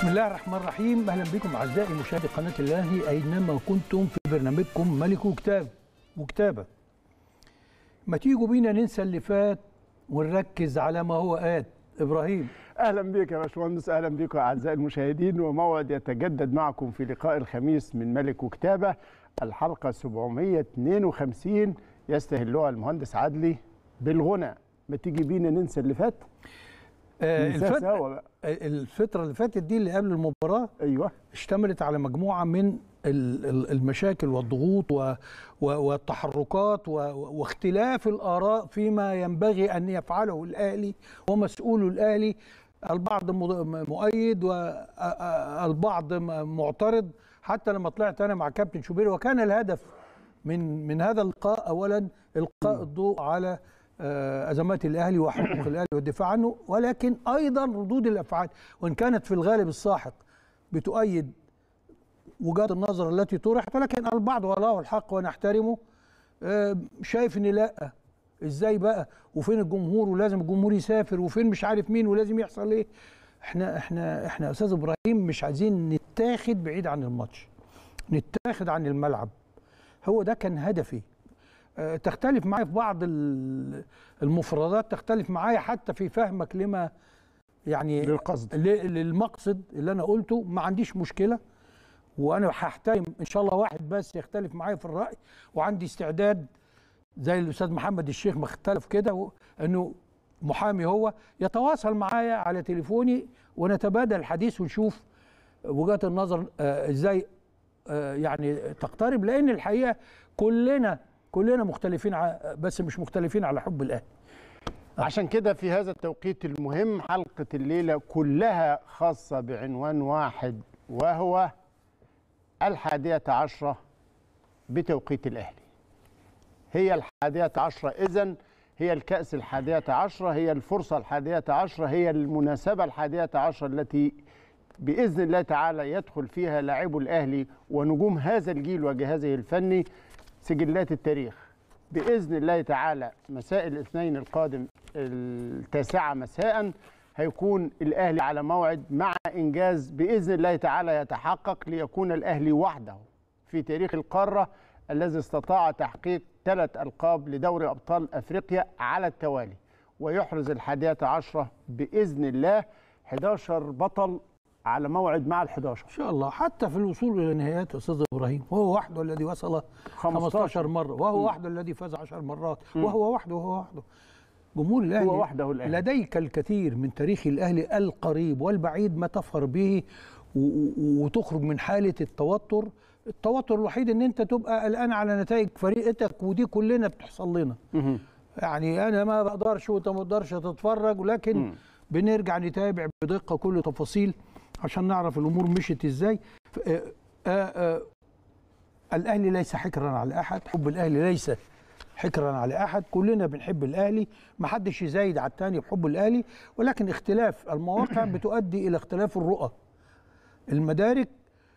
بسم الله الرحمن الرحيم اهلا بكم اعزائي مشاهدي قناه الاهلي اينما كنتم في برنامجكم ملك وكتاب وكتابه ما تيجوا بينا ننسى اللي فات ونركز على ما هو آت ابراهيم اهلا بك يا باشمهندس اهلا بكم اعزائي المشاهدين وموعد يتجدد معكم في لقاء الخميس من ملك وكتابه الحلقه 752 يستهلها المهندس عدلي بالغنى ما تيجي بينا ننسى اللي فات آه ننساه الفت... سوا بقى الفتره اللي فاتت دي اللي قبل المباراه ايوه اشتملت على مجموعه من ال- ال- المشاكل والضغوط و- و- والتحركات و- واختلاف الاراء فيما ينبغي ان يفعله الاهلي ومسؤول الاهلي البعض مض- مؤيد والبعض معترض حتى لما طلعت انا مع كابتن شوبير وكان الهدف من من هذا اللقاء اولا القاء الضوء على آه، ازمات الاهلي وحقوق الاهلي والدفاع عنه ولكن ايضا ردود الافعال وان كانت في الغالب الساحق بتؤيد وجهات النظر التي طرحت ولكن البعض وله الحق ونحترمه آه، شايف ان لا ازاي بقى وفين الجمهور ولازم الجمهور يسافر وفين مش عارف مين ولازم يحصل ايه احنا احنا احنا يا استاذ ابراهيم مش عايزين نتاخد بعيد عن الماتش نتاخد عن الملعب هو ده كان هدفي آه، تختلف معايا في بعض ال- المفردات تختلف معايا حتى في فهمك لما يعني للقصد ل- للمقصد اللي انا قلته ما عنديش مشكله وانا هحترم ان شاء الله واحد بس يختلف معايا في الراي وعندي استعداد زي الاستاذ محمد الشيخ ما اختلف كده و- انه محامي هو يتواصل معايا على تليفوني ونتبادل الحديث ونشوف وجهات النظر آه، ازاي آه، يعني تقترب لان الحقيقه كلنا كلنا مختلفين ع- بس مش مختلفين على حب الاهلي عشان كده في هذا التوقيت المهم حلقه الليله كلها خاصه بعنوان واحد وهو الحادية عشرة بتوقيت الأهلي هي الحادية عشرة إذن هي الكأس الحادية عشرة هي الفرصة الحادية عشرة هي المناسبة الحادية عشرة التي بإذن الله تعالى يدخل فيها لاعبو الأهلي ونجوم هذا الجيل وجهازه الفني سجلات التاريخ بإذن الله تعالى مساء الاثنين القادم التاسعة مساء هيكون الأهلي على موعد مع إنجاز بإذن الله تعالى يتحقق ليكون الأهلي وحده في تاريخ القارة الذي استطاع تحقيق ثلاث ألقاب لدوري أبطال أفريقيا على التوالي ويحرز الحادية عشرة بإذن الله 11 بطل على موعد مع ال 11 ان شاء الله حتى في الوصول الى نهايات يا استاذ ابراهيم وهو وحده الذي وصل 15 مره وهو وحده الذي فاز 10 مرات وهو وحده وهو وحده جمهور الاهلي هو وحده الأهلي. لديك الكثير من تاريخ الاهلي القريب والبعيد ما تفخر به و- و- وتخرج من حاله التوتر التوتر الوحيد ان انت تبقى قلقان على نتائج فريقك ودي كلنا بتحصل لنا يعني انا ما بقدرش وانت ما تقدرش تتفرج ولكن بنرجع نتابع بدقه كل تفاصيل عشان نعرف الامور مشيت ازاي ف- آه، آه، آه، الاهلي ليس حكرا على احد حب الاهلي ليس حكرا على احد كلنا بنحب الاهلي ما حدش يزايد على الثاني بحب الاهلي ولكن اختلاف المواقع بتؤدي الى اختلاف الرؤى المدارك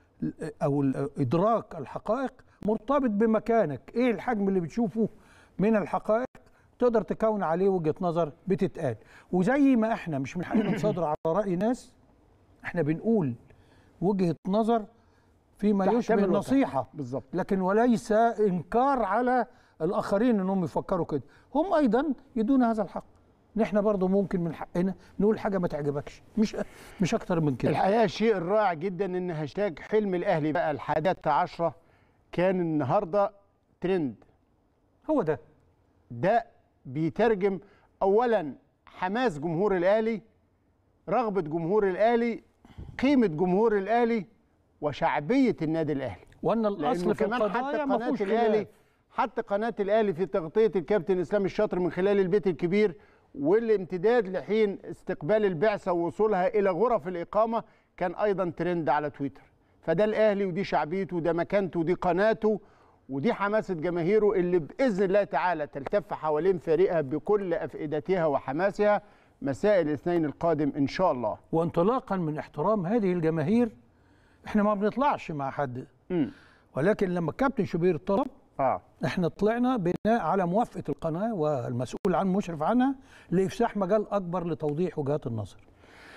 او ادراك الحقائق مرتبط بمكانك ايه الحجم اللي بتشوفه من الحقائق تقدر تكون عليه وجهه نظر بتتقال وزي ما احنا مش من حقنا نصادر على راي ناس احنا بنقول وجهه نظر فيما تحتمل يشبه وتحتمل. النصيحه بالظبط لكن وليس انكار على الاخرين انهم يفكروا كده هم ايضا يدون هذا الحق نحن برضو ممكن من حقنا نقول حاجه ما تعجبكش مش مش اكتر من كده الحقيقه الشيء الرائع جدا ان هاشتاج حلم الاهلي بقى الحادية عشرة كان النهارده ترند هو ده ده بيترجم اولا حماس جمهور الاهلي رغبه جمهور الاهلي قيمه جمهور الاهلي وشعبيه النادي الاهلي وان لانه الاصل في كمان حتى القضايا ما قناه فيهوش الاهلي خلاف حتى قناه الاهلي في تغطيه الكابتن اسلام الشاطر من خلال البيت الكبير والامتداد لحين استقبال البعثه ووصولها الى غرف الاقامه كان ايضا ترند على تويتر فده الاهلي ودي شعبيته وده مكانته ودي قناته ودي حماسه جماهيره اللي باذن الله تعالى تلتف حوالين فريقها بكل افئدتها وحماسها مساء الاثنين القادم ان شاء الله وانطلاقا من احترام هذه الجماهير احنا ما بنطلعش مع حد امم ولكن لما الكابتن شوبير طلب اه احنا طلعنا بناء على موافقه القناه والمسؤول عن مشرف عنها لافساح مجال اكبر لتوضيح وجهات النظر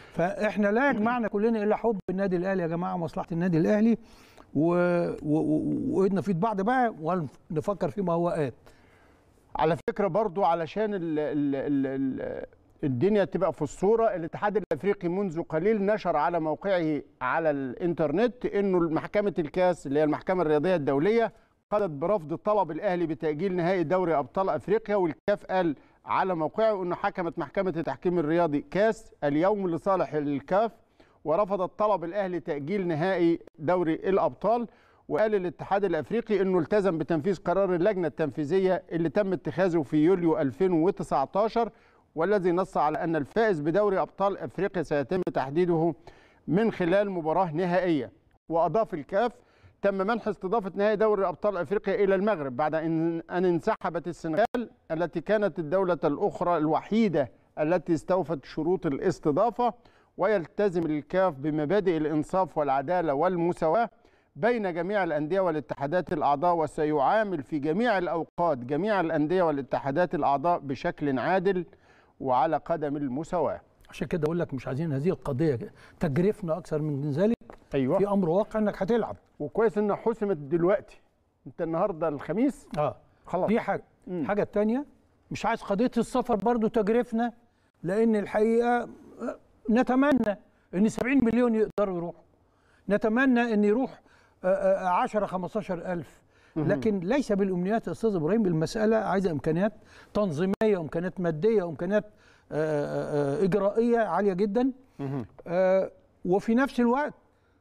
فاحنا لا يجمعنا كلنا الا حب النادي الاهلي يا جماعه مصلحه النادي الاهلي و- و- و- وايدنا في ايد بعض بقى ونفكر فيما هو ات على فكره برضو علشان ال ال ال ال الدنيا تبقى في الصوره الاتحاد الافريقي منذ قليل نشر على موقعه على الانترنت انه محكمه الكاس اللي هي المحكمه الرياضيه الدوليه قضت برفض طلب الاهلي بتاجيل نهائي دوري ابطال افريقيا والكاف قال على موقعه انه حكمت محكمه التحكيم الرياضي كاس اليوم لصالح الكاف ورفضت طلب الاهلي تاجيل نهائي دوري الابطال وقال الاتحاد الافريقي انه التزم بتنفيذ قرار اللجنه التنفيذيه اللي تم اتخاذه في يوليو 2019 والذي نص على ان الفائز بدوري ابطال افريقيا سيتم تحديده من خلال مباراه نهائيه واضاف الكاف تم منح استضافه نهائي دوري ابطال افريقيا الى المغرب بعد ان ان انسحبت السنغال التي كانت الدوله الاخرى الوحيده التي استوفت شروط الاستضافه ويلتزم الكاف بمبادئ الانصاف والعداله والمساواه بين جميع الانديه والاتحادات الاعضاء وسيعامل في جميع الاوقات جميع الانديه والاتحادات الاعضاء بشكل عادل وعلى قدم المساواه. عشان كده اقول لك مش عايزين هذه القضيه تجرفنا اكثر من ذلك ايوه في امر واقع انك هتلعب وكويس انها حسمت دلوقتي. انت النهارده الخميس اه خلاص دي حاجه مم. الحاجه الثانيه مش عايز قضيه السفر برضو تجرفنا لان الحقيقه آه، نتمنى ان 70 مليون يقدروا يروحوا نتمنى ان يروح آه، آه، 10 15 الف لكن ليس بالامنيات يا استاذ ابراهيم المساله عايزه امكانيات تنظيميه وامكانيات ماديه وامكانيات آه، آه، آه، اجرائيه عاليه جدا مهم. آه، وفي نفس الوقت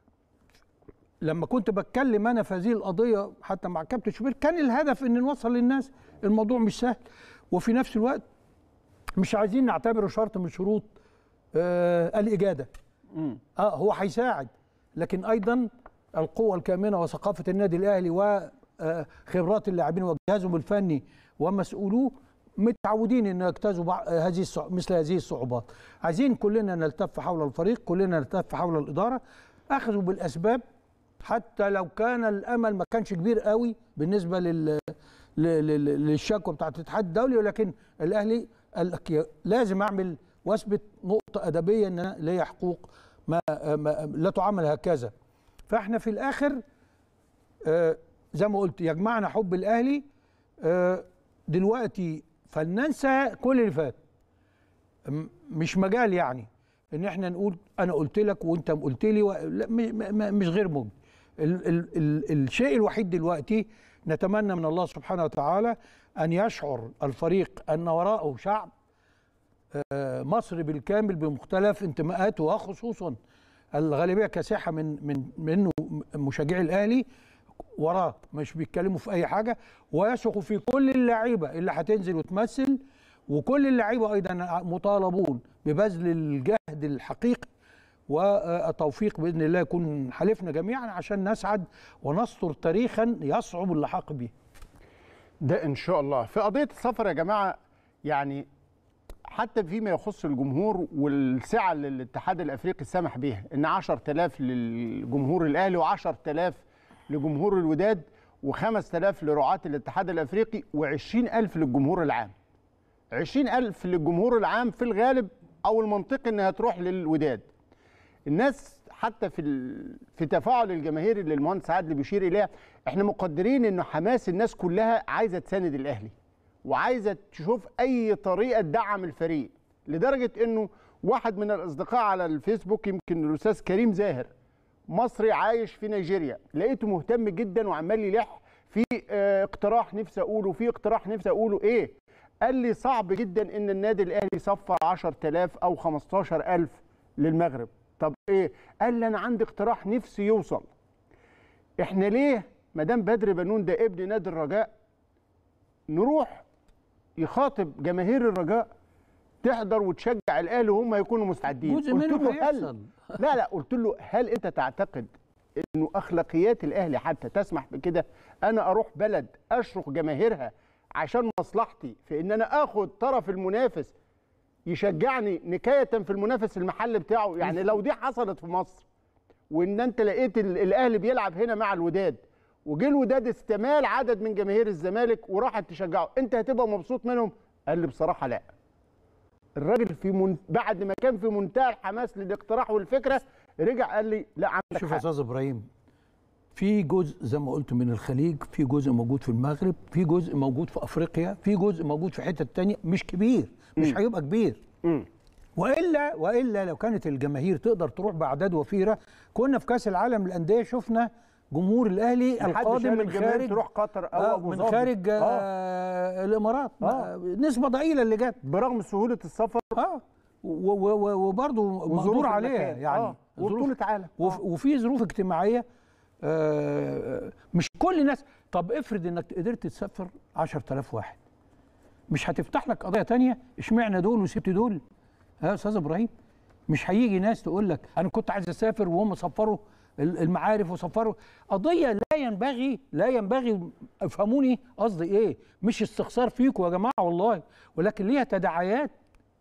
لما كنت بتكلم انا في هذه القضيه حتى مع كابتن شوبير كان الهدف ان نوصل للناس الموضوع مش سهل وفي نفس الوقت مش عايزين نعتبره شرط من شروط آه الاجاده مم. اه هو هيساعد لكن ايضا القوه الكامنه وثقافه النادي الاهلي وخبرات اللاعبين وجهازهم الفني ومسؤولوه متعودين ان يجتازوا بع- هذه الصع- مثل هذه الصعوبات عايزين كلنا نلتف حول الفريق كلنا نلتف حول الاداره اخذوا بالاسباب حتى لو كان الامل ما كانش كبير قوي بالنسبه لل ل- ل- للشكوى بتاعت الاتحاد الدولي ولكن الاهلي قال لك يا- لازم اعمل واثبت نقطه ادبيه ان أنا ليا حقوق ما, ما لا تعامل هكذا فاحنا في الاخر آه، زي ما قلت يجمعنا حب الاهلي آه، دلوقتي فلننسى كل اللي فات م- مش مجال يعني ان احنا نقول انا قلت لك وانت قلت لي و... لا م- م- م- مش غير مجدي ال... ال... ال... الشيء الوحيد دلوقتي نتمنى من الله سبحانه وتعالى ان يشعر الفريق ان وراءه شعب آه، مصر بالكامل بمختلف انتماءاته وخصوصا الغالبيه كاسحه من من منه مشجعي الاهلي وراه مش بيتكلموا في اي حاجه ويثقوا في كل اللعيبه اللي هتنزل وتمثل وكل اللعيبه ايضا مطالبون ببذل الجهد الحقيقي والتوفيق باذن الله يكون حلفنا جميعا عشان نسعد ونسطر تاريخا يصعب اللحاق به ده ان شاء الله في قضيه السفر يا جماعه يعني حتى فيما يخص الجمهور والسعه اللي الاتحاد الافريقي سمح بها ان 10000 للجمهور الاهلي و10000 لجمهور الوداد و5000 لرعاة الاتحاد الافريقي و20000 للجمهور العام 20000 للجمهور العام في الغالب او المنطقي انها تروح للوداد الناس حتى في ال... في تفاعل الجماهير اللي المهندس عادل بيشير اليها احنا مقدرين انه حماس الناس كلها عايزه تساند الاهلي وعايزه تشوف اي طريقه تدعم الفريق لدرجه انه واحد من الاصدقاء على الفيسبوك يمكن الاستاذ كريم زاهر مصري عايش في نيجيريا لقيته مهتم جدا وعمال يلح في اه اقتراح نفسي اقوله في اقتراح نفسي اقوله ايه قال لي صعب جدا ان النادي الاهلي يصفر 10000 او 15000 للمغرب طب ايه قال لي انا عندي اقتراح نفسي يوصل احنا ليه مدام بدر بنون ده ابن نادي الرجاء نروح يخاطب جماهير الرجاء تحضر وتشجع الاهلي وهم يكونوا مستعدين جزء قلت منه له هل هيحصل لا لا قلت له هل انت تعتقد انه اخلاقيات الاهلي حتى تسمح بكده انا اروح بلد اشرق جماهيرها عشان مصلحتي في ان انا اخد طرف المنافس يشجعني نكايه في المنافس المحل بتاعه يعني لو دي حصلت في مصر وان انت لقيت ال- الاهلي بيلعب هنا مع الوداد وجه الوداد استمال عدد من جماهير الزمالك وراحت تشجعه انت هتبقى مبسوط منهم قال لي بصراحه لا الراجل في من... بعد ما كان في منتهى الحماس للاقتراح والفكره رجع قال لي لا عندك شوف يا حق استاذ ابراهيم في جزء زي ما قلت من الخليج في جزء موجود في المغرب في جزء موجود في افريقيا في جزء موجود في حته تانية مش كبير مش هيبقى كبير مم. والا والا لو كانت الجماهير تقدر تروح باعداد وفيره كنا في كاس العالم للانديه شفنا جمهور الاهلي محدش القادم قال من الجماهير خارج تروح قطر او آه ابو من ظبي. خارج آه. آه الامارات آه. نسبه ضئيله اللي جت برغم سهوله السفر اه و- و- و- وبرضه وظروف مقدور عليها المكان. يعني آه. ظروف- وبطولة عالم. وف- آه. وفي ظروف اجتماعيه آه، مش كل الناس طب افرض انك قدرت تسافر 10000 واحد مش هتفتح لك قضيه تانية اشمعنى دول وسبت دول ها يا استاذ ابراهيم مش هيجي ناس تقول لك انا كنت عايز اسافر وهم صفروا ال- المعارف وصفروا قضيه لا ينبغي لا ينبغي افهموني قصدي ايه مش استخسار فيكم يا جماعه والله ولكن ليها تداعيات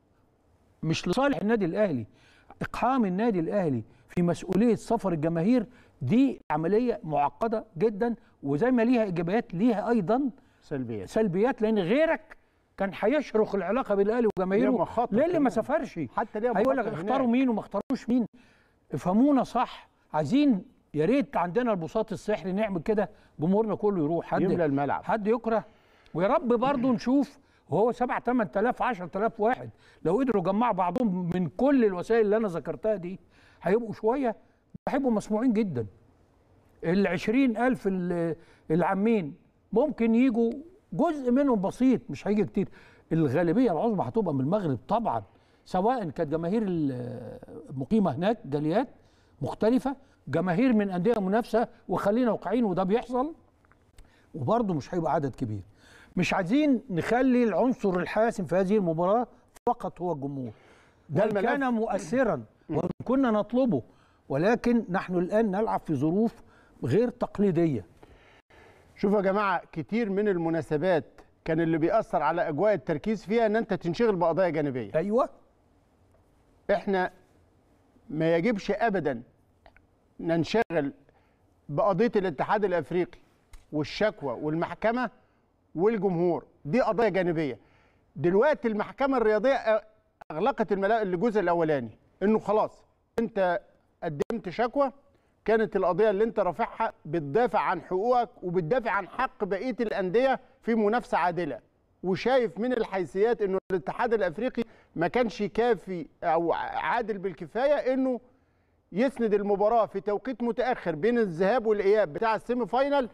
مش لصالح النادي الاهلي اقحام النادي الاهلي في مسؤوليه سفر الجماهير دي عمليه معقده جدا وزي ما ليها ايجابيات ليها ايضا سلبيات سلبيات لان غيرك كان هيشرخ العلاقه بالاهلي ليها وجماهيره مخاطر ليه اللي ما كمان. سافرش حتى ليها هيقول لك مخاطر اختاروا هناك. مين وما اختاروش مين افهمونا صح عايزين يا ريت عندنا البساط السحري نعمل كده جمهورنا كله يروح حد يملى الملعب. حد يكره ويا رب برضه نشوف وهو 7 8000 10000 واحد لو قدروا يجمعوا بعضهم من كل الوسائل اللي انا ذكرتها دي هيبقوا شويه هيبقوا مسموعين جدا ال 20000 ال- العامين ممكن يجوا جزء منهم بسيط مش هيجي كتير الغالبيه العظمى هتبقى من المغرب طبعا سواء كانت جماهير ال- المقيمه هناك جاليات مختلفه جماهير من انديه منافسه وخلينا واقعين وده بيحصل وبرضه مش هيبقى عدد كبير مش عايزين نخلي العنصر الحاسم في هذه المباراه فقط هو الجمهور ده وإن الملف. كان مؤثرا وإن كنا نطلبه ولكن نحن الان نلعب في ظروف غير تقليديه شوفوا يا جماعه كتير من المناسبات كان اللي بيأثر على اجواء التركيز فيها ان انت تنشغل بقضايا جانبيه ايوه احنا ما يجبش ابدا ننشغل بقضيه الاتحاد الافريقي والشكوى والمحكمه والجمهور دي قضايا جانبيه دلوقتي المحكمه الرياضيه اغلقت الملا- الجزء الاولاني انه خلاص انت قدمت شكوى كانت القضيه اللي انت رافعها بتدافع عن حقوقك وبتدافع عن حق بقيه الانديه في منافسه عادله وشايف من الحيثيات انه الاتحاد الافريقي ما كانش كافي او عادل بالكفايه انه يسند المباراه في توقيت متاخر بين الذهاب والاياب بتاع السيمي فاينال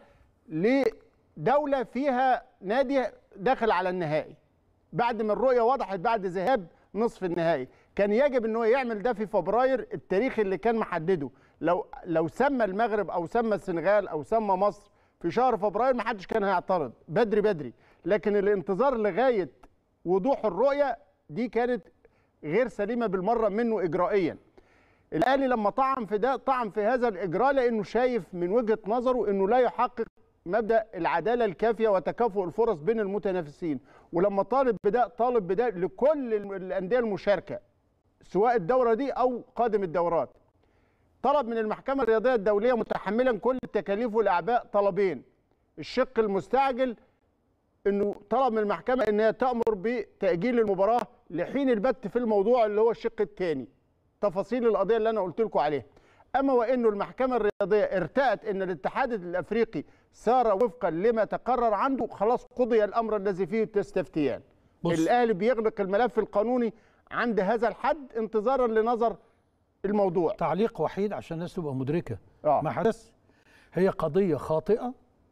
لدوله فيها نادي داخل على النهائي بعد ما الرؤيه وضحت بعد ذهاب نصف النهائي كان يجب ان هو يعمل ده في فبراير التاريخ اللي كان محدده لو لو سمى المغرب او سمى السنغال او سمى مصر في شهر فبراير ما حدش كان هيعترض بدري بدري لكن الانتظار لغايه وضوح الرؤيه دي كانت غير سليمه بالمره منه اجرائيا الاهلي لما طعن في ده طعن في هذا الاجراء لانه شايف من وجهه نظره انه لا يحقق مبدا العداله الكافيه وتكافؤ الفرص بين المتنافسين ولما طالب بده طالب بده لكل الانديه المشاركه سواء الدوره دي او قادم الدورات طلب من المحكمه الرياضيه الدوليه متحملا كل التكاليف والاعباء طلبين الشق المستعجل انه طلب من المحكمه ان هي تامر بتاجيل المباراه لحين البت في الموضوع اللي هو الشق الثاني تفاصيل القضيه اللي انا قلت لكم عليها اما وانه المحكمه الرياضيه ارتأت ان الاتحاد الافريقي سار وفقا لما تقرر عنده خلاص قضي الامر الذي فيه تستفتيان بص. الاهلي بيغلق الملف القانوني عند هذا الحد انتظارا لنظر الموضوع تعليق وحيد عشان الناس تبقى مدركه آه. ما حدث هي قضيه خاطئه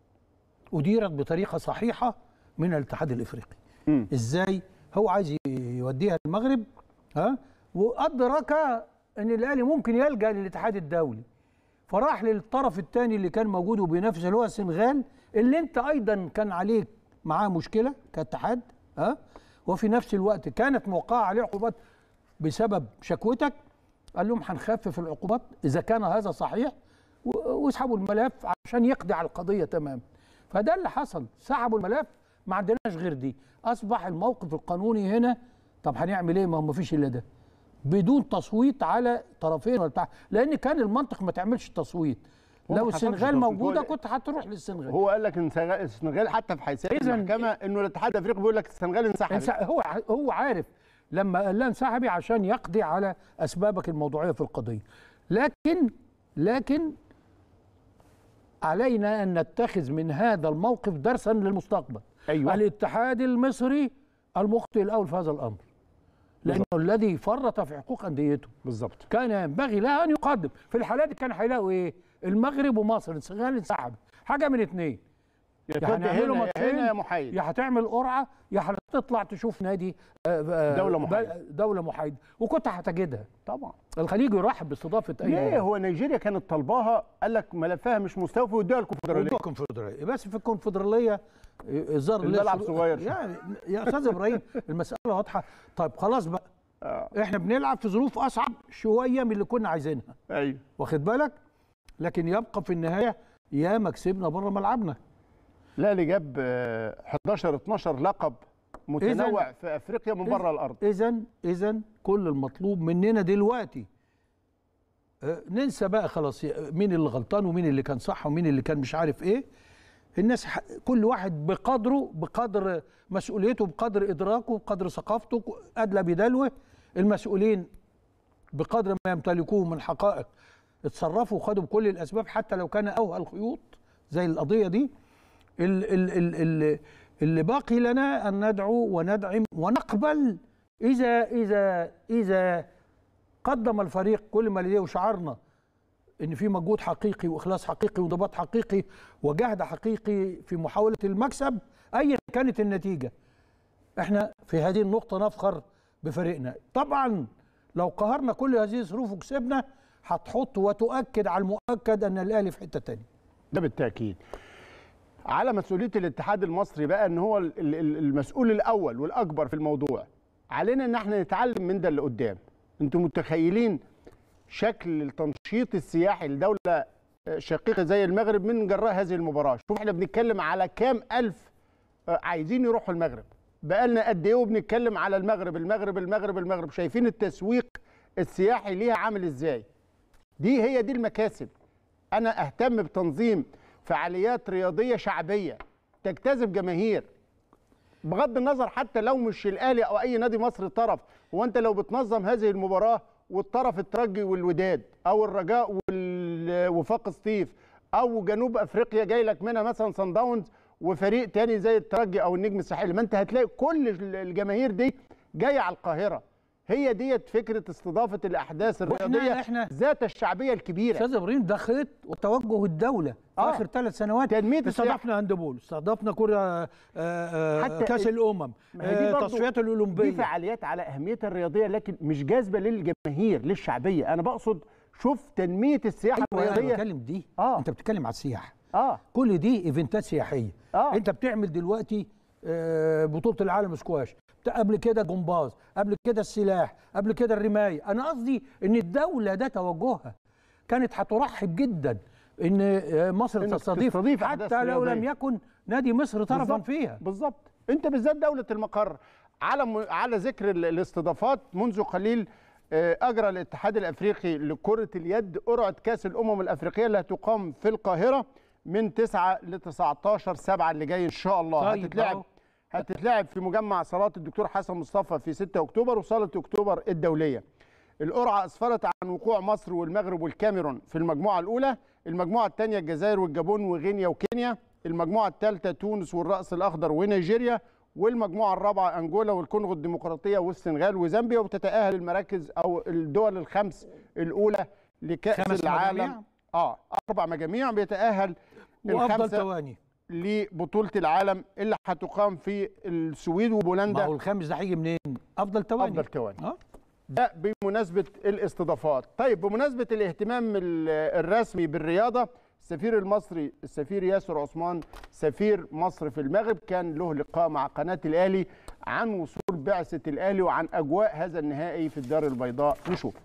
اديرت بطريقه صحيحه من الاتحاد الافريقي مم. ازاي هو عايز يوديها المغرب ها وادرك ان الاهلي ممكن يلجا للاتحاد الدولي فراح للطرف الثاني اللي كان موجود وبينافس اللي هو السنغال اللي انت ايضا كان عليك معاه مشكله كاتحاد ها وفي نفس الوقت كانت موقعه عليه عقوبات بسبب شكوتك قال لهم هنخفف العقوبات اذا كان هذا صحيح و- واسحبوا الملف عشان يقضي على القضيه تمام فده اللي حصل سحبوا الملف ما عندناش غير دي اصبح الموقف القانوني هنا طب هنعمل ايه ما هو ما فيش الا ده بدون تصويت على طرفين ولا بتاع لان كان المنطق ما تعملش تصويت هو ما لو حصلش السنغال تصويت. موجوده هو- كنت هتروح للسنغال هو قال لك ان السنغال- السنغال حتى في حيثيات إذن- المحكمه انه الاتحاد الافريقي بيقول لك السنغال انسحبت إنسا- هو ع- هو عارف لما قال لها انسحبي عشان يقضي على اسبابك الموضوعيه في القضيه لكن لكن علينا ان نتخذ من هذا الموقف درسا للمستقبل أيوة. الاتحاد المصري المخطئ الاول في هذا الامر لانه الذي فرط في حقوق انديته بالظبط كان ينبغي لها ان يقدم في الحالات دي كان هيلاقوا ايه المغرب ومصر انسحاب انسحب حاجه من اتنين يا يعني يعني اعملوا هنا ماتشين هنا يا محايد يا هتعمل قرعه يا هتطلع تشوف نادي آه، آه، دولة ب- محايدة. دوله محايده وكنت هتجدها طبعا الخليج يرحب باستضافه اي ليه هو نيجيريا كانت طالباها قال لك ملفها مش مستوفي وادوها الكونفدراليه موضوع الكونفدراليه بس في الكونفدراليه الظاهر ليه الملعب شروط- صغير. يعني يا استاذ ابراهيم المساله واضحه طيب خلاص بقى احنا بنلعب في ظروف اصعب شويه من اللي كنا عايزينها ايوه واخد بالك لكن يبقى في النهايه يا ما كسبنا بره ملعبنا لا اللي جاب آه، 11 12 لقب متنوع في افريقيا من بره الارض اذا اذا كل المطلوب مننا دلوقتي آه، ننسى بقى خلاص ي- مين اللي غلطان ومين اللي كان صح ومين اللي كان مش عارف ايه الناس ح- كل واحد بقدره بقدر مسؤوليته بقدر ادراكه بقدر ثقافته ادلى بدلوه المسؤولين بقدر ما يمتلكوه من حقائق اتصرفوا وخدوا بكل الاسباب حتى لو كان اوهى الخيوط زي القضيه دي ال ال ال ال اللي باقي لنا ان ندعو وندعم ونقبل اذا اذا اذا قدم الفريق كل ما لديه وشعرنا ان في مجهود حقيقي واخلاص حقيقي وانضباط حقيقي وجهد حقيقي في محاوله المكسب ايا كانت النتيجه احنا في هذه النقطه نفخر بفريقنا طبعا لو قهرنا كل هذه الظروف وكسبنا هتحط وتؤكد على المؤكد ان الاهلي في حته تانية ده بالتاكيد على مسؤوليه الاتحاد المصري بقى ان هو ال- ال- المسؤول الاول والاكبر في الموضوع علينا ان احنا نتعلم من ده اللي قدام انتم متخيلين شكل التنشيط السياحي لدوله شقيقه زي المغرب من جراء هذه المباراه شوف احنا بنتكلم على كام الف آه، عايزين يروحوا المغرب بقالنا قد ايه وبنتكلم على المغرب المغرب المغرب المغرب شايفين التسويق السياحي ليها عامل ازاي دي هي دي المكاسب انا اهتم بتنظيم فعاليات رياضيه شعبيه تجتذب جماهير بغض النظر حتى لو مش الاهلي او اي نادي مصري طرف هو انت لو بتنظم هذه المباراه والطرف الترجي والوداد او الرجاء وال- وفاق سطيف او جنوب افريقيا جاي لك منها مثلا صن داونز وفريق تاني زي الترجي او النجم الساحلي ما انت هتلاقي كل الجماهير دي جايه على القاهره هي ديت فكره استضافه الاحداث الرياضيه إحنا- ذات الشعبيه الكبيره استاذ ابراهيم ده خط وتوجه الدوله في آه. اخر ثلاث سنوات تنمية السياحة. استضفنا هاندبول استضفنا كره آه، آه، حتى كاس ال- الامم ما هي دي آه، برضو- تصفيات دي الاولمبيه فعاليات على اهميتها الرياضيه لكن مش جاذبه للجماهير للشعبيه انا بقصد شوف تنميه السياحه أيوة، انا الرياضيه بتكلم دي آه. انت بتتكلم على السياحه اه كل دي ايفنتات سياحيه آه. انت بتعمل دلوقتي آه، بطوله العالم سكواش بتا- قبل كده جمباز قبل كده السلاح قبل كده الرمايه انا قصدي ان الدوله ده توجهها كانت هترحب جدا ان آه، مصر إنك تستضيف تستضيف أحداث حتى لو لم رياضية. يكن نادي مصر طرفا بالظبط، فيها بالظبط انت بالذات دوله المقر على م... على ذكر ال- الاستضافات منذ قليل آه، اجرى الاتحاد الافريقي لكره اليد قرعه كاس الامم الافريقيه اللي هتقام في القاهره من 9 ل 19 7 اللي جاي ان شاء الله طيب، هتتلعب أهو. هتتلعب في مجمع صالات الدكتور حسن مصطفى في 6 اكتوبر وصاله اكتوبر الدوليه القرعه اسفرت عن وقوع مصر والمغرب والكاميرون في المجموعه الاولى المجموعه الثانيه الجزائر والجابون وغينيا وكينيا المجموعه الثالثه تونس والراس الاخضر ونيجيريا والمجموعه الرابعه انجولا والكونغو الديمقراطيه والسنغال وزامبيا وتتاهل المراكز او الدول الخمس الاولى لكاس خمس العالم مجاميع؟ اه اربع مجاميع بيتاهل وافضل الخمسه تواني لبطوله العالم اللي هتقام في السويد ما وبولندا هو الخامس ده هيجي منين افضل تواني افضل تواني اه ده بمناسبة الاستضافات طيب بمناسبة الاهتمام ال- الرسمي بالرياضة السفير المصري السفير ياسر عثمان سفير مصر في المغرب كان له لقاء مع قناة الأهلي عن وصول بعثة الأهلي وعن أجواء هذا النهائي في الدار البيضاء نشوف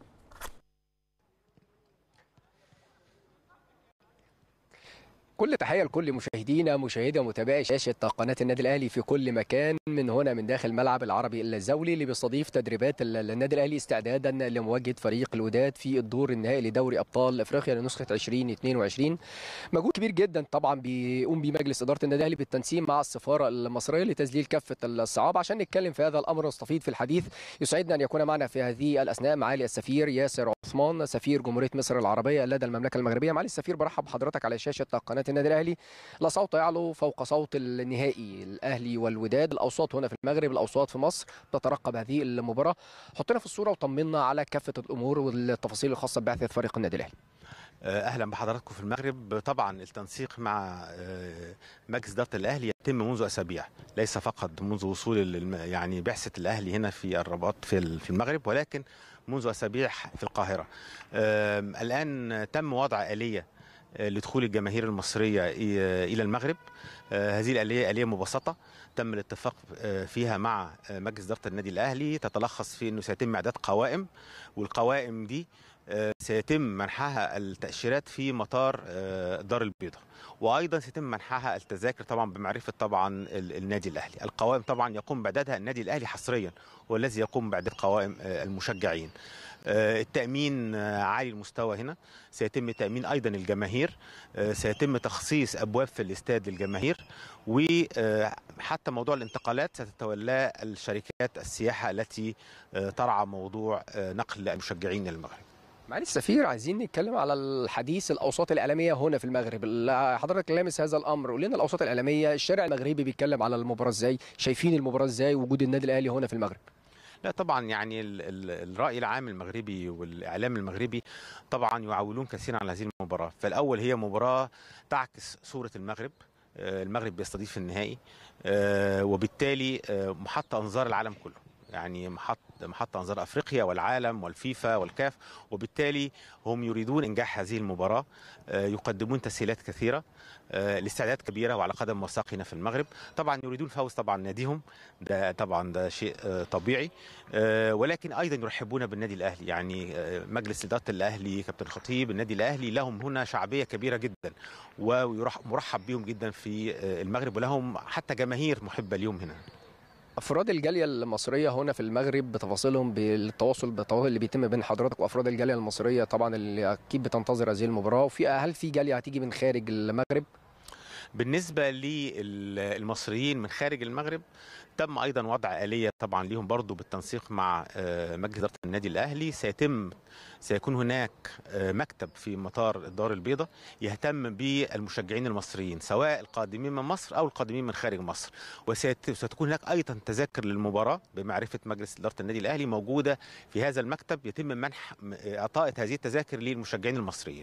كل تحيه لكل مشاهدينا مشاهدي ومتابعي شاشه قناه النادي الاهلي في كل مكان من هنا من داخل ملعب العربي الزولي اللي بيستضيف تدريبات النادي الاهلي استعدادا لمواجهه فريق الوداد في الدور النهائي لدوري ابطال افريقيا لنسخه 2022 مجهود كبير جدا طبعا بيقوم بيه مجلس اداره النادي الاهلي بالتنسيق مع السفاره المصريه لتذليل كافه الصعاب عشان نتكلم في هذا الامر ونستفيد في الحديث يسعدنا ان يكون معنا في هذه الاثناء معالي السفير ياسر عثمان سفير جمهوريه مصر العربيه لدى المملكه المغربيه معالي السفير برحب بحضرتك على شاشه قناه النادي الاهلي لا صوت يعلو فوق صوت النهائي الاهلي والوداد الاوساط هنا في المغرب الاوساط في مصر تترقب هذه المباراه حطنا في الصوره وطمنا على كافه الامور والتفاصيل الخاصه ببعثه فريق النادي الاهلي اهلا بحضراتكم في المغرب طبعا التنسيق مع مجلس اداره الاهلي يتم منذ اسابيع ليس فقط منذ وصول يعني بعثه الاهلي هنا في الرباط في المغرب ولكن منذ اسابيع في القاهره الان تم وضع اليه لدخول الجماهير المصريه الى المغرب هذه الاليه اليه مبسطه تم الاتفاق فيها مع مجلس اداره النادي الاهلي تتلخص في انه سيتم اعداد قوائم والقوائم دي سيتم منحها التاشيرات في مطار دار البيضاء وايضا سيتم منحها التذاكر طبعا بمعرفه طبعا النادي الاهلي القوائم طبعا يقوم باعدادها النادي الاهلي حصريا والذي يقوم باعداد قوائم المشجعين التامين عالي المستوى هنا سيتم تامين ايضا الجماهير سيتم تخصيص ابواب في الاستاد للجماهير وحتى موضوع الانتقالات ستتولاه الشركات السياحه التي ترعى موضوع نقل المشجعين الى المغرب معالي السفير عايزين نتكلم على الحديث الاوساط الاعلاميه هنا في المغرب حضرتك لامس هذا الامر قول لنا الاوساط الاعلاميه الشارع المغربي بيتكلم على المباراه ازاي شايفين المباراه ازاي وجود النادي الاهلي هنا في المغرب لا طبعا يعني ال ال الراي العام المغربي والاعلام المغربي طبعا يعولون كثيرا على هذه المباراه فالاول هي مباراه تعكس صوره المغرب المغرب بيستضيف النهائي وبالتالي محط انظار العالم كله يعني محط محط انظار افريقيا والعالم والفيفا والكاف وبالتالي هم يريدون انجاح هذه المباراه يقدمون تسهيلات كثيره الاستعدادات كبيره وعلى قدم وساق هنا في المغرب طبعا يريدون فوز طبعا ناديهم ده طبعا ده شيء طبيعي ولكن ايضا يرحبون بالنادي الاهلي يعني مجلس اداره الاهلي كابتن خطيب النادي الاهلي لهم هنا شعبيه كبيره جدا ومرحب بهم جدا في المغرب ولهم حتى جماهير محبه اليوم هنا افراد الجاليه المصريه هنا في المغرب بتفاصيلهم بالتواصل بالتواصل اللي بيتم بين حضرتك وافراد الجاليه المصريه طبعا اللي اكيد بتنتظر هذه المباراه وفي هل في جاليه هتيجي من خارج المغرب بالنسبه للمصريين من خارج المغرب تم ايضا وضع اليه طبعا ليهم برضو بالتنسيق مع مجلس اداره النادي الاهلي سيتم سيكون هناك مكتب في مطار الدار البيضاء يهتم بالمشجعين المصريين سواء القادمين من مصر او القادمين من خارج مصر وستكون هناك ايضا تذاكر للمباراه بمعرفه مجلس اداره النادي الاهلي موجوده في هذا المكتب يتم منح اعطاء هذه التذاكر للمشجعين المصريين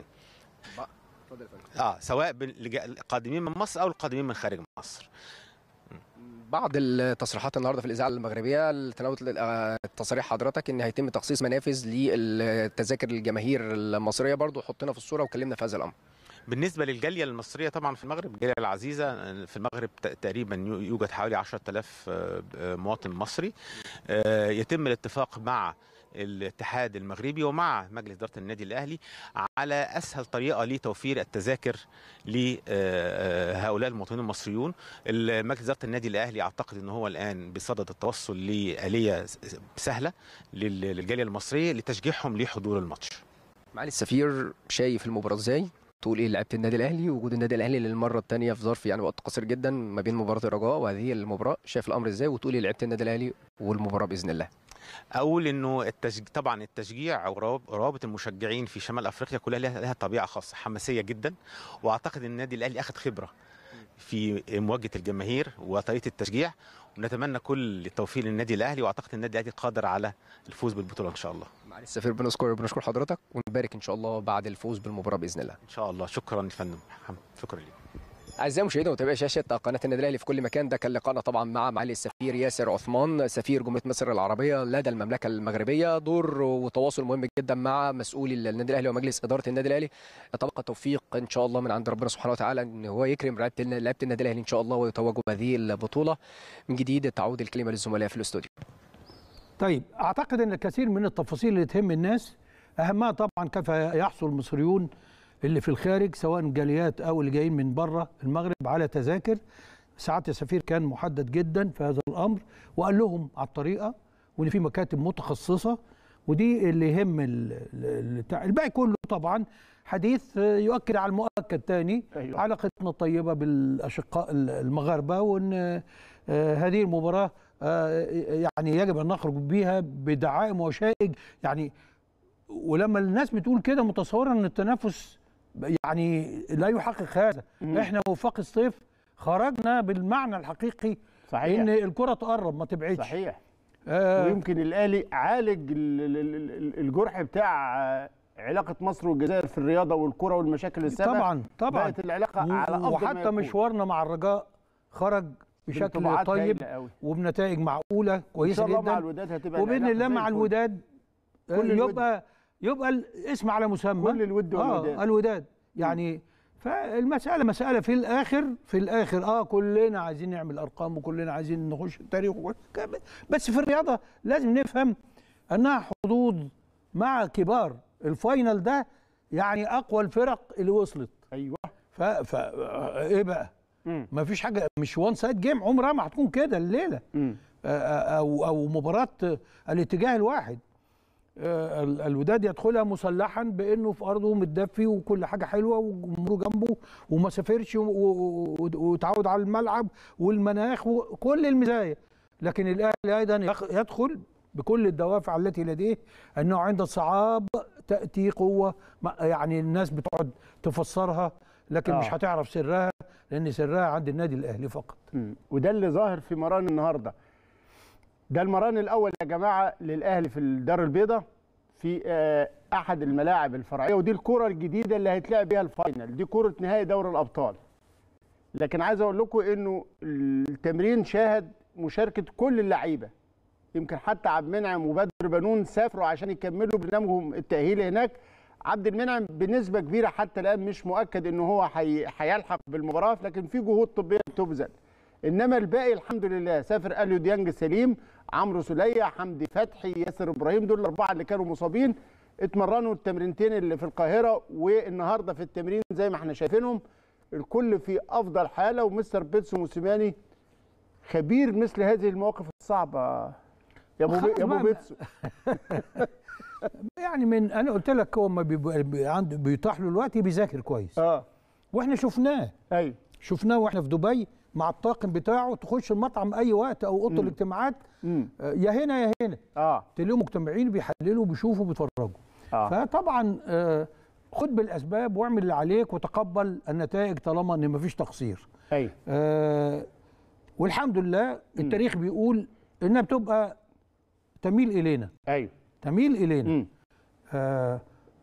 اه سواء القادمين من مصر او القادمين من خارج مصر بعض التصريحات النهارده في الاذاعه المغربيه تناولت تصريح حضرتك ان هيتم تخصيص منافذ للتذاكر للجماهير المصريه برضو حطنا في الصوره وكلمنا في هذا الامر بالنسبه للجاليه المصريه طبعا في المغرب الجاليه العزيزه في المغرب تقريبا يوجد حوالي 10000 مواطن مصري يتم الاتفاق مع الاتحاد المغربي ومع مجلس اداره النادي الاهلي على اسهل طريقه لتوفير التذاكر لهؤلاء المواطنين المصريون مجلس اداره النادي الاهلي اعتقد ان هو الان بصدد التوصل لاليه سهله للجاليه المصريه لتشجيعهم لحضور الماتش معالي السفير شايف المباراه ازاي تقول ايه لعيبه النادي الاهلي وجود النادي الاهلي للمره الثانيه في ظرف يعني وقت قصير جدا ما بين مباراه الرجاء وهذه المباراه شايف الامر ازاي وتقول ايه لعيبه النادي الاهلي والمباراه باذن الله اقول انه التشج... طبعا التشجيع او روابط المشجعين في شمال افريقيا كلها لها, لها طبيعه خاصه حماسيه جدا واعتقد ان النادي الاهلي اخذ خبره في مواجهه الجماهير وطريقه التشجيع ونتمنى كل التوفيق للنادي الاهلي واعتقد النادي الاهلي قادر على الفوز بالبطوله ان شاء الله معالي السفير بنشكر بنشكر حضرتك ونبارك ان شاء الله بعد الفوز بالمباراه باذن الله ان شاء الله شكرا يا فندم شكرا لك اعزائي المشاهدين ومتابعي شاشه قناه النادي الاهلي في كل مكان ده كان لقاءنا طبعا مع معالي السفير ياسر عثمان سفير جمهوريه مصر العربيه لدى المملكه المغربيه دور وتواصل مهم جدا مع مسؤولي النادي الاهلي ومجلس اداره النادي الاهلي يتبقى توفيق ان شاء الله من عند ربنا سبحانه وتعالى ان هو يكرم لعيبه لعيبه النادي الاهلي ان شاء الله ويتوجوا بهذه البطوله من جديد تعود الكلمه للزملاء في الاستوديو طيب اعتقد ان الكثير من التفاصيل اللي تهم الناس اهمها طبعا كيف يحصل المصريون اللي في الخارج سواء جاليات او اللي جايين من بره المغرب على تذاكر ساعات السفير كان محدد جدا في هذا الامر وقال لهم على الطريقه وان في مكاتب متخصصه ودي اللي يهم ال- ال- بتاع- الباقي كله طبعا حديث آه، يؤكد على المؤكد تاني أيوة. علاقتنا الطيبه بالاشقاء ال- المغاربه وان آه، هذه المباراه آه، يعني يجب ان نخرج بها بدعائم وشائج يعني ولما الناس بتقول كده متصوره ان التنافس يعني لا يحقق هذا مم. احنا وفاق الصيف خرجنا بالمعنى الحقيقي صحيح ان الكره تقرب ما تبعدش صحيح آه ويمكن الاهلي عالج ال- ال- ال- ال- الجرح بتاع آه، علاقه مصر والجزائر في الرياضه والكره والمشاكل السابقه طبعا طبعا بقت العلاقه على افضل ما وحتى يكون. مشوارنا مع الرجاء خرج بشكل بانطباعات طيب هايلة قوي. وبنتائج معقوله ان كويسه شاء الله مع جدا الوداد هتبقى وباذن العلاقة الله زي مع الفل. الوداد آه، كل الود. يبقى يبقى الاسم على مسمى كل الود والوداد. اه الوداد يعني فالمساله مساله في الاخر في الاخر اه كلنا عايزين نعمل ارقام وكلنا عايزين نخش التاريخ وكل- بس في الرياضه لازم نفهم انها حظوظ مع كبار الفاينل ده يعني اقوى الفرق اللي وصلت ايوه ف, ف... آه، ايه بقى مم. ما فيش حاجه مش وان سايد جيم عمرها ما هتكون كده الليله مم. او او مباراه الاتجاه الواحد آه، ال- الوداد يدخلها مسلحا بانه في ارضه متدفي وكل حاجه حلوه وجمهوره جنبه وما سافرش و- و- و- وتعود على الملعب والمناخ وكل المزايا لكن الاهلي ايضا يخ- يدخل بكل الدوافع التي لديه انه عند الصعاب تاتي قوه ما- يعني الناس بتقعد تفسرها لكن آه. مش هتعرف سرها لان سرها عند النادي الاهلي فقط مم. وده اللي ظاهر في مران النهارده ده المران الاول يا جماعه للاهلي في الدار البيضاء في آه، احد الملاعب الفرعيه ودي الكره الجديده اللي هيتلعب بيها الفاينل دي كره نهائي دوري الابطال لكن عايز اقول لكم انه التمرين شاهد مشاركه كل اللعيبه يمكن حتى عبد المنعم وبدر بنون سافروا عشان يكملوا برنامجهم التاهيلي هناك عبد المنعم بنسبه كبيره حتى الان مش مؤكد ان هو حي- هيلحق بالمباراه لكن في جهود طبيه بتبذل انما الباقي الحمد لله سافر اليو ديانج سليم عمرو سلية حمدي فتحي ياسر ابراهيم دول الاربعه اللي كانوا مصابين اتمرنوا التمرينتين اللي في القاهره والنهارده في التمرين زي ما احنا شايفينهم الكل في افضل حاله ومستر بيتسو موسيماني خبير مثل هذه المواقف الصعبه يا ابو بي- يا ابو خلاص بقى. بيتسو يعني من انا قلت لك هو ما بيبقى بي- عنده بيتاح له الوقت بيذاكر كويس اه واحنا شفناه ايوه شفناه واحنا في دبي مع الطاقم بتاعه تخش المطعم اي وقت او اوضه مم. الاجتماعات امم آه، يا هنا يا هنا اه تلاقيهم مجتمعين بيحللوا بيشوفوا بيتفرجوا اه فطبعا آه، خد بالاسباب واعمل اللي عليك وتقبل النتائج طالما ان مفيش تقصير ايوه آه، والحمد لله التاريخ بيقول انها بتبقى تميل الينا ايوه تميل الينا امم آه،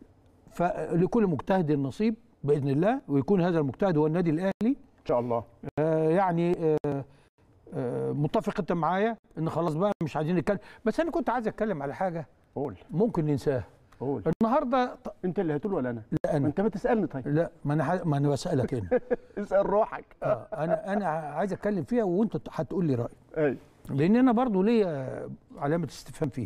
فلكل مجتهد نصيب باذن الله ويكون هذا المجتهد هو النادي الاهلي ان شاء الله آه، يعني آه، آه، متفق انت معايا ان خلاص بقى مش عايزين نتكلم بس انا كنت عايز اتكلم على حاجه قول ممكن ننساها قول النهارده ط- انت اللي هتقول ولا انا لا ما انا انت ما تسالني طيب لا ما انا ح- ما انا بسالك هنا اسال روحك آه، انا انا عايز اتكلم فيها وانت هتقول لي رايك ايوه لان انا برضو ليا علامه استفهام فيه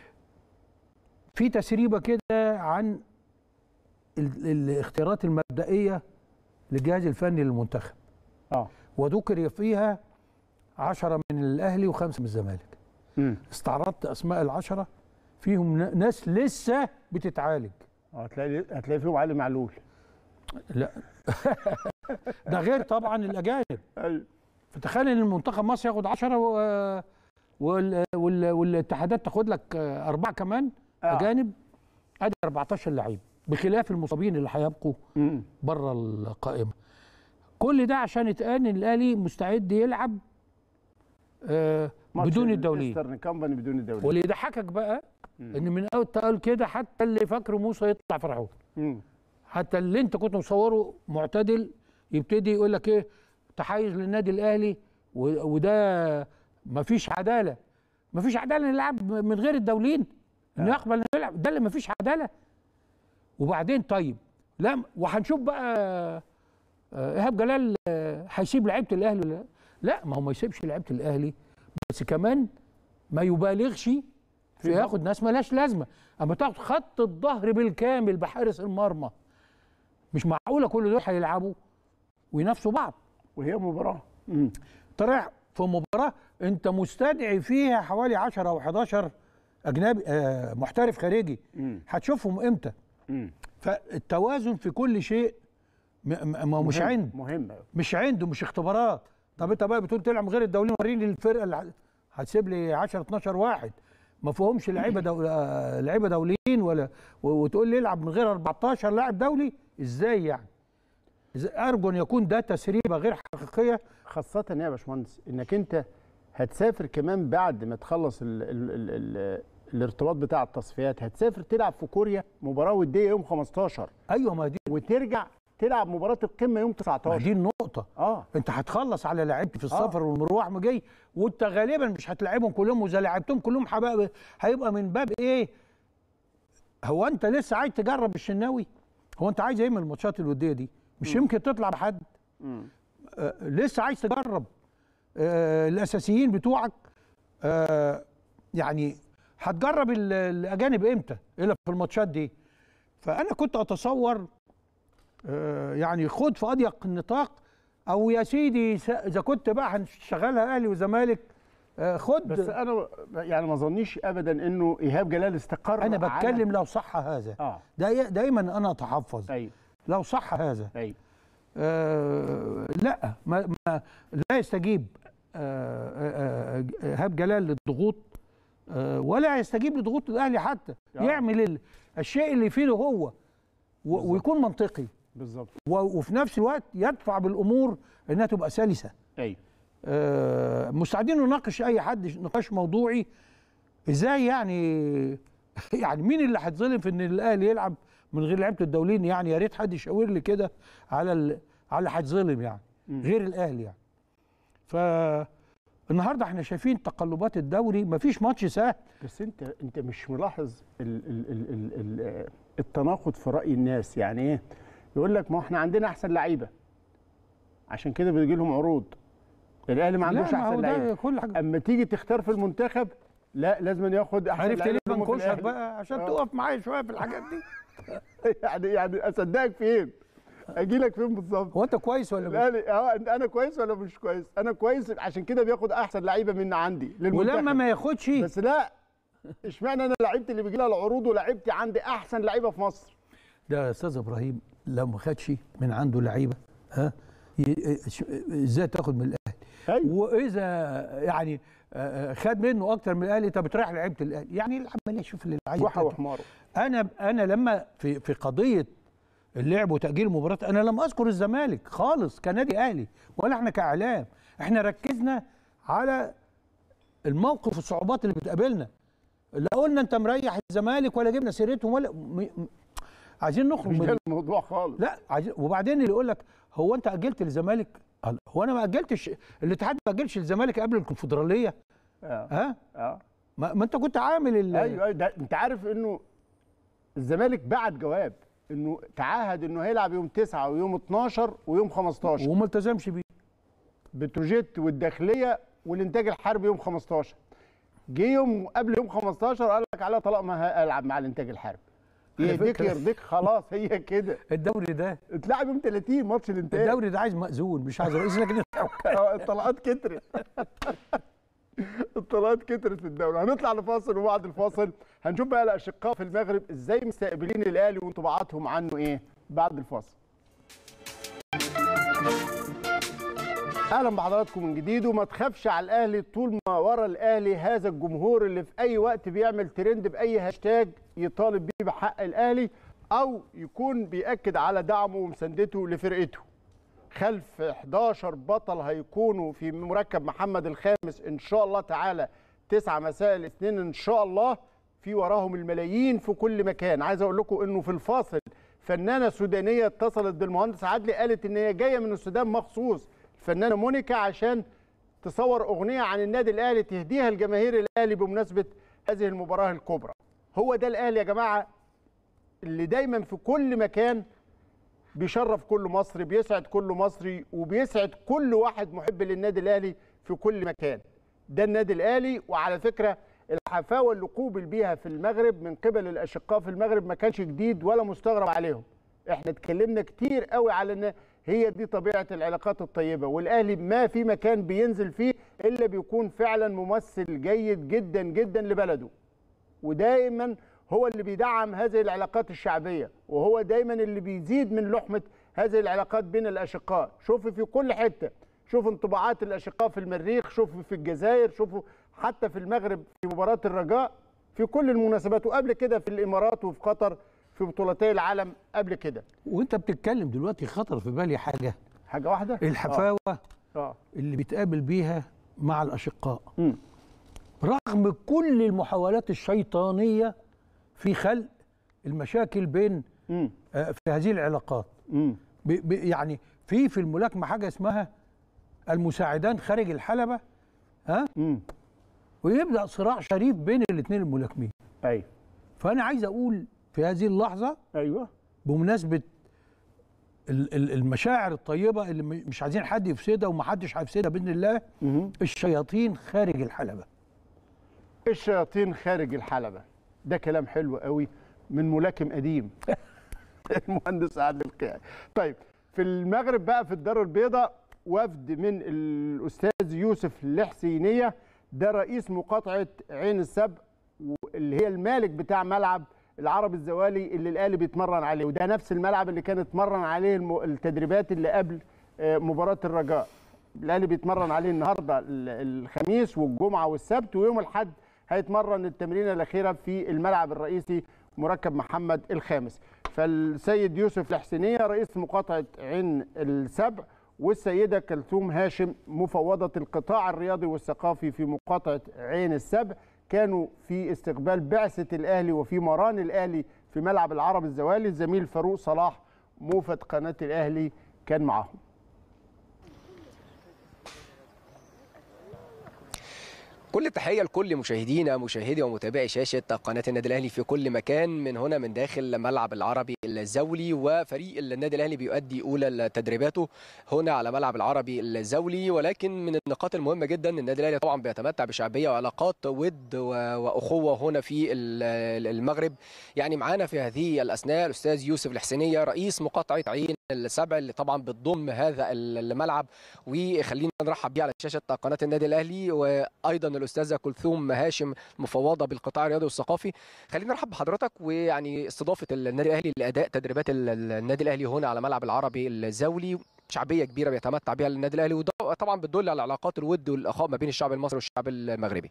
في تسريبه كده عن ال- الاختيارات المبدئيه للجهاز الفني للمنتخب اه وذكر فيها عشرة من الأهلي وخمسة من الزمالك امم استعرضت أسماء العشرة فيهم ن- ناس لسه بتتعالج هتلاقي هتلاقي فيهم علي معلول لا ده غير طبعا الأجانب ايوه فتخيل إن المنتخب مصر ياخد عشرة و... وال... وال... والاتحادات تاخد لك أربعة كمان آه. أجانب أدي 14 لعيب بخلاف المصابين اللي هيبقوا امم بره القائمة كل ده عشان يتقال إن الأهلي مستعد يلعب آه بدون الدوليين ايسترن كامباني بدون الدوليين واللي يضحكك بقى ان من اول تقال كده حتى اللي فاكره موسى يطلع فرعون امم حتى اللي انت كنت مصوره معتدل يبتدي يقول لك ايه تحيز للنادي الاهلي و- وده مفيش عداله مفيش عداله نلعب من غير الدولين انه آه. يقبل إنه يلعب ده اللي مفيش عداله وبعدين طيب لا وهنشوف بقى آه، ايهاب جلال آه، هيسيب لعيبه الاهلي ولا لا لا ما هو ما يسيبش لعيبه الاهلي بس كمان ما يبالغش في ضغط. ياخد ناس ملاش لازمه اما تاخد خط الظهر بالكامل بحارس المرمى مش معقوله كل دول هيلعبوا وينافسوا بعض وهي مباراه مم. انت رايح في مباراه انت مستدعي فيها حوالي 10 او 11 اجنبي آه محترف خارجي مم. هتشوفهم امتى مم. فالتوازن في كل شيء م- م- ما هو مش مهم. عند مهم مش عنده مش اختبارات طب انت بقى بتقول تلعب من غير الدوليين وريني الفرقه اللي ه- هتسيب لي 10 12 واحد ما فيهمش لعيبه دو... آه، لعيبه دوليين ولا و- وتقول لي العب من غير 14 لاعب دولي ازاي يعني إزاي؟ ارجو ان يكون ده تسريبه غير حقيقيه خاصة يا باشمهندس انك انت هتسافر كمان بعد ما تخلص ال ال ال ال الارتباط بتاع التصفيات هتسافر تلعب في كوريا مباراة ودية يوم 15 ايوه ما دي وترجع تلعب مباراة القمة يوم ما 19 دي النقطه اه انت هتخلص على لعيبتي في السفر والمروح ما جاي وانت غالبا مش هتلاعبهم كلهم واذا لعبتهم كلهم هبقى هيبقى من باب ايه هو انت لسه عايز تجرب الشناوي هو انت عايز ايه من الماتشات الوديه دي مش يمكن تطلع بحد مم. آه لسه عايز تجرب آه الاساسيين بتوعك آه يعني هتجرب ال- الاجانب امتى الا في الماتشات دي فانا كنت اتصور آه يعني خد في اضيق النطاق او يا سيدي س- اذا كنت بقى هنشغلها اهلي وزمالك آه خد بس انا يعني ما اظنيش ابدا انه ايهاب جلال استقر انا على- بتكلم لو صح هذا اه داي- دايما انا اتحفظ ايوه لو صح هذا ايوه آه لا ما, ما لا يستجيب آه، آه، آه، ايهاب جلال للضغوط آه، ولا يستجيب لضغوط الاهلي حتى آه. يعمل ال- الشيء اللي يفيده هو و- ويكون منطقي بالظبط و- وفي نفس الوقت يدفع بالامور انها تبقى سلسه ايوه آه، مستعدين نناقش اي حد نقاش موضوعي ازاي يعني يعني مين اللي هيتظلم في ان الاهلي يلعب من غير لعيبه الدوليين يعني يا ريت حد يشاور لي كده على ال- على اللي هيتظلم يعني غير الاهلي يعني فالنهارده احنا شايفين تقلبات الدوري مفيش ماتش سهل بس انت انت مش ملاحظ ال ال ال ال ال التناقض في راي الناس يعني ايه يقول لك ما احنا عندنا احسن لعيبه عشان كده بيجي لهم عروض الاهلي ما عندوش لا، ما هو احسن ده لعيبه كل حاجه اما تيجي تختار في المنتخب لا لازم ياخد احسن عرفت ليه لعيبة منهم في بنكشك الأهلي. بقى عشان آه. تقف معايا شويه في الحاجات دي يعني يعني اصدقك فين اجي لك فين بالظبط هو انت كويس ولا مش الاهلي اه انا كويس ولا مش كويس انا كويس عشان كده بياخد احسن لعيبه من عندي للمنتخب ولما ما ياخدش بس لا اشمعنى انا لعيبتي اللي بيجي لها العروض ولعيبتي عندي احسن لعيبه في مصر ده يا استاذ ابراهيم لو ما خدش من عنده لعيبه ها ي- ش- ازاي تاخد من الاهلي ايوه واذا يعني آه، آه، خد منه اكتر من الاهلي طب تريح لعيبه الاهلي يعني العمليه شوف اللي عايز وحى يتاكل. وحماره انا انا لما في في قضيه اللعب وتاجيل المباراه انا لم اذكر الزمالك خالص كنادي اهلي ولا احنا كاعلام احنا ركزنا على الموقف والصعوبات اللي بتقابلنا لا قلنا انت مريح الزمالك ولا جبنا سيرتهم ولا م... م... عايزين نخرج مش من ده الموضوع خالص لا عايزين وبعدين اللي يقول لك هو انت اجلت للزمالك قال هو انا ما اجلتش الاتحاد ما اجلش الزمالك قبل الكونفدراليه اه ها اه ما, ما انت كنت عامل ال... ايوه أيوة، ده انت عارف انه الزمالك بعت جواب انه تعهد انه هيلعب يوم 9 ويوم 12 ويوم 15 وما التزمش بيه بتروجيت والداخليه والانتاج الحربي يوم 15 جه يوم قبل يوم 15 قال لك على طلاق ما هلعب مع الانتاج الحربي على يهديك فكرة- يرضيك خلاص هي كده الدوري ده اتلعب يوم 30 ماتش الانتاج الدوري ده عايز مأذون مش عايز رئيس لجنه اه الطلقات كترت الطلقات كترت في الدوري هنطلع لفاصل وبعد الفاصل هنشوف بقى الاشقاء في المغرب ازاي مستقبلين الاهلي وانطباعاتهم عنه ايه بعد الفاصل اهلا بحضراتكم من جديد وما تخافش على الاهلي طول ما ورا الاهلي هذا الجمهور اللي في اي وقت بيعمل ترند باي هاشتاج يطالب بيه بحق الاهلي او يكون بياكد على دعمه ومساندته لفرقته خلف 11 بطل هيكونوا في مركب محمد الخامس ان شاء الله تعالى 9 مساء الاثنين ان شاء الله في وراهم الملايين في كل مكان عايز اقول لكم انه في الفاصل فنانه سودانيه اتصلت بالمهندس عدلي قالت ان هي جايه من السودان مخصوص الفنانه مونيكا عشان تصور اغنيه عن النادي الاهلي تهديها لجماهير الاهلي بمناسبه هذه المباراه الكبرى هو ده الاهلي يا جماعه اللي دايما في كل مكان بيشرف كل مصري بيسعد كل مصري وبيسعد كل واحد محب للنادي الاهلي في كل مكان ده النادي الاهلي وعلى فكره الحفاوه اللي قوبل بيها في المغرب من قبل الاشقاء في المغرب ما كانش جديد ولا مستغرب عليهم احنا اتكلمنا كتير قوي على ان هي دي طبيعه العلاقات الطيبه والاهلي ما في مكان بينزل فيه الا بيكون فعلا ممثل جيد جدا جدا لبلده ودائما هو اللي بيدعم هذه العلاقات الشعبيه وهو دايما اللي بيزيد من لحمه هذه العلاقات بين الاشقاء شوفي في كل حته شوف انطباعات الاشقاء في المريخ شوفوا في الجزائر شوفوا حتى في المغرب في مباراه الرجاء في كل المناسبات وقبل كده في الامارات وفي قطر في بطولتي العالم قبل كده وانت بتتكلم دلوقتي خطر في بالي حاجه حاجه واحده الحفاوه اه, آه. اللي بيتقابل بيها مع الاشقاء مم. رغم كل المحاولات الشيطانيه في خلق المشاكل بين مم. آه، في هذه العلاقات مم. ب- ب- يعني في في الملاكمه حاجه اسمها المساعدان خارج الحلبه ها مم. ويبدا صراع شريف بين الاثنين الملاكمين ايوه فانا عايز اقول في هذه اللحظه ايوه بمناسبه ال- ال- المشاعر الطيبه اللي م- مش عايزين حد يفسدها ومحدش هيفسدها باذن الله مهم. الشياطين خارج الحلبه الشياطين خارج الحلبة ده كلام حلو قوي من ملاكم قديم المهندس عادل القيعي طيب في المغرب بقى في الدار البيضاء وفد من الأستاذ يوسف الحسينية ده رئيس مقاطعة عين السبع اللي هي المالك بتاع ملعب العرب الزوالي اللي الأهلي بيتمرن عليه وده نفس الملعب اللي كان اتمرن عليه الم- التدريبات اللي قبل آه، مباراة الرجاء الاهلي بيتمرن عليه النهارده ال- الخميس والجمعه والسبت ويوم الاحد هيتمرن التمرينه الاخيره في الملعب الرئيسي مركب محمد الخامس فالسيد يوسف الحسينيه رئيس مقاطعه عين السبع والسيده كلثوم هاشم مفوضه القطاع الرياضي والثقافي في مقاطعه عين السبع كانوا في استقبال بعثه الاهلي وفي مران الاهلي في ملعب العرب الزوالي الزميل فاروق صلاح موفد قناه الاهلي كان معاهم كل التحية لكل مشاهدينا مشاهدي ومتابعي شاشة قناة النادي الأهلي في كل مكان من هنا من داخل ملعب العربي الزولي وفريق النادي الأهلي بيؤدي أولى تدريباته هنا على ملعب العربي الزولي ولكن من النقاط المهمة جدا النادي الأهلي طبعا بيتمتع بشعبية وعلاقات ود و- وأخوة هنا في ال- المغرب يعني معانا في هذه الأثناء الأستاذ يوسف الحسينية رئيس مقاطعة عين السبع اللي طبعا بتضم هذا الملعب وخلينا نرحب بيه على شاشه قناه النادي الاهلي وايضا الاستاذه كلثوم هاشم مفوضه بالقطاع الرياضي والثقافي خلينا نرحب بحضرتك ويعني استضافه النادي الاهلي لاداء تدريبات ال- النادي الاهلي هنا على ملعب العربي الزولي شعبيه كبيره بيتمتع بها النادي الاهلي وده طبعا بتدل على علاقات الود والاخاء ما بين الشعب المصري والشعب المغربي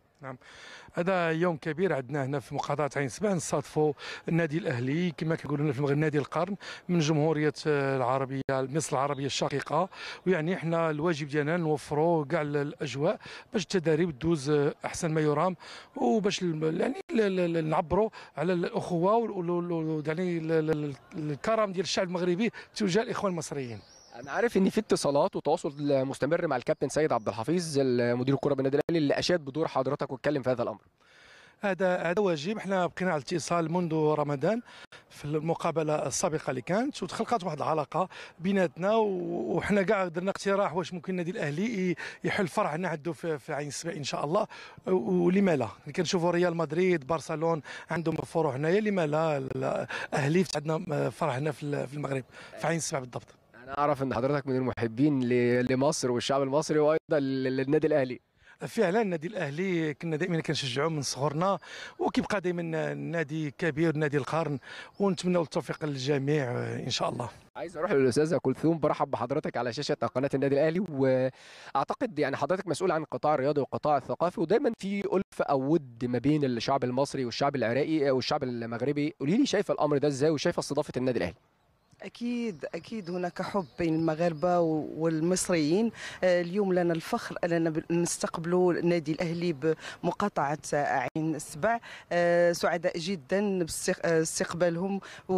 هذا يوم كبير عندنا هنا في مقاطعة عين سبع نصادفوا النادي الأهلي كما كنقولوا لنا في المغرب نادي القرن من جمهورية آه، العربية مصر العربية الشقيقة ويعني احنا الواجب ديالنا نوفروا كاع الأجواء باش التدريب تدوز آه، أحسن ما يرام وباش ال- يعني ل- ل- ل- نعبروا على الأخوة وال- وال- وال- يعني ال- ال- الكرم ديال الشعب المغربي تجاه الإخوان المصريين انا عارف ان في اتصالات وتواصل مستمر مع الكابتن سيد عبد الحفيظ مدير الكره بالنادي الاهلي اللي اشاد بدور حضرتك واتكلم في هذا الامر هذا هذا واجب احنا بقينا على الاتصال منذ رمضان في المقابله السابقه اللي كانت وتخلقت واحد العلاقه بيناتنا و- وحنا كاع درنا اقتراح واش ممكن النادي الاهلي ي- يحل فرع هنا عنده في, في عين السبع ان شاء الله و- ولما لا كنشوفوا ريال مدريد برشلون عندهم فروع هنايا لما لا الاهلي عندنا فرع هنا في ال- في المغرب في عين السبع بالضبط انا اعرف ان حضرتك من المحبين ل- لمصر والشعب المصري وايضا لل- للنادي الاهلي فعلا النادي الاهلي كنا دائما كنشجعوه من صغرنا وكيبقى دائما نادي كبير نادي القرن ونتمنوا التوفيق للجميع آه، ان شاء الله عايز اروح للاستاذه كلثوم برحب بحضرتك على شاشه قناه النادي الاهلي واعتقد يعني حضرتك مسؤول عن القطاع الرياضي والقطاع الثقافي ودايما في الف او ود ما بين الشعب المصري والشعب العراقي والشعب المغربي قولي لي شايفه الامر ده ازاي وشايفه استضافه النادي الاهلي أكيد أكيد هناك حب بين المغاربة و- والمصريين آه، اليوم لنا الفخر أننا ب- نستقبلوا النادي الأهلي بمقاطعة عين السبع آه، سعداء جدا باستقبالهم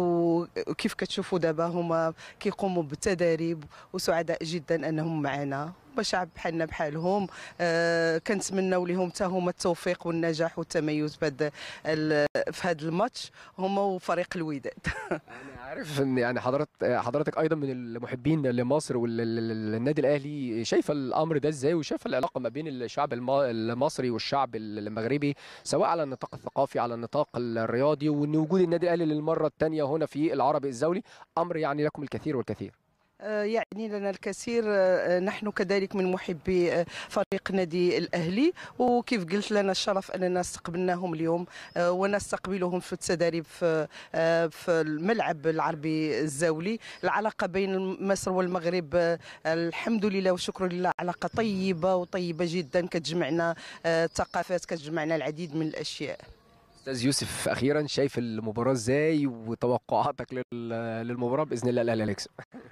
وكيف كتشوفوا دابا هما كيقوموا بالتدريب وسعداء جدا أنهم معنا شعب بحالنا بحالهم آه، كنتمنوا لهم حتى هما التوفيق والنجاح والتميز في هذا ال- في هذا الماتش هما وفريق الوداد انا عارف ان يعني حضرتك حضرتك ايضا من المحبين لمصر والنادي الاهلي شايفه الامر ده ازاي وشايفه العلاقه ما بين الشعب الم- المصري والشعب المغربي سواء على النطاق الثقافي على النطاق الرياضي وان وجود النادي الاهلي للمره الثانيه هنا في العربي الزولي امر يعني لكم الكثير والكثير آه، يعني لنا الكثير آه، نحن كذلك من محبي آه، فريق نادي الأهلي وكيف قلت لنا الشرف أننا استقبلناهم اليوم آه، ونستقبلهم في التدريب في آه، في الملعب العربي الزاولي العلاقة بين مصر والمغرب آه، الحمد لله والشكر لله علاقة طيبة وطيبة جدا كتجمعنا آه، الثقافات كتجمعنا العديد من الأشياء استاذ يوسف اخيرا شايف المباراه ازاي وتوقعاتك لل- للمباراه باذن الله الاهلي هيكسب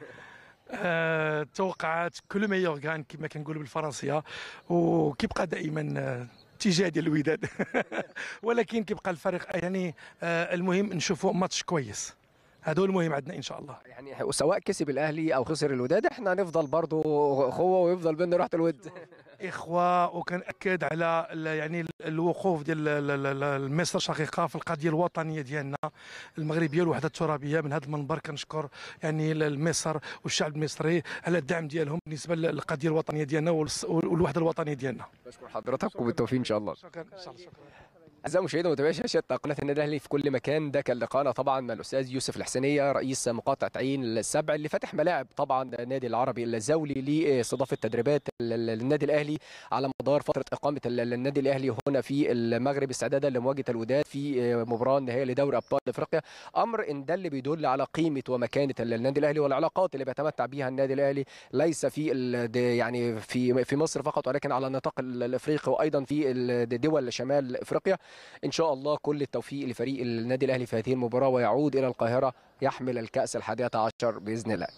آه، توقعات كل ما يورغان كما كنقولوا بالفرنسيه وكيبقى دائما آه، اتجاه ديال الوداد ولكن كيبقى الفريق يعني آه، المهم نشوفوا ماتش كويس هذا هو المهم عندنا ان شاء الله يعني وسواء كسب الاهلي او خسر الوداد احنا نفضل برضه اخوه ويفضل بيننا روحه الود اخوه وكنأكد على ال- يعني ال- الوقوف ديال ال- ال- ال- مصر شقيقه في القضيه الوطنيه ديالنا المغربيه الوحده الترابيه من هذا المنبر كنشكر يعني ال- مصر والشعب المصري على الدعم ديالهم بالنسبه للقضيه الوطنيه ديالنا والس- والوحده الوطنيه ديالنا بشكر حضرتك وبالتوفيق ان شاء الله شكرا ان شاء الله شكرا اعزائي المشاهدين ومتابعي شاشه قناه النادي الاهلي في كل مكان ده كان لقاءنا طبعا مع الاستاذ يوسف الحسينيه رئيس مقاطعه عين السبع اللي فتح ملاعب طبعا النادي العربي الزولي لاستضافه تدريبات ال- النادي الاهلي على مدار فتره اقامه ال- النادي الاهلي هنا في المغرب استعدادا لمواجهه الوداد في مباراه نهائيه لدوري ابطال افريقيا امر ان ده اللي بيدل على قيمه ومكانه النادي الاهلي والعلاقات اللي بيتمتع بها النادي الاهلي ليس في ال- د- يعني في في مصر فقط ولكن على النطاق ال- الافريقي وايضا في ال- دول شمال افريقيا ان شاء الله كل التوفيق لفريق النادي الاهلي في هذه المباراه ويعود الى القاهره يحمل الكاس الحادية عشر باذن الله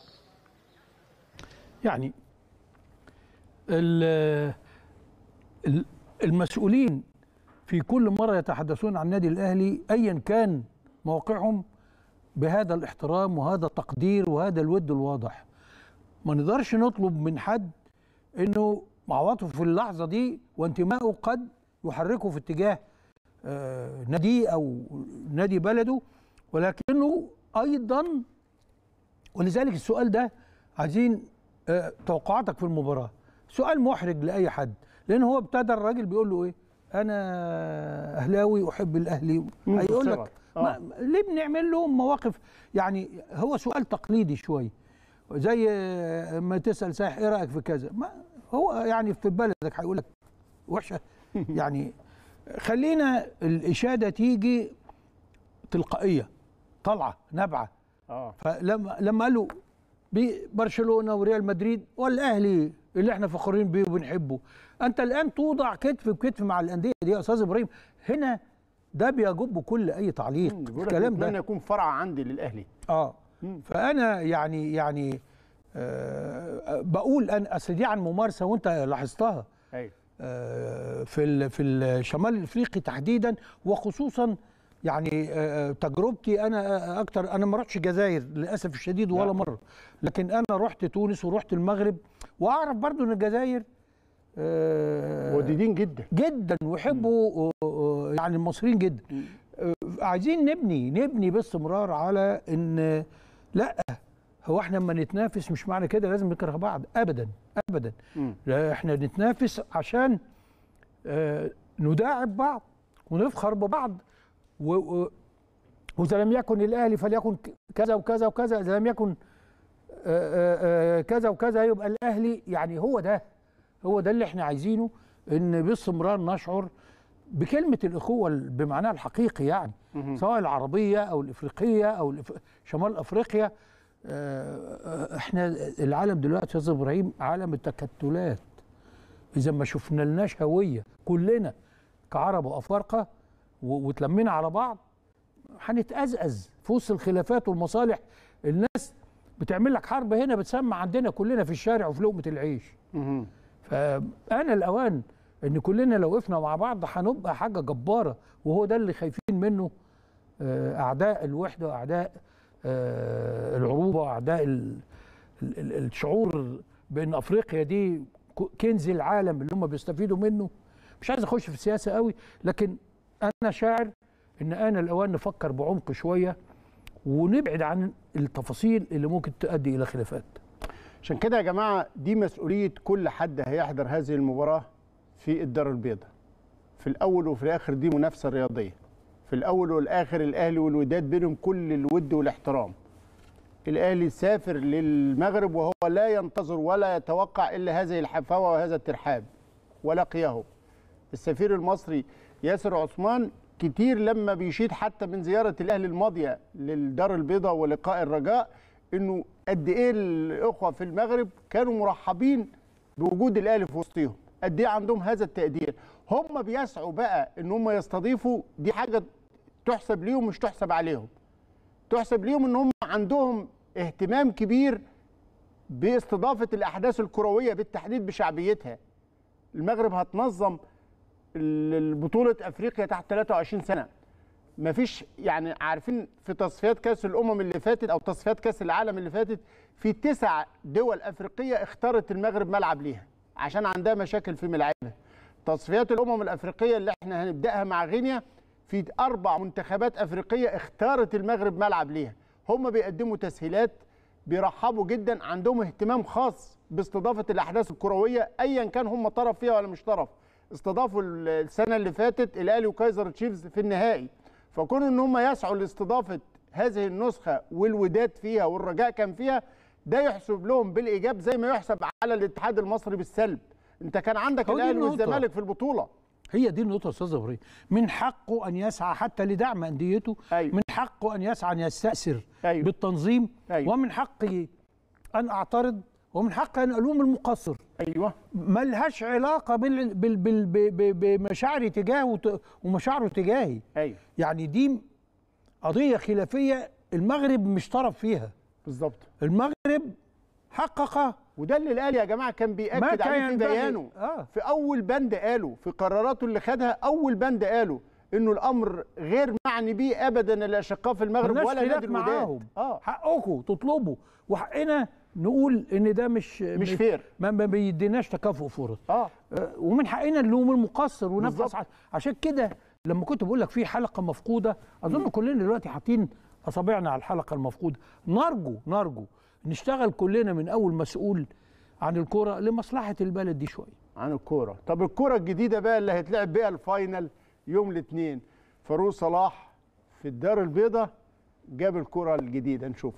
يعني ال- ال- المسؤولين في كل مرة يتحدثون عن النادي الأهلي أيا كان موقعهم بهذا الاحترام وهذا التقدير وهذا الود الواضح ما نقدرش نطلب من حد انه عواطفه في اللحظة دي وانتمائه قد يحركه في اتجاه آه، ناديه او نادي بلده ولكنه ايضا ولذلك السؤال ده عايزين آه، توقعاتك في المباراه سؤال محرج لاي حد لان هو ابتدى الراجل بيقول له ايه انا اهلاوي احب الاهلي مم، هيقول بالصغر. لك آه. ما ليه بنعمل لهم مواقف يعني هو سؤال تقليدي شويه زي آه، ما تسال سائح ايه رايك في كذا ما هو يعني في بلدك هيقول لك وحشه يعني خلينا الاشاده تيجي تلقائيه طالعه نابعه اه فلما لما قالوا برشلونه وريال مدريد والاهلي اللي احنا فخورين بيه وبنحبه انت الان توضع كتف بكتف مع الانديه دي يا استاذ ابراهيم هنا ده بيجب كل اي تعليق بيقول لك الكلام اتمنى ده يكون فرع عندي للاهلي اه مم. فانا يعني يعني آه بقول انا اصل دي عن ممارسه وانت لاحظتها ايوه آه، في ال- في الشمال الافريقي تحديدا وخصوصا يعني آه، تجربتي انا آه، اكتر انا ما رحتش الجزائر للاسف الشديد ولا لا. مره لكن انا رحت تونس ورحت المغرب واعرف برضو ان الجزائر آه، وديدين جدا جدا ويحبوا آه، آه، يعني المصريين جدا آه، عايزين نبني نبني باستمرار على ان لا هو احنا لما نتنافس مش معنى كده لازم نكره بعض ابدا ابدا مم. لا احنا نتنافس عشان آه، نداعب بعض ونفخر ببعض و- و- واذا لم يكن الاهلي فليكن ك- كذا وكذا وكذا اذا لم يكن آه، آه، آه، كذا وكذا يبقى الاهلي يعني هو ده هو ده اللي احنا عايزينه ان باستمرار نشعر بكلمه الاخوه بمعناها الحقيقي يعني مهم. سواء العربيه او الافريقيه او الإف... شمال افريقيا آه، آه، احنا العالم دلوقتي يا استاذ ابراهيم عالم التكتلات اذا ما شفنا لناش هويه كلنا كعرب وافارقه و- وتلمينا على بعض هنتأزأز في وسط الخلافات والمصالح الناس بتعمل لك حرب هنا بتسمع عندنا كلنا في الشارع وفي لقمه العيش مهم. فأنا الأوان إن كلنا لو وقفنا مع بعض هنبقى حاجة جبارة وهو ده اللي خايفين منه آه، أعداء الوحدة وأعداء آه، العروبة وأعداء ال- ال- ال- الشعور بأن أفريقيا دي ك- كنز العالم اللي هم بيستفيدوا منه مش عايز أخش في السياسة قوي لكن أنا شاعر إن أنا الأوان نفكر بعمق شوية ونبعد عن التفاصيل اللي ممكن تؤدي الى خلافات عشان كده يا جماعه دي مسؤوليه كل حد هيحضر هذه المباراه في الدار البيضاء في الاول وفي الاخر دي منافسه رياضيه في الاول والاخر الاهلي والوداد بينهم كل الود والاحترام الاهلي سافر للمغرب وهو لا ينتظر ولا يتوقع الا هذه الحفاوه وهذا الترحاب ولقيه السفير المصري ياسر عثمان كتير لما بيشيد حتى من زياره الاهلي الماضيه للدار البيضاء ولقاء الرجاء انه قد ايه الاخوه في المغرب كانوا مرحبين بوجود الاهلي في وسطهم قد ايه عندهم هذا التقدير هم بيسعوا بقى ان هم يستضيفوا دي حاجه تحسب ليهم مش تحسب عليهم تحسب ليهم ان هم عندهم اهتمام كبير باستضافه الاحداث الكرويه بالتحديد بشعبيتها المغرب هتنظم بطوله افريقيا تحت 23 سنه مفيش يعني عارفين في تصفيات كاس الامم اللي فاتت او تصفيات كاس العالم اللي فاتت في تسع دول افريقيه اختارت المغرب ملعب ليها عشان عندها مشاكل في ملاعبها تصفيات الامم الافريقيه اللي احنا هنبداها مع غينيا في اربع منتخبات افريقيه اختارت المغرب ملعب ليها هم بيقدموا تسهيلات بيرحبوا جدا عندهم اهتمام خاص باستضافه الاحداث الكرويه ايا كان هم طرف فيها ولا مش طرف استضافوا السنه اللي فاتت الاهلي وكايزر تشيفز في النهائي فكونوا ان هم يسعوا لاستضافه هذه النسخه والوداد فيها والرجاء كان فيها ده يحسب لهم بالايجاب زي ما يحسب على الاتحاد المصري بالسلب انت كان عندك هو دي الاهلي النقطة. والزمالك في البطوله هي دي النقطة يا أستاذ إبراهيم من حقه أن يسعى حتى لدعم أنديته أيوة. من حقه أن يسعى أن يستأثر أيوة. بالتنظيم أيوة. ومن حقي أن أعترض ومن حقي أن ألوم المقصر ايوه ملهاش علاقة بال... بال... بال... ب- ب- بمشاعري تجاهه وت- ومشاعره تجاهي ايوه يعني دي قضية خلافية المغرب مش طرف فيها بالظبط المغرب حقق وده اللي الاهلي يا جماعه كان ما بياكد كان عليه في ينبغي. بيانه آه. في اول بند قاله في قراراته اللي خدها اول بند قاله انه الامر غير معني بيه ابدا الاشقاء في المغرب ملناش ولا خلاف نادي الوداد معاهم اه حقكم تطلبوا وحقنا نقول ان ده مش مش فير. ما, ما بيديناش تكافؤ فرص اه آه، ومن حقنا نلوم المقصر ونبحث بالظبط. عن- عشان كده لما كنت بقول لك في حلقه مفقوده اظن كلنا دلوقتي حاطين اصابعنا على الحلقه المفقوده نرجو نرجو نشتغل كلنا من اول مسؤول عن الكره لمصلحه البلد دي شويه عن الكوره طب الكوره الجديده بقى اللي هيتلعب بيها الفاينل يوم الاثنين فاروق صلاح في الدار البيضاء جاب الكوره الجديده نشوف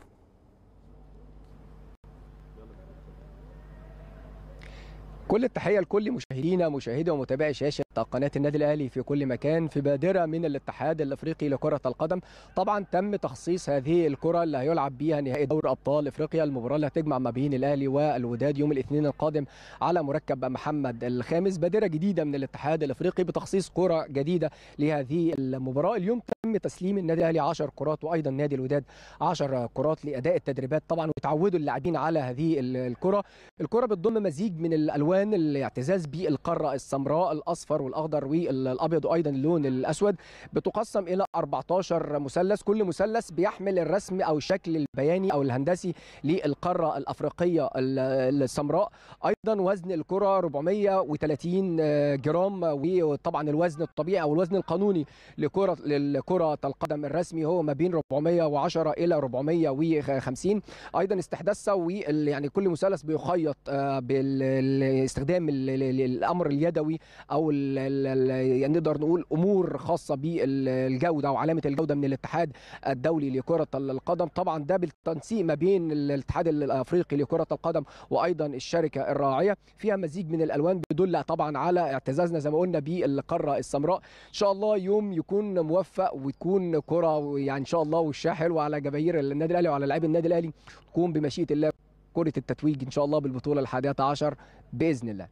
كل التحية لكل مشاهدينا مشاهدي ومتابعي شاشة قناة النادي الأهلي في كل مكان في بادرة من الاتحاد الأفريقي لكرة القدم طبعا تم تخصيص هذه الكرة اللي هيلعب بيها نهائي دوري أبطال أفريقيا المباراة اللي هتجمع ما بين الأهلي والوداد يوم الاثنين القادم على مركب محمد الخامس بادرة جديدة من الاتحاد الأفريقي بتخصيص كرة جديدة لهذه المباراة اليوم تم تسليم النادي الأهلي 10 كرات وأيضا نادي الوداد 10 كرات لأداء التدريبات طبعا وتعودوا اللاعبين على هذه الكرة الكرة بتضم مزيج من الالوان الاعتزاز بالقاره السمراء الاصفر والاخضر والابيض وايضا اللون الاسود بتقسم الى 14 مثلث كل مثلث بيحمل الرسم او الشكل البياني او الهندسي للقاره الافريقيه ال- السمراء ايضا وزن الكره 430 جرام وطبعا الوزن الطبيعي او الوزن القانوني لكره لكره القدم الرسمي هو ما بين 410 الى 450 ايضا استحداثها وال- يعني كل مثلث بيخيط آه، باستخدام ال- ال- الامر اليدوي او ال- ال- ال- يعني نقدر نقول امور خاصه بالجوده او علامه الجوده من الاتحاد الدولي لكره القدم طبعا ده بالتنسيق ما بين الاتحاد الافريقي لكره القدم وايضا الشركه الراعيه فيها مزيج من الالوان بيدل طبعا على اعتزازنا زي ما قلنا بالقاره السمراء ان شاء الله يوم يكون موفق وتكون كره يعني ان شاء الله وشها حلوه على جماهير النادي الاهلي وعلى لاعبي النادي الاهلي تكون بمشيئه الله كره التتويج ان شاء الله بالبطوله الحادية عشر باذن الله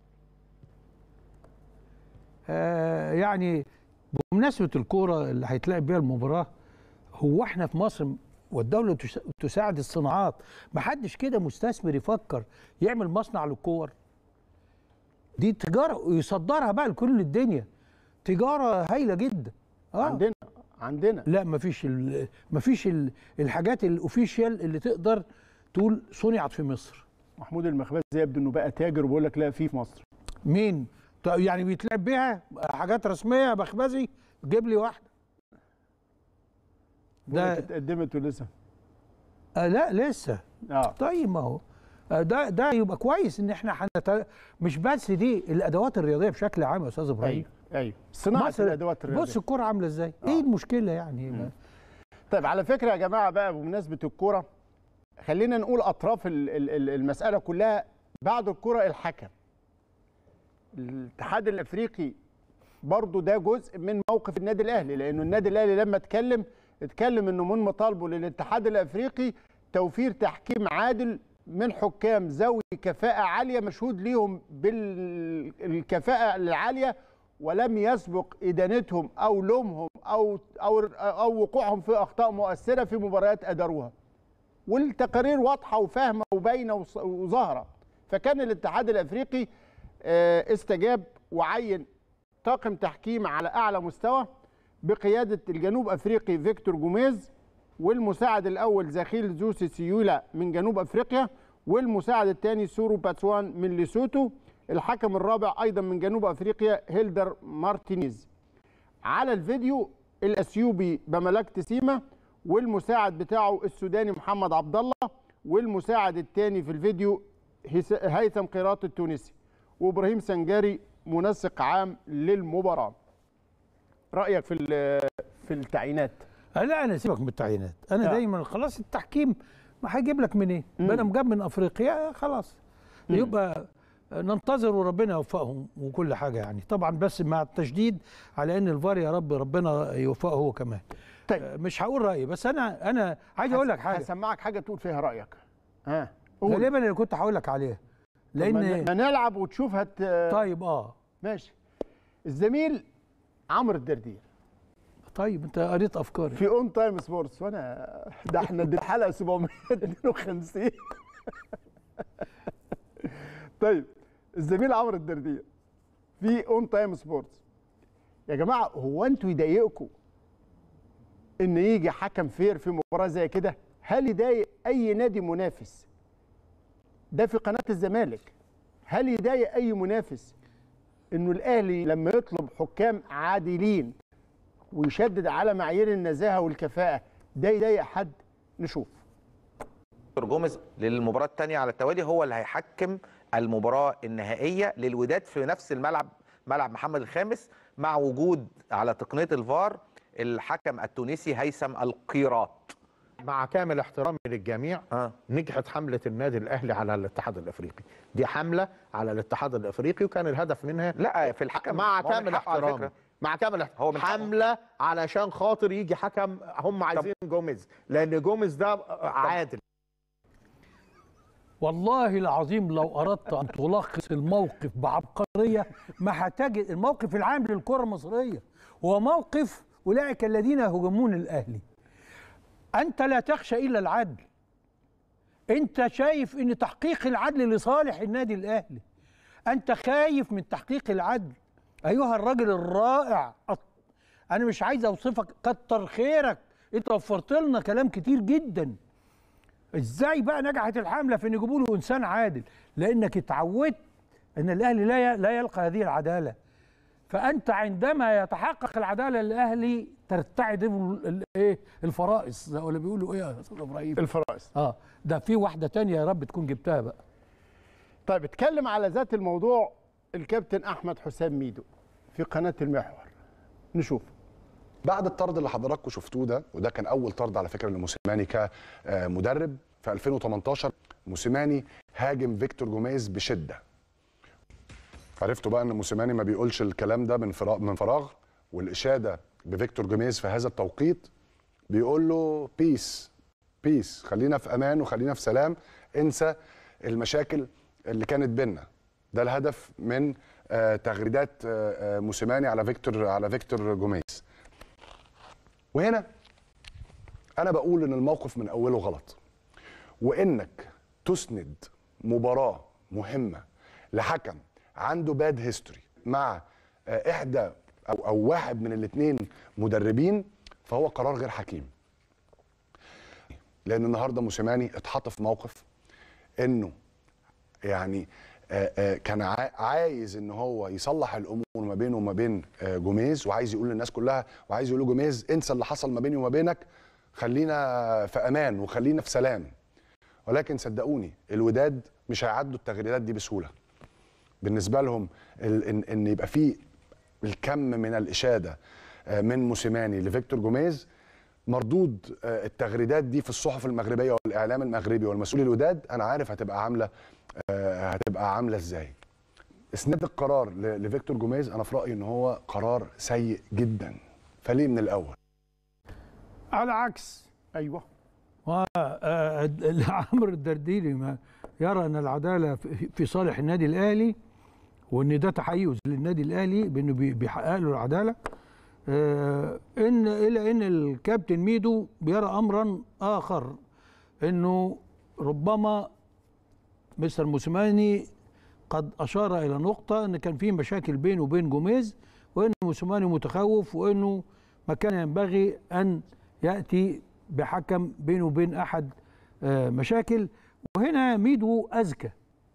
آه يعني بمناسبه الكوره اللي هيتلعب بيها المباراه هو احنا في مصر والدوله تس- تساعد الصناعات ما حدش كده مستثمر يفكر يعمل مصنع للكور دي تجاره ويصدرها بقى لكل الدنيا تجاره هايله جدا اه عندنا عندنا لا مفيش ال مفيش ال الحاجات الاوفيشال اللي تقدر تقول صنعت في مصر محمود المخبز يبدو انه بقى تاجر وبيقول لك لا في في مصر مين طيب يعني بيتلعب بيها حاجات رسميه يا بخبزي جيب لي واحده بيقول ده- لك اتقدمت ولسه آه لا لسه اه طيب ما هو آه، ده ده يبقى كويس ان احنا حنت... مش بس دي الادوات الرياضيه بشكل عام يا استاذ ابراهيم ايوه ايوه صناعه مصر- الادوات الرياضيه بص الكوره عامله ازاي ايه المشكله يعني طيب على فكره يا جماعه بقى بمناسبه الكوره خلينا نقول اطراف ال- ال- ال- المساله كلها بعد الكوره الحكم الاتحاد الافريقي برضو ده جزء من موقف النادي الاهلي لانه النادي الاهلي لما اتكلم اتكلم انه من مطالبه للاتحاد الافريقي توفير تحكيم عادل من حكام ذوي كفاءه عاليه مشهود ليهم بالكفاءه العاليه ولم يسبق ادانتهم او لومهم او او او وقوعهم في اخطاء مؤثره في مباريات اداروها والتقارير واضحه وفاهمه وباينه وص- وظاهره فكان الاتحاد الافريقي آه، استجاب وعين طاقم تحكيم على اعلى مستوى بقياده الجنوب افريقي فيكتور جوميز والمساعد الاول زخيل زوسي سيولا من جنوب افريقيا والمساعد الثاني سورو باتسوان من ليسوتو الحكم الرابع ايضا من جنوب افريقيا هيلدر مارتينيز على الفيديو الاثيوبي بملاك تسيما والمساعد بتاعه السوداني محمد عبد الله والمساعد الثاني في الفيديو هيس- هيثم قيراط التونسي وابراهيم سنجاري منسق عام للمباراه رايك في ال- في التعيينات آه، لا انا سيبك من التعيينات انا آه. دايما خلاص التحكيم ما هيجيب لك منين مم. ما دام جاب من افريقيا خلاص يبقى ننتظر وربنا يوفقهم وكل حاجه يعني طبعا بس مع التشديد على ان الفار يا رب ربنا يوفقه هو كمان طيب. آه، مش هقول رايي بس انا انا عايز اقول لك حاجه هسمعك حاجه تقول فيها رايك ها قول. غالبا اللي كنت هقول لك عليها ما ن- لان ما نلعب وتشوف هت طيب اه ماشي الزميل عمرو الدردير طيب انت قريت افكاري في اون تايم سبورتس وانا ده احنا دي الحلقه 752 طيب الزميل عمرو الدردير في اون تايم سبورتس يا جماعه هو انتوا يضايقكم ان يجي حكم فير في مباراه زي كده هل يضايق اي نادي منافس ده في قناه الزمالك هل يضايق اي منافس انه الاهلي لما يطلب حكام عادلين ويشدد على معايير النزاهه والكفاءه ده يضايق حد نشوف فيكتور جوميز للمباراه الثانيه على التوالي هو اللي هيحكم المباراه النهائيه للوداد في نفس الملعب ملعب محمد الخامس مع وجود على تقنيه الفار الحكم التونسي هيثم القيراط مع كامل احترامي للجميع آه. نجحت حملة النادي الأهلي على الاتحاد الأفريقي دي حملة على الاتحاد الأفريقي وكان الهدف منها لا في الحكم مع هو من كامل حقه على احترامي فكرة. مع كامل هو احترامي من حقه. حملة علشان خاطر يجي حكم هم عايزين جوميز لأن جوميز ده عادل والله العظيم لو اردت ان تلخص الموقف بعبقريه ما هتجد الموقف العام للكره المصريه هو موقف اولئك الذين يهاجمون الاهلي انت لا تخشى الا العدل انت شايف ان تحقيق العدل لصالح النادي الاهلي انت خايف من تحقيق العدل ايها الرجل الرائع أط- انا مش عايز اوصفك كتر خيرك انت وفرت لنا كلام كتير جدا ازاي بقى نجحت الحمله في ان يجيبوا له انسان عادل لانك اتعودت ان الاهلي لا ي- لا يلقى هذه العداله فانت عندما يتحقق العداله للاهلي ترتعد ال- ال- ايه الفرائص زي ولا بيقولوا ايه يا استاذ ابراهيم الفرائص اه ده في واحده تانية يا رب تكون جبتها بقى طيب اتكلم على ذات الموضوع الكابتن احمد حسام ميدو في قناه المحور نشوف بعد الطرد اللي حضراتكم شفتوه ده وده كان اول طرد على فكره لموسيماني كمدرب في 2018 موسيماني هاجم فيكتور جوميز بشده عرفتوا بقى ان موسيماني ما بيقولش الكلام ده من فراغ من فراغ والاشاده بفيكتور جوميز في هذا التوقيت بيقول له بيس بيس خلينا في امان وخلينا في سلام انسى المشاكل اللي كانت بينا ده الهدف من آه، تغريدات آه، آه، موسيماني على فيكتور على فيكتور جوميز وهنا انا بقول ان الموقف من اوله غلط وانك تسند مباراه مهمه لحكم عنده باد هيستوري مع آه، احدى او او واحد من الاثنين مدربين فهو قرار غير حكيم لان النهارده موسيماني اتحط في موقف انه يعني آه، آه، كان عا- عايز ان هو يصلح الامور ما بينه وما بين آه، جوميز وعايز يقول للناس كلها وعايز يقول لجوميز انسى اللي حصل ما بيني وما بينك خلينا في امان وخلينا في سلام ولكن صدقوني الوداد مش هيعدوا التغريدات دي بسهوله بالنسبه لهم ال- ان, إن يبقى في الكم من الاشاده آه، من موسيماني لفيكتور جوميز مردود آه، التغريدات دي في الصحف المغربيه والاعلام المغربي والمسؤول الوداد انا عارف هتبقى عامله آه، هتبقى عامله ازاي اسناد القرار ل- لفيكتور جوميز انا في رايي ان هو قرار سيء جدا فليه من الاول على عكس ايوه عمرو الدرديري ما يرى ان العداله في في صالح النادي الاهلي وان ده تحيز للنادي الاهلي بانه بي- بيحقق له العداله آه، ان الى ان الكابتن ميدو بيرى امرا اخر انه ربما مستر موسيماني قد اشار الى نقطه ان كان في مشاكل بينه وبين جوميز وان موسيماني متخوف وانه ما كان ينبغي ان ياتي بحكم بينه وبين احد آه، مشاكل وهنا ميدو اذكى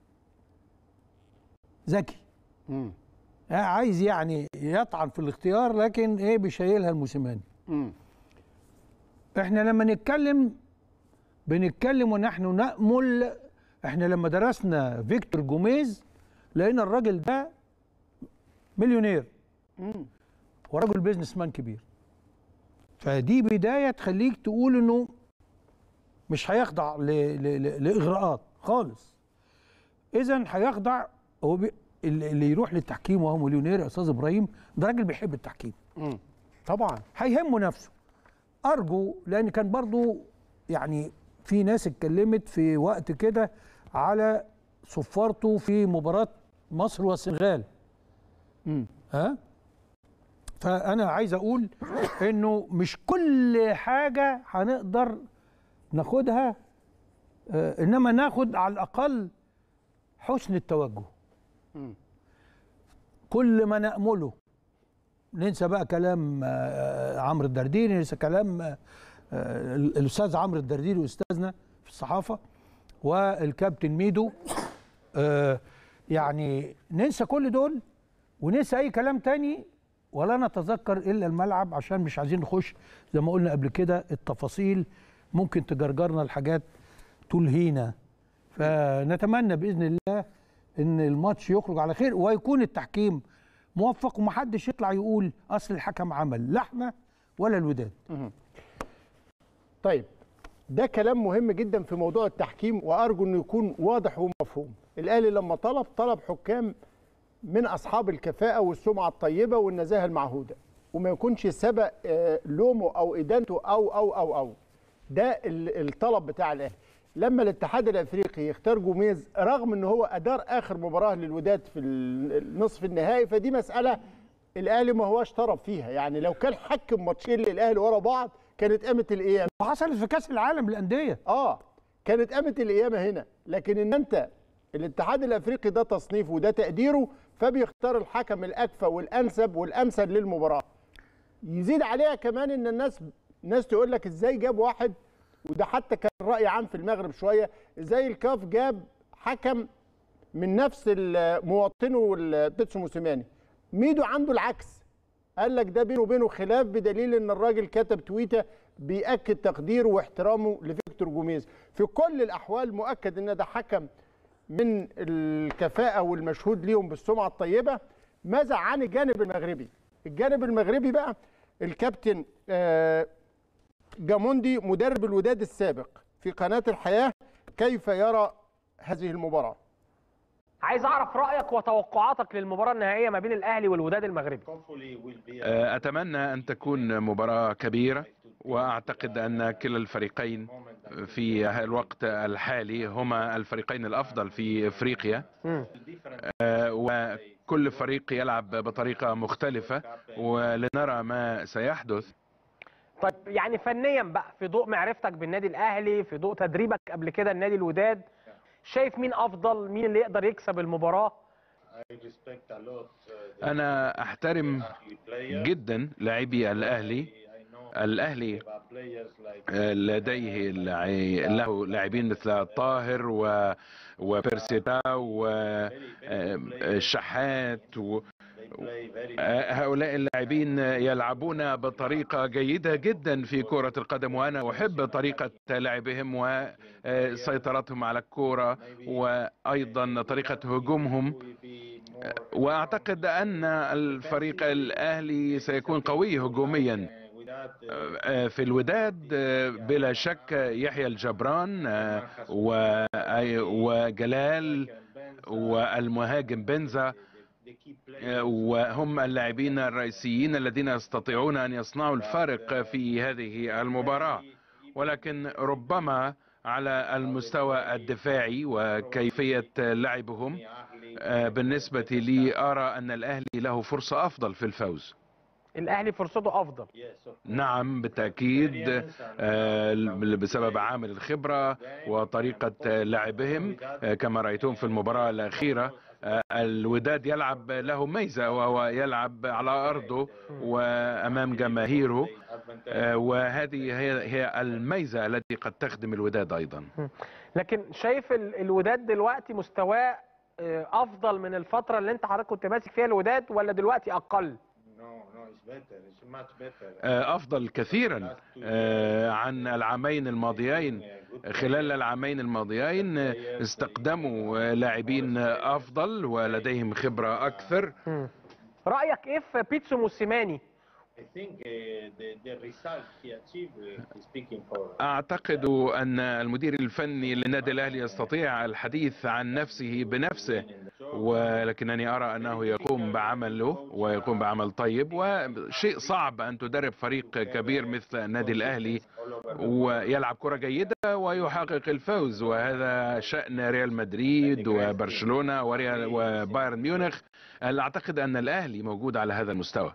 ذكي مم. آه، عايز يعني يطعن في الاختيار لكن ايه بيشيلها الموسيماني مم. احنا لما نتكلم بنتكلم ونحن نأمل احنا لما درسنا فيكتور جوميز لقينا الراجل ده مليونير مم. ورجل بيزنس مان كبير فدي بداية تخليك تقول انه مش هيخضع ل- ل- ل- لإغراءات خالص إذا هيخضع هو بي اللي اللي يروح للتحكيم وهو مليونير يا أستاذ إبراهيم ده راجل بيحب التحكيم مم. طبعا هيهمه نفسه ارجو لان كان برضو يعني في ناس اتكلمت في وقت كده على صفارته في مباراه مصر والسنغال مم. ها فانا عايز اقول انه مش كل حاجه هنقدر ناخدها آه، انما ناخد على الاقل حسن التوجه مم. كل ما نأمله ننسى بقى كلام آه، عمرو الدرديري ننسى كلام آه، آه، الأستاذ عمرو الدرديري أستاذنا في الصحافة والكابتن ميدو آه، يعني ننسى كل دول وننسى أي كلام تاني ولا نتذكر إلا الملعب عشان مش عايزين نخش زي ما قلنا قبل كده التفاصيل ممكن تجرجرنا الحاجات تلهينا فنتمنى بإذن الله ان الماتش يخرج على خير ويكون التحكيم موفق ومحدش يطلع يقول اصل الحكم عمل لا احنا ولا الوداد طيب ده كلام مهم جدا في موضوع التحكيم وارجو انه يكون واضح ومفهوم الاهلي لما طلب طلب حكام من اصحاب الكفاءه والسمعه الطيبه والنزاهه المعهوده وما يكونش سبق آه، لومه او ادانته او او او او ده ال- الطلب بتاع الاهلي لما الاتحاد الافريقي يختار جوميز رغم ان هو ادار اخر مباراه للوداد في ال- النصف النهائي فدي مساله الاهلي ما هوش طرف فيها يعني لو كان حكم ماتشين للاهلي ورا بعض كانت قامت القيامه وحصلت في كاس العالم للانديه اه كانت قامت القيامه هنا لكن ان انت الاتحاد الافريقي ده تصنيفه وده تقديره فبيختار الحكم الاكفى والانسب والامثل للمباراه يزيد عليها كمان ان الناس ناس تقول لك ازاي جاب واحد وده حتى كان راي عام في المغرب شويه ازاي الكاف جاب حكم من نفس ال- مواطنه ال- بيتسو موسيماني ميدو عنده العكس قال لك ده بينه وبينه خلاف بدليل ان الراجل كتب تويته بيأكد تقديره واحترامه لفيكتور جوميز في كل الاحوال مؤكد ان ده حكم من الكفاءه والمشهود ليهم بالسمعه الطيبه ماذا عن الجانب المغربي الجانب المغربي بقى الكابتن آه، جاموندي مدرب الوداد السابق في قناه الحياه كيف يرى هذه المباراه عايز اعرف رايك وتوقعاتك للمباراه النهائيه ما بين الاهلي والوداد المغربي أتمنى أن تكون مباراة كبيرة وأعتقد أن كلا الفريقين في الوقت الحالي هما الفريقين الأفضل في إفريقيا آه، وكل فريق يلعب بطريقة مختلفة ولنرى ما سيحدث طيب يعني فنيا بقى في ضوء معرفتك بالنادي الاهلي في ضوء تدريبك قبل كده النادي الوداد شايف مين افضل مين اللي يقدر يكسب المباراه أنا أحترم جدا لاعبي الأهلي الأهلي آه، لديه لعي- له لاعبين مثل طاهر و وبيرسيتا والشحات آه، هؤلاء اللاعبين يلعبون بطريقة جيدة جدا في كرة القدم وأنا أحب طريقة لعبهم وسيطرتهم على الكرة وأيضا طريقة هجومهم آه، وأعتقد أن الفريق الأهلي سيكون قوي هجوميا آه، في الوداد آه، بلا شك يحيى الجبران آه، و- أي- وجلال والمهاجم بنزا آه، وهم اللاعبين الرئيسيين الذين يستطيعون ان يصنعوا الفارق في هذه المباراه ولكن ربما على المستوى الدفاعي وكيفيه لعبهم آه، بالنسبه لي ارى ان الاهلي له فرصه افضل في الفوز الاهلي فرصته افضل نعم بالتأكيد آه، بسبب عامل الخبرة وطريقة لعبهم آه، كما رأيتم في المباراة الأخيرة آه، الوداد يلعب له ميزة وهو يلعب على أرضه وأمام جماهيره آه، وهذه هي هي الميزة التي قد تخدم الوداد أيضا لكن شايف ال- الوداد دلوقتي مستواه آه، افضل من الفتره اللي انت حضرتك كنت ماسك فيها الوداد ولا دلوقتي اقل آه، أفضل كثيرا آه، عن العامين الماضيين خلال العامين الماضيين آه، استقدموا آه، لاعبين آه، أفضل ولديهم خبرة أكثر رايك ايه في بيتسو موسيماني أعتقد أن المدير الفني للنادي الأهلي يستطيع الحديث عن نفسه بنفسه ولكنني أرى أنه يقوم بعمله ويقوم بعمل طيب وشيء صعب أن تدرب فريق كبير مثل النادي الأهلي ويلعب كرة جيدة ويحقق الفوز وهذا شأن ريال مدريد وبرشلونة وريال وبايرن ميونخ أعتقد أن الأهلي موجود على هذا المستوى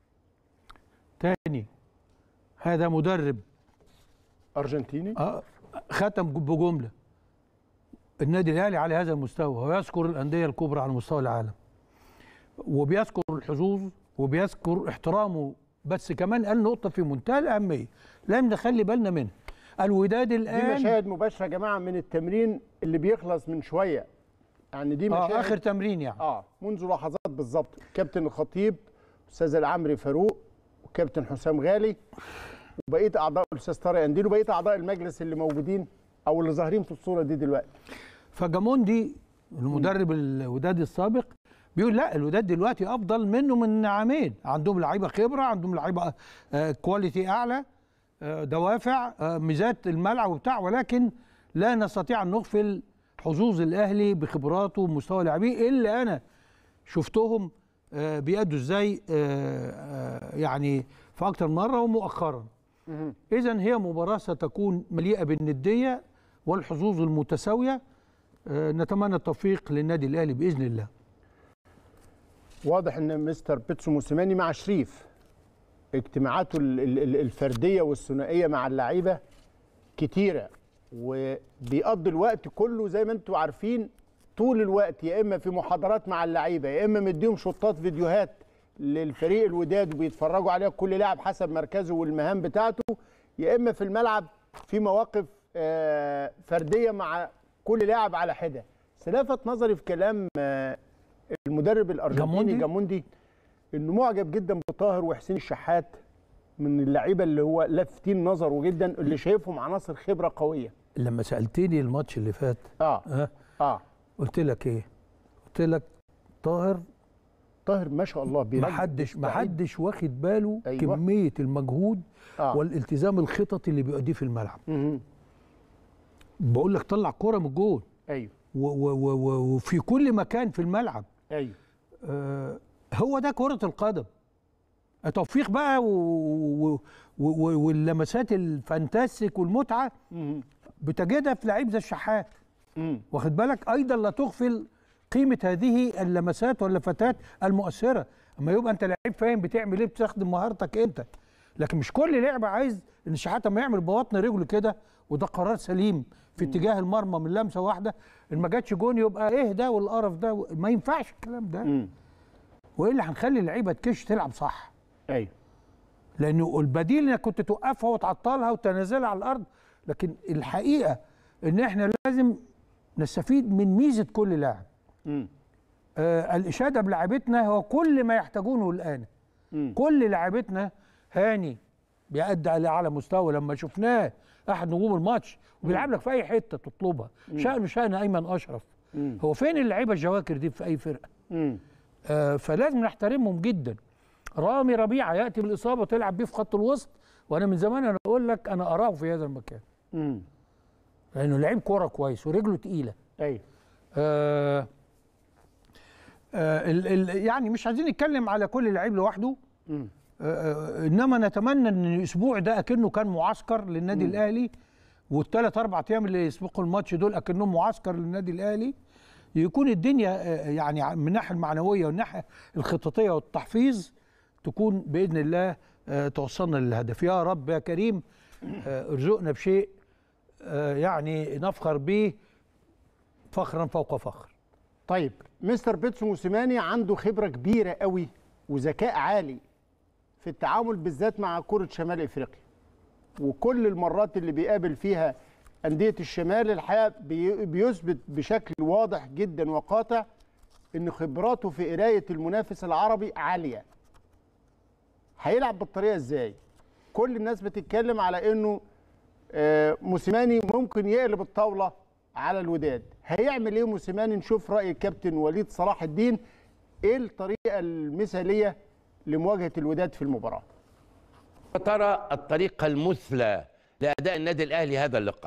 تاني هذا مدرب ارجنتيني آه، ختم بجمله النادي الاهلي على هذا المستوى ويذكر الانديه الكبرى على مستوى العالم وبيذكر الحظوظ وبيذكر احترامه بس كمان قال نقطه في منتهى الاهميه لازم نخلي بالنا منها الوداد دي الان مشاهد مباشره يا جماعه من التمرين اللي بيخلص من شويه يعني دي مشاهد اه اخر تمرين يعني اه منذ لحظات بالظبط كابتن الخطيب استاذ العمري فاروق وكابتن حسام غالي وبقيه اعضاء الاستاذ طارق انديل وبقيه اعضاء المجلس اللي موجودين او اللي ظاهرين في الصوره دي دلوقتي فجاموندي المدرب الوداد السابق بيقول لا الوداد دلوقتي افضل منه من عامين عندهم لعيبه خبره عندهم لعيبه آه، كواليتي اعلى آه، دوافع آه، ميزات الملعب وبتاع ولكن لا نستطيع ان نغفل حظوظ الاهلي بخبراته ومستوى لاعبيه اللي انا شفتهم آه، بيأدوا ازاي آه، آه، يعني في اكتر مره ومؤخرا اذا هي مباراه ستكون مليئه بالنديه والحظوظ المتساويه آه، نتمنى التوفيق للنادي الاهلي باذن الله واضح ان مستر بيتسو موسيماني مع شريف اجتماعاته ال- ال- ال- الفرديه والثنائيه مع اللعيبه كتيره وبيقضي الوقت كله زي ما انتم عارفين طول الوقت يا اما في محاضرات مع اللعيبه يا اما مديهم شطات فيديوهات للفريق الوداد وبيتفرجوا عليها كل لاعب حسب مركزه والمهام بتاعته يا اما في الملعب في مواقف آه، فرديه مع كل لاعب على حده بس لفت نظري في كلام آه، المدرب الارجنتيني جاموندي؟ جاموندي انه معجب جدا بطاهر وحسين الشحات من اللعيبه اللي هو لافتين نظره جدا اللي شايفهم عناصر خبره قويه لما سالتني الماتش اللي فات اه اه, اه قلت لك ايه قلت لك طاهر طاهر ما شاء الله بيرجع محدش مستعد. محدش واخد باله أيوة. أيوة. كميه المجهود آه. آه. والالتزام الخططي اللي بيؤديه في الملعب مهم. بقول لك طلع كرة من الجول ايوه و- و- و- و- وفي كل مكان في الملعب ايوه آه هو ده كرة القدم توفيق بقى و... و... و... واللمسات الفانتاستيك والمتعة مهم. بتجدها في لعيب زي الشحات مم. واخد بالك ايضا لا تغفل قيمه هذه اللمسات واللفتات المؤثره اما يبقى انت لعيب فاهم بتعمل ايه بتستخدم مهارتك امتى لكن مش كل لعبه عايز ان الشحات اما يعمل ببطن رجله كده وده قرار سليم في اتجاه المرمى من لمسه واحده ان ما جاتش جون يبقى ايه ده والقرف ده ما ينفعش الكلام ده مم. والا هنخلي اللعيبه تكش تلعب صح ايوه لانه البديل انك كنت توقفها وتعطلها وتنزلها على الارض لكن الحقيقه ان احنا لازم نستفيد من ميزه كل لاعب مم. آه الاشاده بلاعبتنا هو كل ما يحتاجونه الان كل لاعبتنا هاني بيأدي على اعلى مستوى لما شفناه احد نجوم الماتش وبيلعب لك في اي حته تطلبها شأنه شأن ايمن اشرف هو فين اللعيبه الجواكر دي في اي فرقه آه فلازم نحترمهم جدا رامي ربيعه ياتي بالاصابه تلعب بيه في خط الوسط وانا من زمان انا اقول لك انا اراه في هذا المكان امم لانه لعيب كوره كويس ورجله تقيله ايوه آه آه ال ال يعني مش عايزين نتكلم على كل لعيب لوحده مم. آه آه انما نتمنى ان الاسبوع ده اكنه كان معسكر للنادي الاهلي والثلاث اربع ايام اللي يسبقوا الماتش دول اكنهم معسكر للنادي الاهلي يكون الدنيا آه، يعني من الناحيه المعنويه والناحيه الخططيه والتحفيظ تكون باذن الله آه، توصلنا للهدف يا رب يا كريم آه، ارزقنا بشيء آه، يعني نفخر به فخرا فوق فخر طيب مستر بيتسو موسيماني عنده خبره كبيره قوي وذكاء عالي في التعامل بالذات مع كره شمال افريقيا وكل المرات اللي بيقابل فيها انديه الشمال الحقيقه بي- بيثبت بشكل واضح جدا وقاطع ان خبراته في قرايه المنافس العربي عاليه هيلعب بالطريقه ازاي كل الناس بتتكلم على انه آه، موسيماني ممكن يقلب الطاوله على الوداد هيعمل ايه موسيماني نشوف راي الكابتن وليد صلاح الدين ايه الطريقه المثاليه لمواجهه الوداد في المباراه ترى الطريقة المثلى لأداء النادي الأهلي هذا اللقاء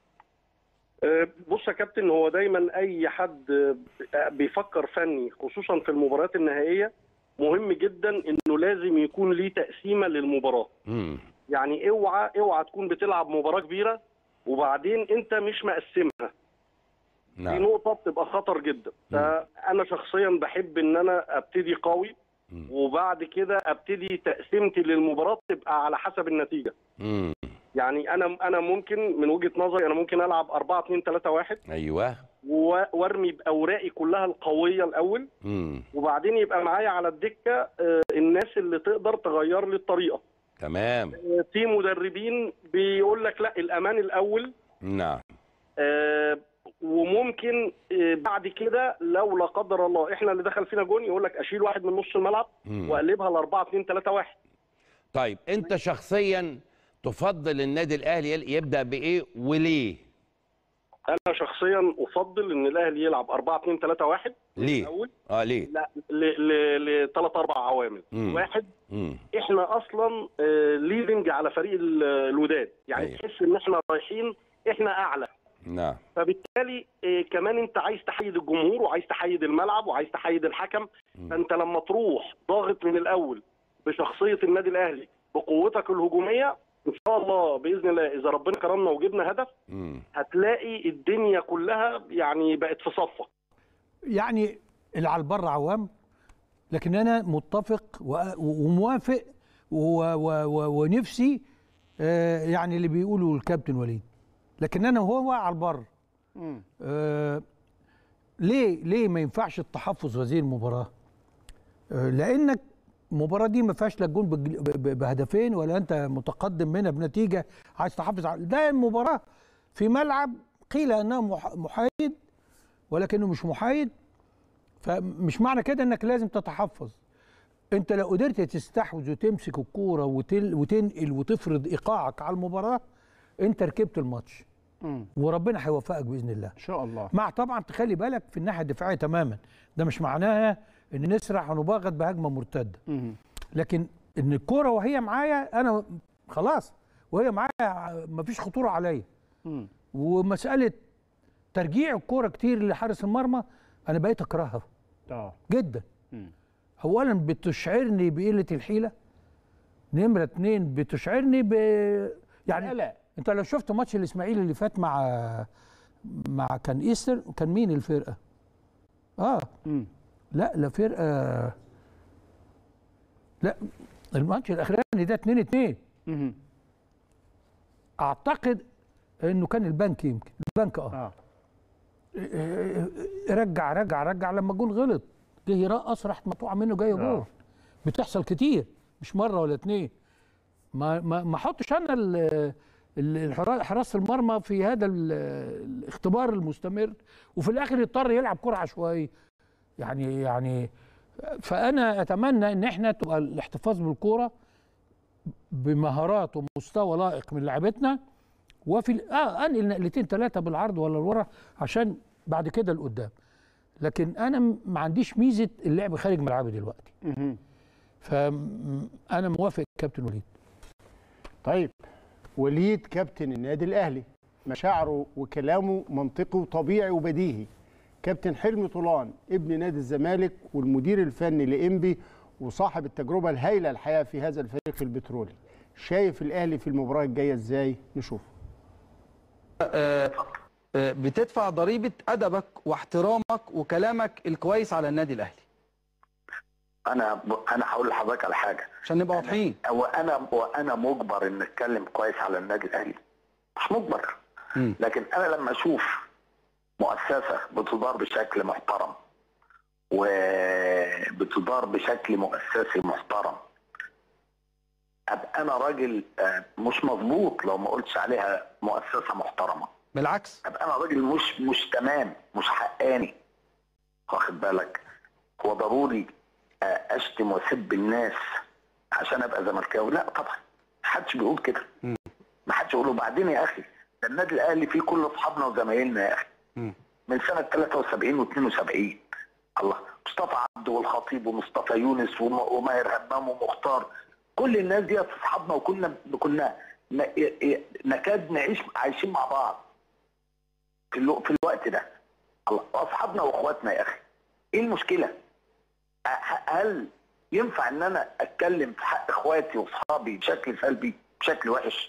أه، بص يا كابتن هو دايما اي حد أه، بيفكر فني خصوصا في المباريات النهائيه مهم جدا انه لازم يكون ليه تقسيمه للمباراه مم. يعني اوعى اوعى تكون بتلعب مباراه كبيره وبعدين انت مش مقسمها دي نعم نقطه بتبقى خطر جدا فانا شخصيا بحب ان انا ابتدي قوي وبعد كده ابتدي تقسيمتي للمباراه تبقى على حسب النتيجه مم. يعني انا انا ممكن من وجهه نظري انا ممكن العب 4 2 3 1 أيوه و- وارمي باوراقي كلها القويه الاول مم. وبعدين يبقى معايا على الدكه آه، الناس اللي تقدر تغير لي الطريقه تمام آه، في مدربين بيقول لك لا الامان الاول نعم آه، وممكن آه، بعد كده لو لا قدر الله احنا اللي دخل فينا جون يقول لك اشيل واحد من نص الملعب مم. واقلبها ل 4 2 3 1 طيب أنت شخصيا تفضل النادي الأهلي يبدأ بإيه وليه انا شخصيا افضل ان الاهلي يلعب 4 2 3 1 ليه الاول اه ليه لا لثلاث اربع عوامل مم. واحد مم. احنا اصلا ليدنج على فريق ال- الوداد يعني أيوة. تحس ان احنا رايحين احنا اعلى نعم فبالتالي آه، كمان انت عايز تحيد الجمهور وعايز تحيد الملعب وعايز تحيد الحكم فانت لما تروح ضاغط من الاول بشخصيه النادي الاهلي بقوتك الهجوميه ان شاء الله باذن الله اذا ربنا كرمنا وجبنا هدف مم. هتلاقي الدنيا كلها يعني بقت في صفك يعني اللي على البر عوام لكن انا متفق و- وموافق و- و- و- ونفسي آه، يعني اللي بيقوله الكابتن وليد لكن انا وهو على البر آه، ليه ليه ما ينفعش التحفظ في هذه المباراه آه، لانك المباراه دي ما فيهاش لا جون بج- ب- ب- بهدفين ولا انت متقدم منها بنتيجه عايز تحافظ على ده المباراه في ملعب قيل انه مح- محايد ولكنه مش محايد فمش معنى كده انك لازم تتحفظ انت لو قدرت تستحوذ وتمسك الكوره وتل وتنقل وتفرض ايقاعك على المباراه انت ركبت الماتش وربنا هيوفقك باذن الله ان شاء الله مع طبعا تخلي بالك في الناحيه الدفاعيه تماما ده مش معناها ان نسرح ونباغت بهجمه مرتده لكن ان الكوره وهي معايا انا خلاص وهي معايا مفيش خطوره عليا ومساله ترجيع الكوره كتير لحارس المرمى انا بقيت اكرهها اه جدا اولا بتشعرني بقله الحيله نمره اتنين بتشعرني ب يعني لا. انت لو شفت ماتش الاسماعيلي اللي فات مع مع كان ايستر كان مين الفرقه؟ اه لا لا فرقه لا الماتش الاخراني ده 2 2 اعتقد انه كان البنك يمكن البنك اه, آه. رجع رجع رجع لما الجون غلط جه يرقص راحت مقطوعه منه جايه جول بتحصل كتير مش مره ولا اتنين ما ما ما احطش انا ال- ال- الحرا- حراسه المرمى في هذا ال- الاختبار المستمر وفي الاخر يضطر يلعب كره عشوائيه يعني يعني فانا اتمنى ان احنا تبقى الاحتفاظ بالكوره بمهارات ومستوى لائق من لعيبتنا وفي ال- اه انقل نقلتين ثلاثه بالعرض ولا لورا عشان بعد كده لقدام لكن انا م- ما عنديش ميزه اللعب خارج ملعبي دلوقتي فانا موافق كابتن وليد طيب وليد كابتن النادي الاهلي مشاعره وكلامه منطقي وطبيعي وبديهي كابتن حلمي طولان ابن نادي الزمالك والمدير الفني لانبي وصاحب التجربه الهائله الحقيقه في هذا الفريق البترولي شايف الاهلي في المباراه الجايه ازاي نشوف آه، آه، بتدفع ضريبة أدبك واحترامك وكلامك الكويس على النادي الأهلي انا انا هقول لحضرتك على حاجه عشان نبقى واضحين وانا وانا مجبر ان اتكلم كويس على النادي الاهلي مش مجبر لكن انا لما اشوف مؤسسه بتدار بشكل محترم وبتدار بشكل مؤسسي محترم ابقى انا راجل آه، مش مظبوط لو ما قلتش عليها مؤسسه محترمه بالعكس ابقى انا راجل مش مش تمام مش حقاني واخد بالك هو ضروري آه، اشتم واسب الناس عشان ابقى زملكاوي لا طبعا محدش بيقول كده محدش يقول وبعدين يا اخي ده النادي الاهلي فيه كل اصحابنا وزمايلنا يا اخي من سنه 73 و72 الله مصطفى عبده والخطيب ومصطفى يونس وم- وماهر همام ومختار كل الناس دي اصحابنا وكنا كنا ن- ي- ي- نكاد نعيش عايشين مع بعض في, الو... في الوقت ده الله اصحابنا واخواتنا يا اخي ايه المشكله؟ ه- هل ينفع ان انا اتكلم في حق اخواتي واصحابي بشكل سلبي بشكل وحش؟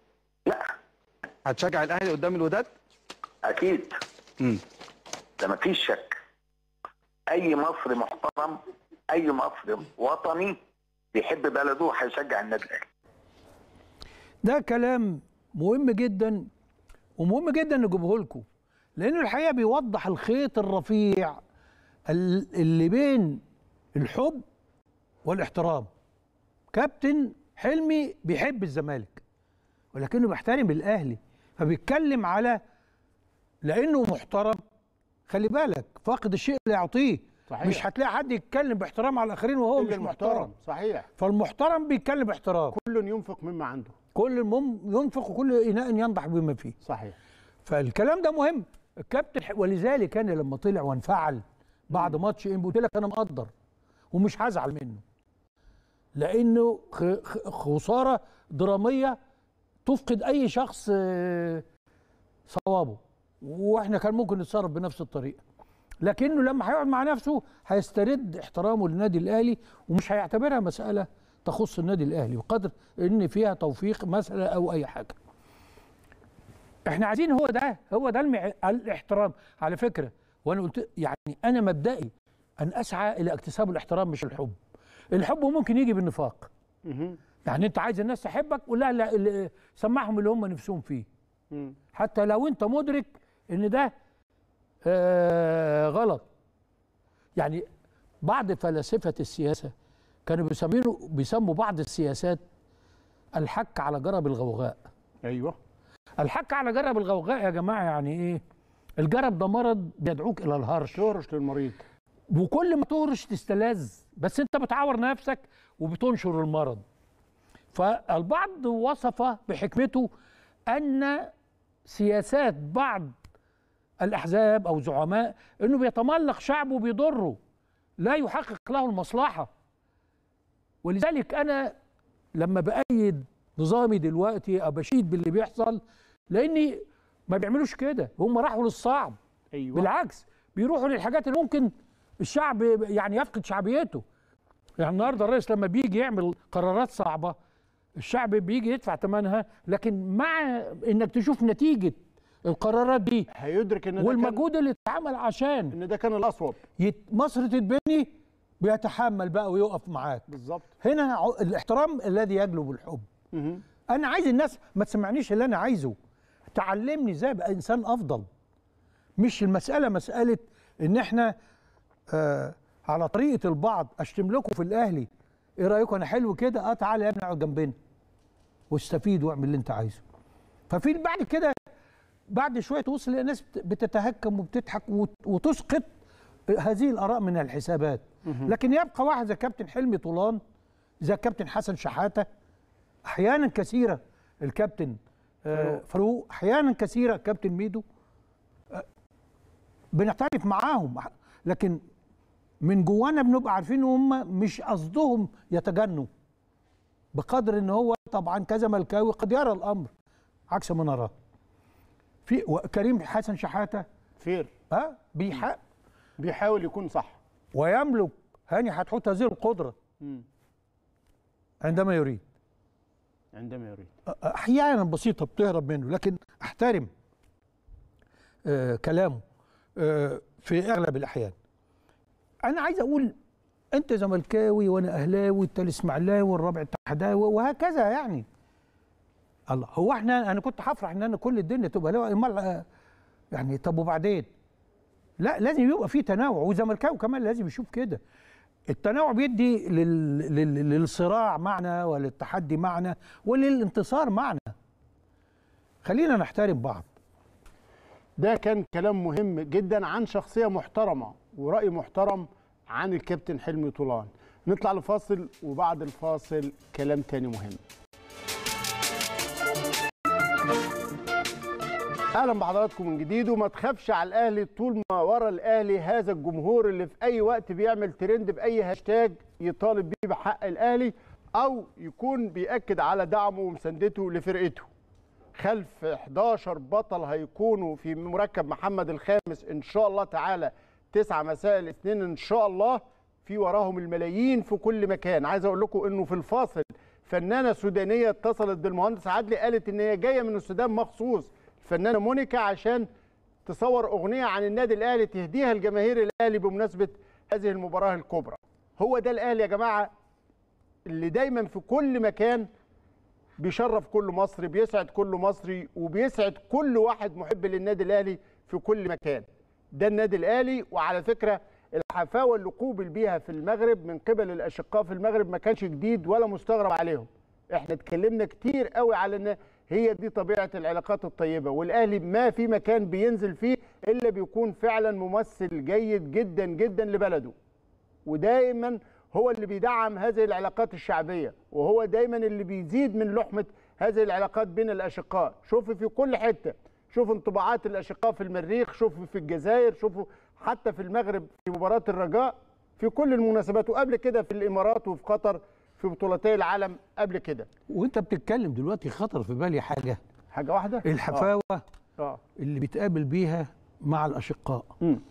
هتشجع الأهلي قدام الوداد؟ اكيد ده مفيش شك اي مصري محترم اي مصري وطني بيحب بلده هيشجع النادي الاهلي ده كلام مهم جدا ومهم جدا نجيبه لكم لانه الحقيقه بيوضح الخيط الرفيع ال- اللي بين الحب والاحترام كابتن حلمي بيحب الزمالك ولكنه بيحترم الاهلي فبيتكلم على لانه محترم خلي بالك فاقد الشيء لا يعطيه صحيح. مش هتلاقي حد يتكلم باحترام على الاخرين وهو إلا مش المحترم. محترم صحيح فالمحترم بيتكلم باحترام كل ينفق مما عنده كل مم ينفق وكل اناء ينضح بما فيه صحيح فالكلام ده مهم الكابتن ح- ولذلك انا لما طلع وانفعل بعد ماتش انبي قلت لك انا مقدر ومش هزعل منه لانه خ- خ- خساره دراميه تفقد اي شخص آه، صوابه واحنا كان ممكن نتصرف بنفس الطريقه لكنه لما هيقعد مع نفسه هيسترد احترامه للنادي الاهلي ومش هيعتبرها مساله تخص النادي الاهلي بقدر ان فيها توفيق مساله او اي حاجه احنا عايزين هو ده هو ده المع... الاحترام على فكره وانا قلت يعني انا مبدئي ان اسعى الى اكتساب الاحترام مش الحب الحب ممكن يجي بالنفاق يعني انت عايز الناس تحبك قول لها لا- اللي- سمعهم اللي هم نفسهم فيه حتى لو انت مدرك ان ده آه غلط يعني بعض فلاسفه السياسه كانوا بيسمينه بيسموا بعض السياسات الحك على جرب الغوغاء ايوه الحك على جرب الغوغاء يا جماعه يعني ايه الجرب ده مرض بيدعوك الى الهرش تهرش للمريض وكل ما تهرش تستلذ بس انت بتعور نفسك وبتنشر المرض فالبعض وصف بحكمته ان سياسات بعض الاحزاب او زعماء انه بيتملق شعبه بيضره لا يحقق له المصلحه ولذلك انا لما بايد نظامي دلوقتي او بشيد باللي بيحصل لاني ما بيعملوش كده هم راحوا للصعب ايوه بالعكس بيروحوا للحاجات اللي ممكن الشعب يعني يفقد شعبيته يعني النهارده الرئيس لما بيجي يعمل قرارات صعبه الشعب بيجي يدفع ثمنها لكن مع انك تشوف نتيجه القرارات دي هيدرك ان ده والمجهود اللي اتعمل عشان ان ده كان الاصوب يت... مصر تتبني بيتحمل بقى ويقف معاك بالظبط هنا ع- الاحترام الذي يجلب الحب انا عايز الناس ما تسمعنيش اللي انا عايزه تعلمني ازاي ابقى انسان افضل مش المساله مساله ان احنا آه على طريقه البعض اشتم لكم في الاهلي ايه رايكم انا حلو كده اه تعالى يا ابني اقعد جنبنا واستفيد واعمل اللي انت عايزه ففي بعد كده بعد شويه توصل الناس بتتهكم وبتضحك وت- وتسقط هذه الاراء من الحسابات لكن يبقى واحد زي كابتن حلمي طولان زي كابتن حسن شحاته احيانا كثيره الكابتن آه، فاروق احيانا كثيره كابتن ميدو آه، بنختلف معاهم لكن من جوانا بنبقى عارفين ان هم مش قصدهم يتجنوا بقدر ان هو طبعا كزملكاوي قد يرى الامر عكس ما نراه في و- كريم حسن شحاته فير ها بيحق بيحاول يكون صح ويملك هاني حتحوت هذه القدره مم. عندما يريد عندما يريد احيانا بسيطه بتهرب منه لكن احترم آه كلامه آه في اغلب الاحيان انا عايز اقول انت زملكاوي وانا اهلاوي التالي اسماعيلاوي والرابع اتحداوي وهكذا يعني الله هو احنا انا كنت هفرح ان انا كل الدنيا تبقى اهلاوي امال آه، يعني طب وبعدين لا لازم يبقى في تنوع وزملكاوي كمان لازم يشوف كده التنوع بيدي لل... لل... للصراع معنى وللتحدي معنى وللانتصار معنى خلينا نحترم بعض ده كان كلام مهم جدا عن شخصية محترمة ورأي محترم عن الكابتن حلمي طولان نطلع لفاصل وبعد الفاصل كلام تاني مهم اهلا بحضراتكم من جديد وما تخافش على الاهلي طول ما ورا الاهلي هذا الجمهور اللي في اي وقت بيعمل ترند باي هاشتاج يطالب بيه بحق الاهلي او يكون بياكد على دعمه ومساندته لفرقته خلف 11 بطل هيكونوا في مركب محمد الخامس ان شاء الله تعالى 9 مساء الاثنين ان شاء الله في وراهم الملايين في كل مكان عايز اقول لكم انه في الفاصل فنانه سودانيه اتصلت بالمهندس عدلي قالت ان هي جايه من السودان مخصوص الفنانه مونيكا عشان تصور اغنيه عن النادي الاهلي تهديها لجماهير الاهلي بمناسبه هذه المباراه الكبرى هو ده الاهلي يا جماعه اللي دايما في كل مكان بيشرف كل مصري بيسعد كل مصري وبيسعد كل واحد محب للنادي الاهلي في كل مكان ده النادي الاهلي وعلى فكره الحفاوه اللي قوبل بيها في المغرب من قبل الاشقاء في المغرب ما كانش جديد ولا مستغرب عليهم احنا اتكلمنا كتير قوي على ان هي دي طبيعه العلاقات الطيبه والاهلي ما في مكان بينزل فيه الا بيكون فعلا ممثل جيد جدا جدا لبلده ودائما هو اللي بيدعم هذه العلاقات الشعبيه وهو دايما اللي بيزيد من لحمه هذه العلاقات بين الاشقاء شوفوا في كل حته شوفوا انطباعات الاشقاء في المريخ شوفوا في الجزائر شوفوا حتى في المغرب في مباراه الرجاء في كل المناسبات وقبل كده في الامارات وفي قطر في بطولتي العالم قبل كده وانت بتتكلم دلوقتي خطر في بالي حاجه حاجه واحده الحفاوه اه اللي بيتقابل بيها مع الاشقاء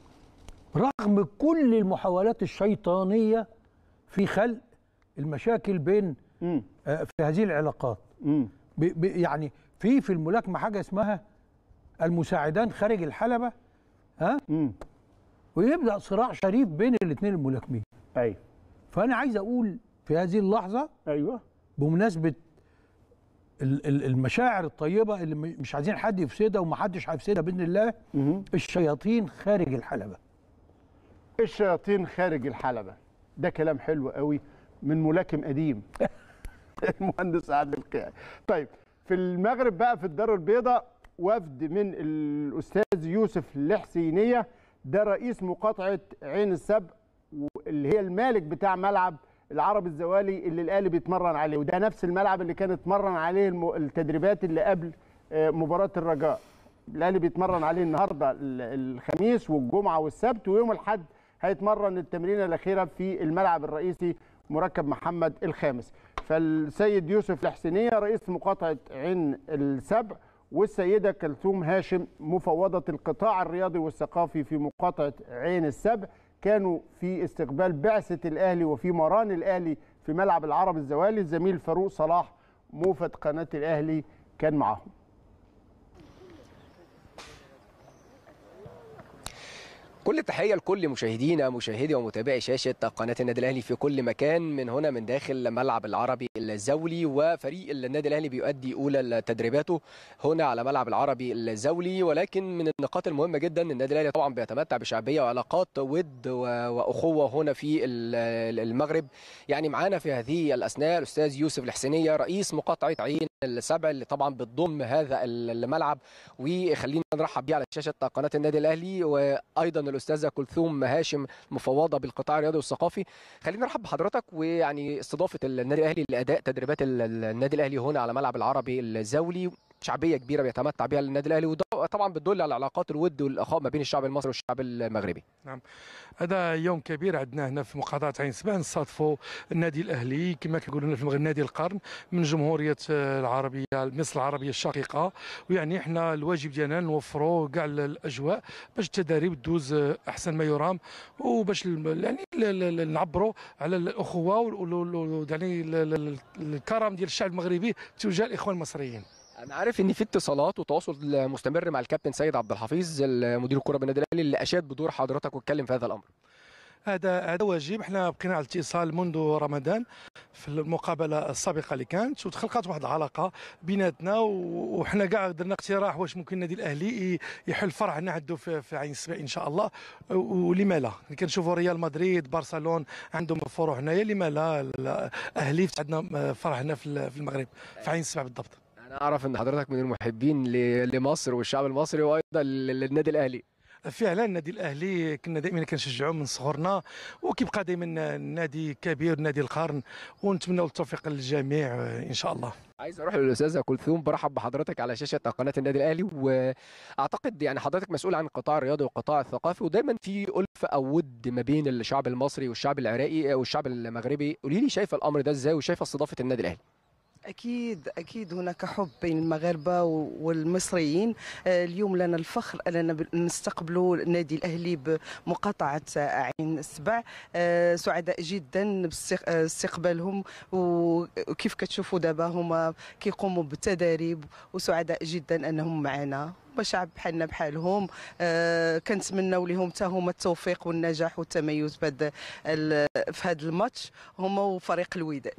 رغم كل المحاولات الشيطانيه في خلق المشاكل بين آه، في هذه العلاقات ب- ب- يعني في في الملاكمه حاجه اسمها المساعدان خارج الحلبه ها ويبدا صراع شريف بين الاثنين الملاكمين ايوه فانا عايز اقول في هذه اللحظه ايوه بمناسبه ال- ال- المشاعر الطيبه اللي م- مش عايزين حد يفسدها ومحدش هيفسدها باذن الله الشياطين خارج الحلبه الشياطين خارج الحلبة ده كلام حلو قوي من ملاكم قديم المهندس عادل القيعي طيب في المغرب بقى في الدار البيضاء وفد من الاستاذ يوسف الحسينيه ده رئيس مقاطعه عين السبع اللي هي المالك بتاع ملعب العرب الزوالي اللي الاهلي بيتمرن عليه وده نفس الملعب اللي كان اتمرن عليه الم- التدريبات اللي قبل آه، مباراه الرجاء الاهلي بيتمرن عليه النهارده ال- الخميس والجمعه والسبت ويوم الاحد هيتمرن التمرينه الاخيره في الملعب الرئيسي مركب محمد الخامس فالسيد يوسف الحسينيه رئيس مقاطعه عين السبع والسيده كلثوم هاشم مفوضه القطاع الرياضي والثقافي في مقاطعه عين السبع كانوا في استقبال بعثه الاهلي وفي مران الاهلي في ملعب العرب الزوالي الزميل فاروق صلاح موفد قناه الاهلي كان معاهم كل التحية لكل مشاهدينا مشاهدي ومتابعي شاشة قناة النادي الأهلي في كل مكان من هنا من داخل ملعب العربي الزولي وفريق النادي الأهلي بيؤدي أولى تدريباته هنا على ملعب العربي الزولي ولكن من النقاط المهمة جدا النادي الأهلي طبعا بيتمتع بشعبية وعلاقات ود و- وأخوة هنا في ال- المغرب يعني معانا في هذه الأثناء الأستاذ يوسف الحسينية رئيس مقاطعة عين السبع اللي طبعا بتضم هذا الملعب وخلينا نرحب بيه على شاشة قناة النادي الأهلي وأيضا الاستاذه كلثوم هاشم مفوضه بالقطاع الرياضي والثقافي خلينا نرحب بحضرتك ويعني استضافه النادي الاهلي لاداء تدريبات ال- ال- النادي الاهلي هنا على ملعب العربي الزولي شعبيه كبيره بيتمتع بها النادي الاهلي وده طبعا بتدل على علاقات الود والاخاء ما بين الشعب المصري والشعب المغربي نعم هذا يوم كبير عندنا هنا في مقاطعة عين سبع نصادفوا النادي الأهلي كما كيقولوا لنا في المغرب نادي القرن من جمهورية العربية مصر العربية الشقيقة ويعني احنا الواجب ديالنا نوفروا كاع الأجواء باش التدريب تدوز أحسن ما يرام وباش ال- يعني ل- ل- ل- نعبروا على الأخوة وال- وال- وال- يعني ال- ال- الكرم ديال الشعب المغربي تجاه الإخوان المصريين انا عارف ان في اتصالات وتواصل مستمر مع الكابتن سيد عبد الحفيظ مدير الكره بالنادي الاهلي اللي اشاد بدور حضرتك واتكلم في هذا الامر هذا هذا واجب احنا بقينا على اتصال منذ رمضان في المقابله السابقه اللي كانت وتخلقت واحد العلاقه بيناتنا و- وحنا كاع درنا اقتراح واش ممكن النادي الاهلي ي- يحل فرع عنده في, في عين السبع ان شاء الله و- ولما لا كنشوفوا ريال مدريد برشلون عندهم فروع هنايا لما لا الاهلي عندنا فرع هنا في ال- في المغرب في عين السبع بالضبط انا اعرف ان حضرتك من المحبين ل- لمصر والشعب المصري وايضا لل- للنادي الاهلي فعلا النادي الاهلي كنا دائما كنشجعوه من صغرنا وكيبقى دائما نادي كبير نادي القرن ونتمنى التوفيق للجميع آه، ان شاء الله عايز اروح للاستاذه كلثوم برحب بحضرتك على شاشه قناه النادي الاهلي واعتقد يعني حضرتك مسؤول عن القطاع الرياضي والقطاع الثقافي ودايما في الفه او ود ما بين الشعب المصري والشعب العراقي والشعب المغربي قولي لي شايفه الامر ده ازاي وشايفه استضافه النادي الاهلي أكيد أكيد هناك حب بين المغاربة و- والمصريين آه، اليوم لنا الفخر أننا ب- نستقبلوا النادي الأهلي بمقاطعة عين السبع آه، سعداء جدا باستقبالهم وكيف كتشوفوا دابا هما كيقوموا بالتدريب وسعداء جدا أنهم معنا شعب بحالنا بحالهم آه، كنتمناو لهم حتى هما التوفيق والنجاح والتميز في هذا في هذا الماتش هما وفريق الوداد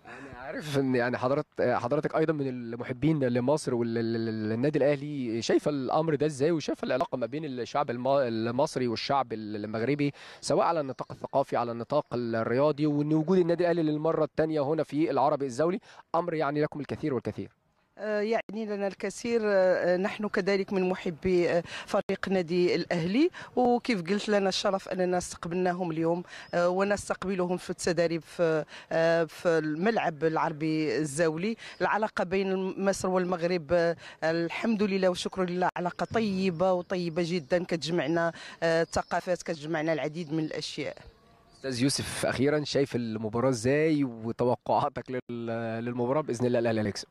عارف ان يعني حضرتك حضرتك ايضا من المحبين لمصر والنادي الاهلي شايفه الامر ده ازاي وشايفه العلاقه ما بين الشعب الم- المصري والشعب المغربي سواء على النطاق الثقافي على النطاق الرياضي وان وجود النادي الاهلي للمره الثانيه هنا في العربي الزولي امر يعني لكم الكثير والكثير آه، يعني لنا الكثير آه، نحن كذلك من محبي آه، فريق نادي الأهلي وكيف قلت لنا الشرف أننا استقبلناهم اليوم آه، ونستقبلهم في التدريب في آه، في الملعب العربي الزولي العلاقة بين مصر والمغرب آه، الحمد لله والشكر لله علاقة طيبة وطيبة جدا كتجمعنا آه، الثقافات كتجمعنا العديد من الأشياء استاذ يوسف اخيرا شايف المباراه ازاي وتوقعاتك لل- للمباراه باذن الله الاهلي هيكسب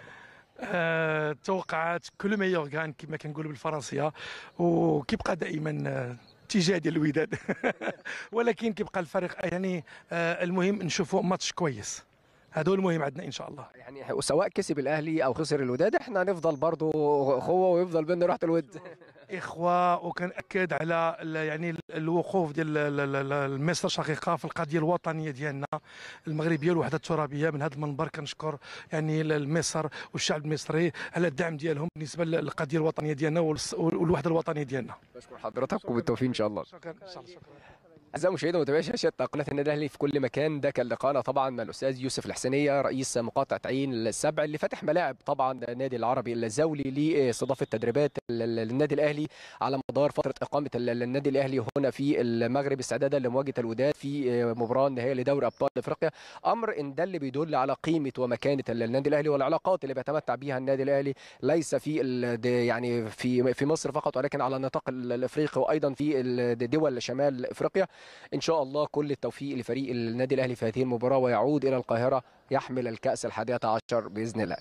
آه، توقعات كل ما يورغان كما كنقولوا بالفرنسيه وكيبقى دائما آه، اتجاه ديال الوداد ولكن كيبقى الفريق يعني آه، المهم نشوفوا ماتش كويس هذا هو المهم عندنا ان شاء الله يعني سواء كسب الاهلي او خسر الوداد احنا هنفضل برضو اخوه ويفضل بيننا روحه الود اخوه وكنأكد على ال- يعني ال- الوقوف ديال ال- ال- ال- مصر الشقيقه في القضيه الوطنيه ديالنا المغربيه والوحده الترابيه من هذا المنبر كنشكر يعني ال- مصر والشعب المصري على الدعم ديالهم بالنسبه للقضيه الوطنيه ديالنا والس- والوحده الوطنيه ديالنا بشكر حضرتك وبالتوفيق ان شاء الله شكرا ان شاء الله شكرا أعزائي المشاهدين ومتابعي شاشة قناة النادي الأهلي في كل مكان ده كان لقاءنا طبعا مع الأستاذ يوسف الحسينية رئيس مقاطعة عين السبع اللي فاتح ملاعب طبعا النادي العربي الزولي لاستضافة تدريبات ال- ال- النادي الأهلي على مدار فترة إقامة ال- ال- النادي الأهلي هنا في المغرب استعدادا لمواجهة الوداد في مباراة النهائية لدوري أبطال أفريقيا أمر إن ده اللي بيدل على قيمة ومكانة ال- النادي الأهلي والعلاقات اللي بيتمتع بها النادي الأهلي ليس في ال- د- يعني في في مصر فقط ولكن على النطاق ال- الافريقي وايضا في ال- دول شمال افريقيا ان شاء الله كل التوفيق لفريق النادي الاهلي في هذه المباراه ويعود الى القاهره يحمل الكاس الحادية عشر باذن الله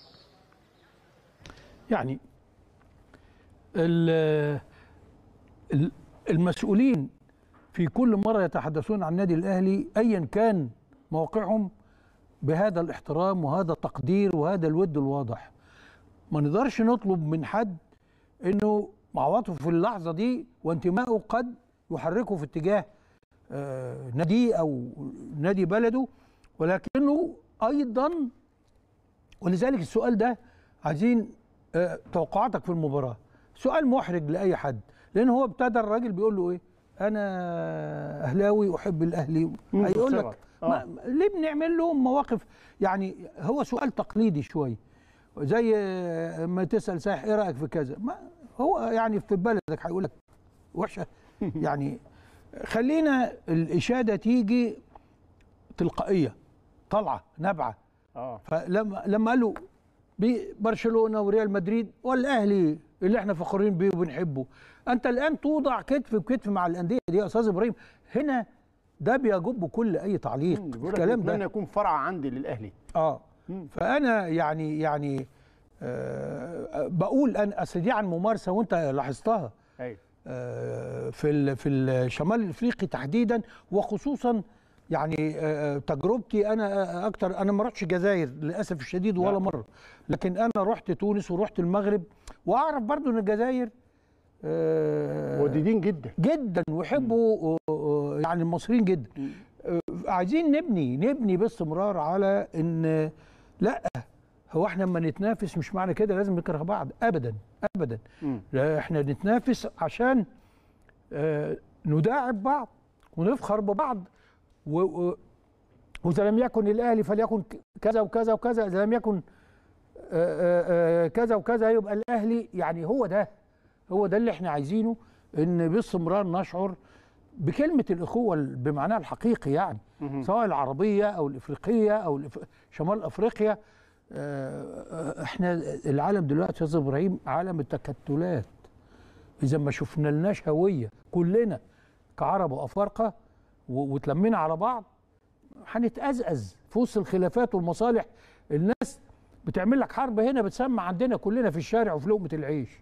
يعني ال- ال- المسؤولين في كل مرة يتحدثون عن النادي الأهلي أيا كان موقعهم بهذا الاحترام وهذا التقدير وهذا الود الواضح ما نقدرش نطلب من حد انه معوضه في اللحظه دي وانتمائه قد يحركه في اتجاه آه، ناديه او نادي بلده ولكنه ايضا ولذلك السؤال ده عايزين آه، توقعاتك في المباراه سؤال محرج لاي حد لان هو ابتدى الراجل بيقول له ايه انا اهلاوي احب الاهلي مم، هيقول بسرعة. لك آه. ما ليه بنعمل لهم مواقف يعني هو سؤال تقليدي شويه زي آه، ما تسال سايح ايه رايك في كذا ما هو يعني في بلدك هيقول لك وحشه يعني خلينا الاشاده تيجي تلقائيه طالعه نابعه اه فلما لما قالوا برشلونه وريال مدريد والاهلي اللي احنا فخورين بيه وبنحبه انت الان توضع كتف بكتف مع الانديه دي يا استاذ ابراهيم هنا ده بيجب كل اي تعليق الكلام ده ده يكون فرع عندي للاهلي اه فانا يعني يعني آه بقول انا اصل دي عن ممارسه وانت لاحظتها ايوه آه في ال في الشمال الافريقي تحديدا وخصوصا يعني آه تجربتي انا اكتر انا ما رحتش الجزائر للاسف الشديد ولا مره لكن انا رحت تونس ورحت المغرب واعرف برضو ان الجزائر آه وديدين جدا جدا ويحبوا آه يعني المصريين جدا آه عايزين نبني نبني باستمرار على ان لا هو احنا لما نتنافس مش معنى كده لازم نكره بعض ابدا ابدا لا احنا نتنافس عشان آه نداعب بعض ونفخر ببعض و و واذا لم يكن الاهلي فليكن كذا وكذا وكذا اذا لم يكن آآ آآ كذا وكذا يبقى الاهلي يعني هو ده هو ده اللي احنا عايزينه ان باستمرار نشعر بكلمه الاخوه بمعناها الحقيقي يعني سواء العربيه او الافريقيه او الإف... شمال افريقيا احنا العالم دلوقتي يا استاذ ابراهيم عالم التكتلات اذا ما شفنا لناش هويه كلنا كعرب وافارقه وتلمينا على بعض هنتأزأز في وسط الخلافات والمصالح الناس بتعمل لك حرب هنا بتسمع عندنا كلنا في الشارع وفي لقمه العيش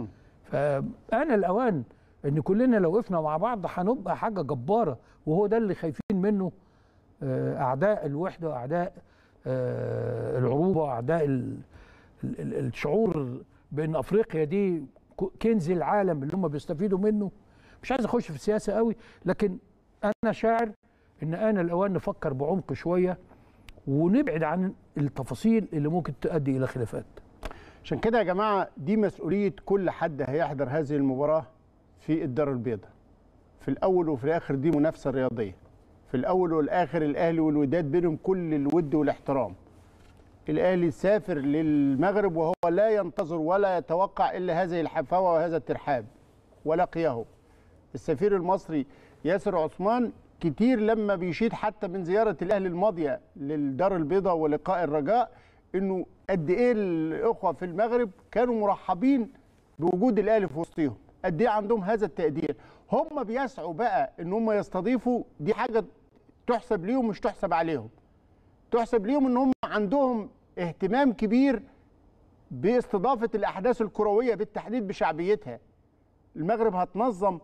فانا الاوان ان كلنا لو وقفنا مع بعض هنبقى حاجه جباره وهو ده اللي خايفين منه اعداء الوحده واعداء العروبه واعداء الشعور بان افريقيا دي كنز العالم اللي هم بيستفيدوا منه مش عايز اخش في السياسه قوي لكن انا شاعر ان انا الاوان نفكر بعمق شويه ونبعد عن التفاصيل اللي ممكن تؤدي الى خلافات عشان كده يا جماعه دي مسؤوليه كل حد هيحضر هذه المباراه في الدار البيضاء في الاول وفي الاخر دي منافسه رياضيه في الاول والاخر الاهلي والوداد بينهم كل الود والاحترام الاهلي سافر للمغرب وهو لا ينتظر ولا يتوقع الا هذه الحفاوه وهذا الترحاب ولقيه السفير المصري ياسر عثمان كتير لما بيشيد حتى من زياره الاهلي الماضيه للدار البيضاء ولقاء الرجاء انه قد ايه الاخوه في المغرب كانوا مرحبين بوجود الاهلي في وسطهم قد ايه عندهم هذا التقدير هم بيسعوا بقى ان هم يستضيفوا دي حاجه تحسب ليهم مش تحسب عليهم تحسب ليهم ان هم عندهم اهتمام كبير باستضافه الاحداث الكرويه بالتحديد بشعبيتها المغرب هتنظم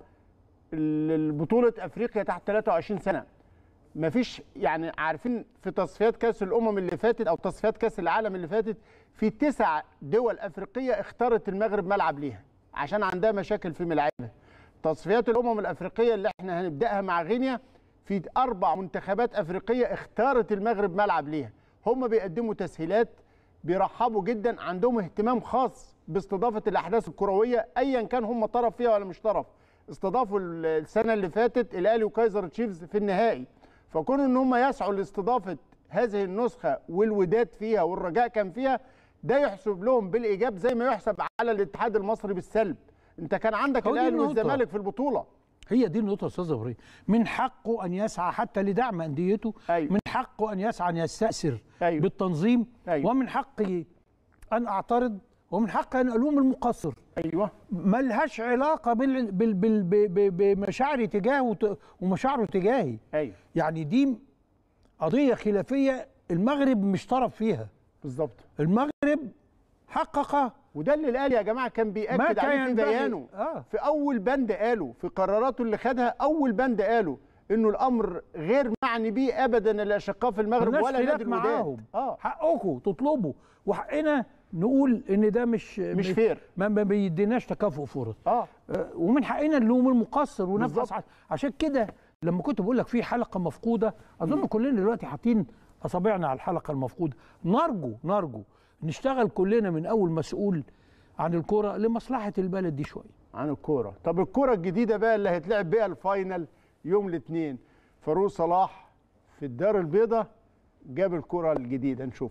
بطوله افريقيا تحت 23 سنه مفيش يعني عارفين في تصفيات كاس الامم اللي فاتت او تصفيات كاس العالم اللي فاتت في تسع دول افريقيه اختارت المغرب ملعب ليها عشان عندها مشاكل في ملاعبها تصفيات الامم الافريقيه اللي احنا هنبداها مع غينيا في اربع منتخبات افريقيه اختارت المغرب ملعب ليها هم بيقدموا تسهيلات بيرحبوا جدا عندهم اهتمام خاص باستضافه الاحداث الكرويه ايا كان هم طرف فيها ولا مش طرف استضافوا السنه اللي فاتت الاهلي وكايزر تشيفز في النهائي فكون ان هم يسعوا لاستضافه هذه النسخه والوداد فيها والرجاء كان فيها ده يحسب لهم بالايجاب زي ما يحسب على الاتحاد المصري بالسلب انت كان عندك الاهلي والزمالك في البطوله هي دي النقطه يا استاذ ابراهيم من حقه ان يسعى حتى لدعم انديته أيوة. من حقه ان يسعى ان يستاثر أيوة. بالتنظيم أيوة. ومن حقي ان اعترض ومن حقي ان الوم المقصر ايوه ملهاش علاقه بال بال بال بمشاعري تجاهه ومشاعره تجاهي ايوه يعني دي قضيه خلافيه المغرب مش طرف فيها بالظبط المغرب حقق وده اللي الاهلي يا جماعه كان بياكد عليه في بيانه آه. في اول بند قاله في قراراته اللي خدها اول بند قاله انه الامر غير معني بيه ابدا الاشقاء في المغرب ولا نادي الوداد اه حقكم تطلبوا وحقنا نقول ان ده مش مش فير ما, ما بيديناش تكافؤ فرص اه ومن حقنا نلوم المقصر ونبحث عشان كده لما كنت بقول لك في حلقه مفقوده اظن كلنا دلوقتي حاطين اصابعنا على الحلقه المفقوده نرجو نرجو نشتغل كلنا من اول مسؤول عن الكوره لمصلحه البلد دي شويه عن الكوره طب الكوره الجديده بقى اللي هيتلعب بيها الفاينل يوم الاثنين فاروق صلاح في الدار البيضاء جاب الكوره الجديده نشوف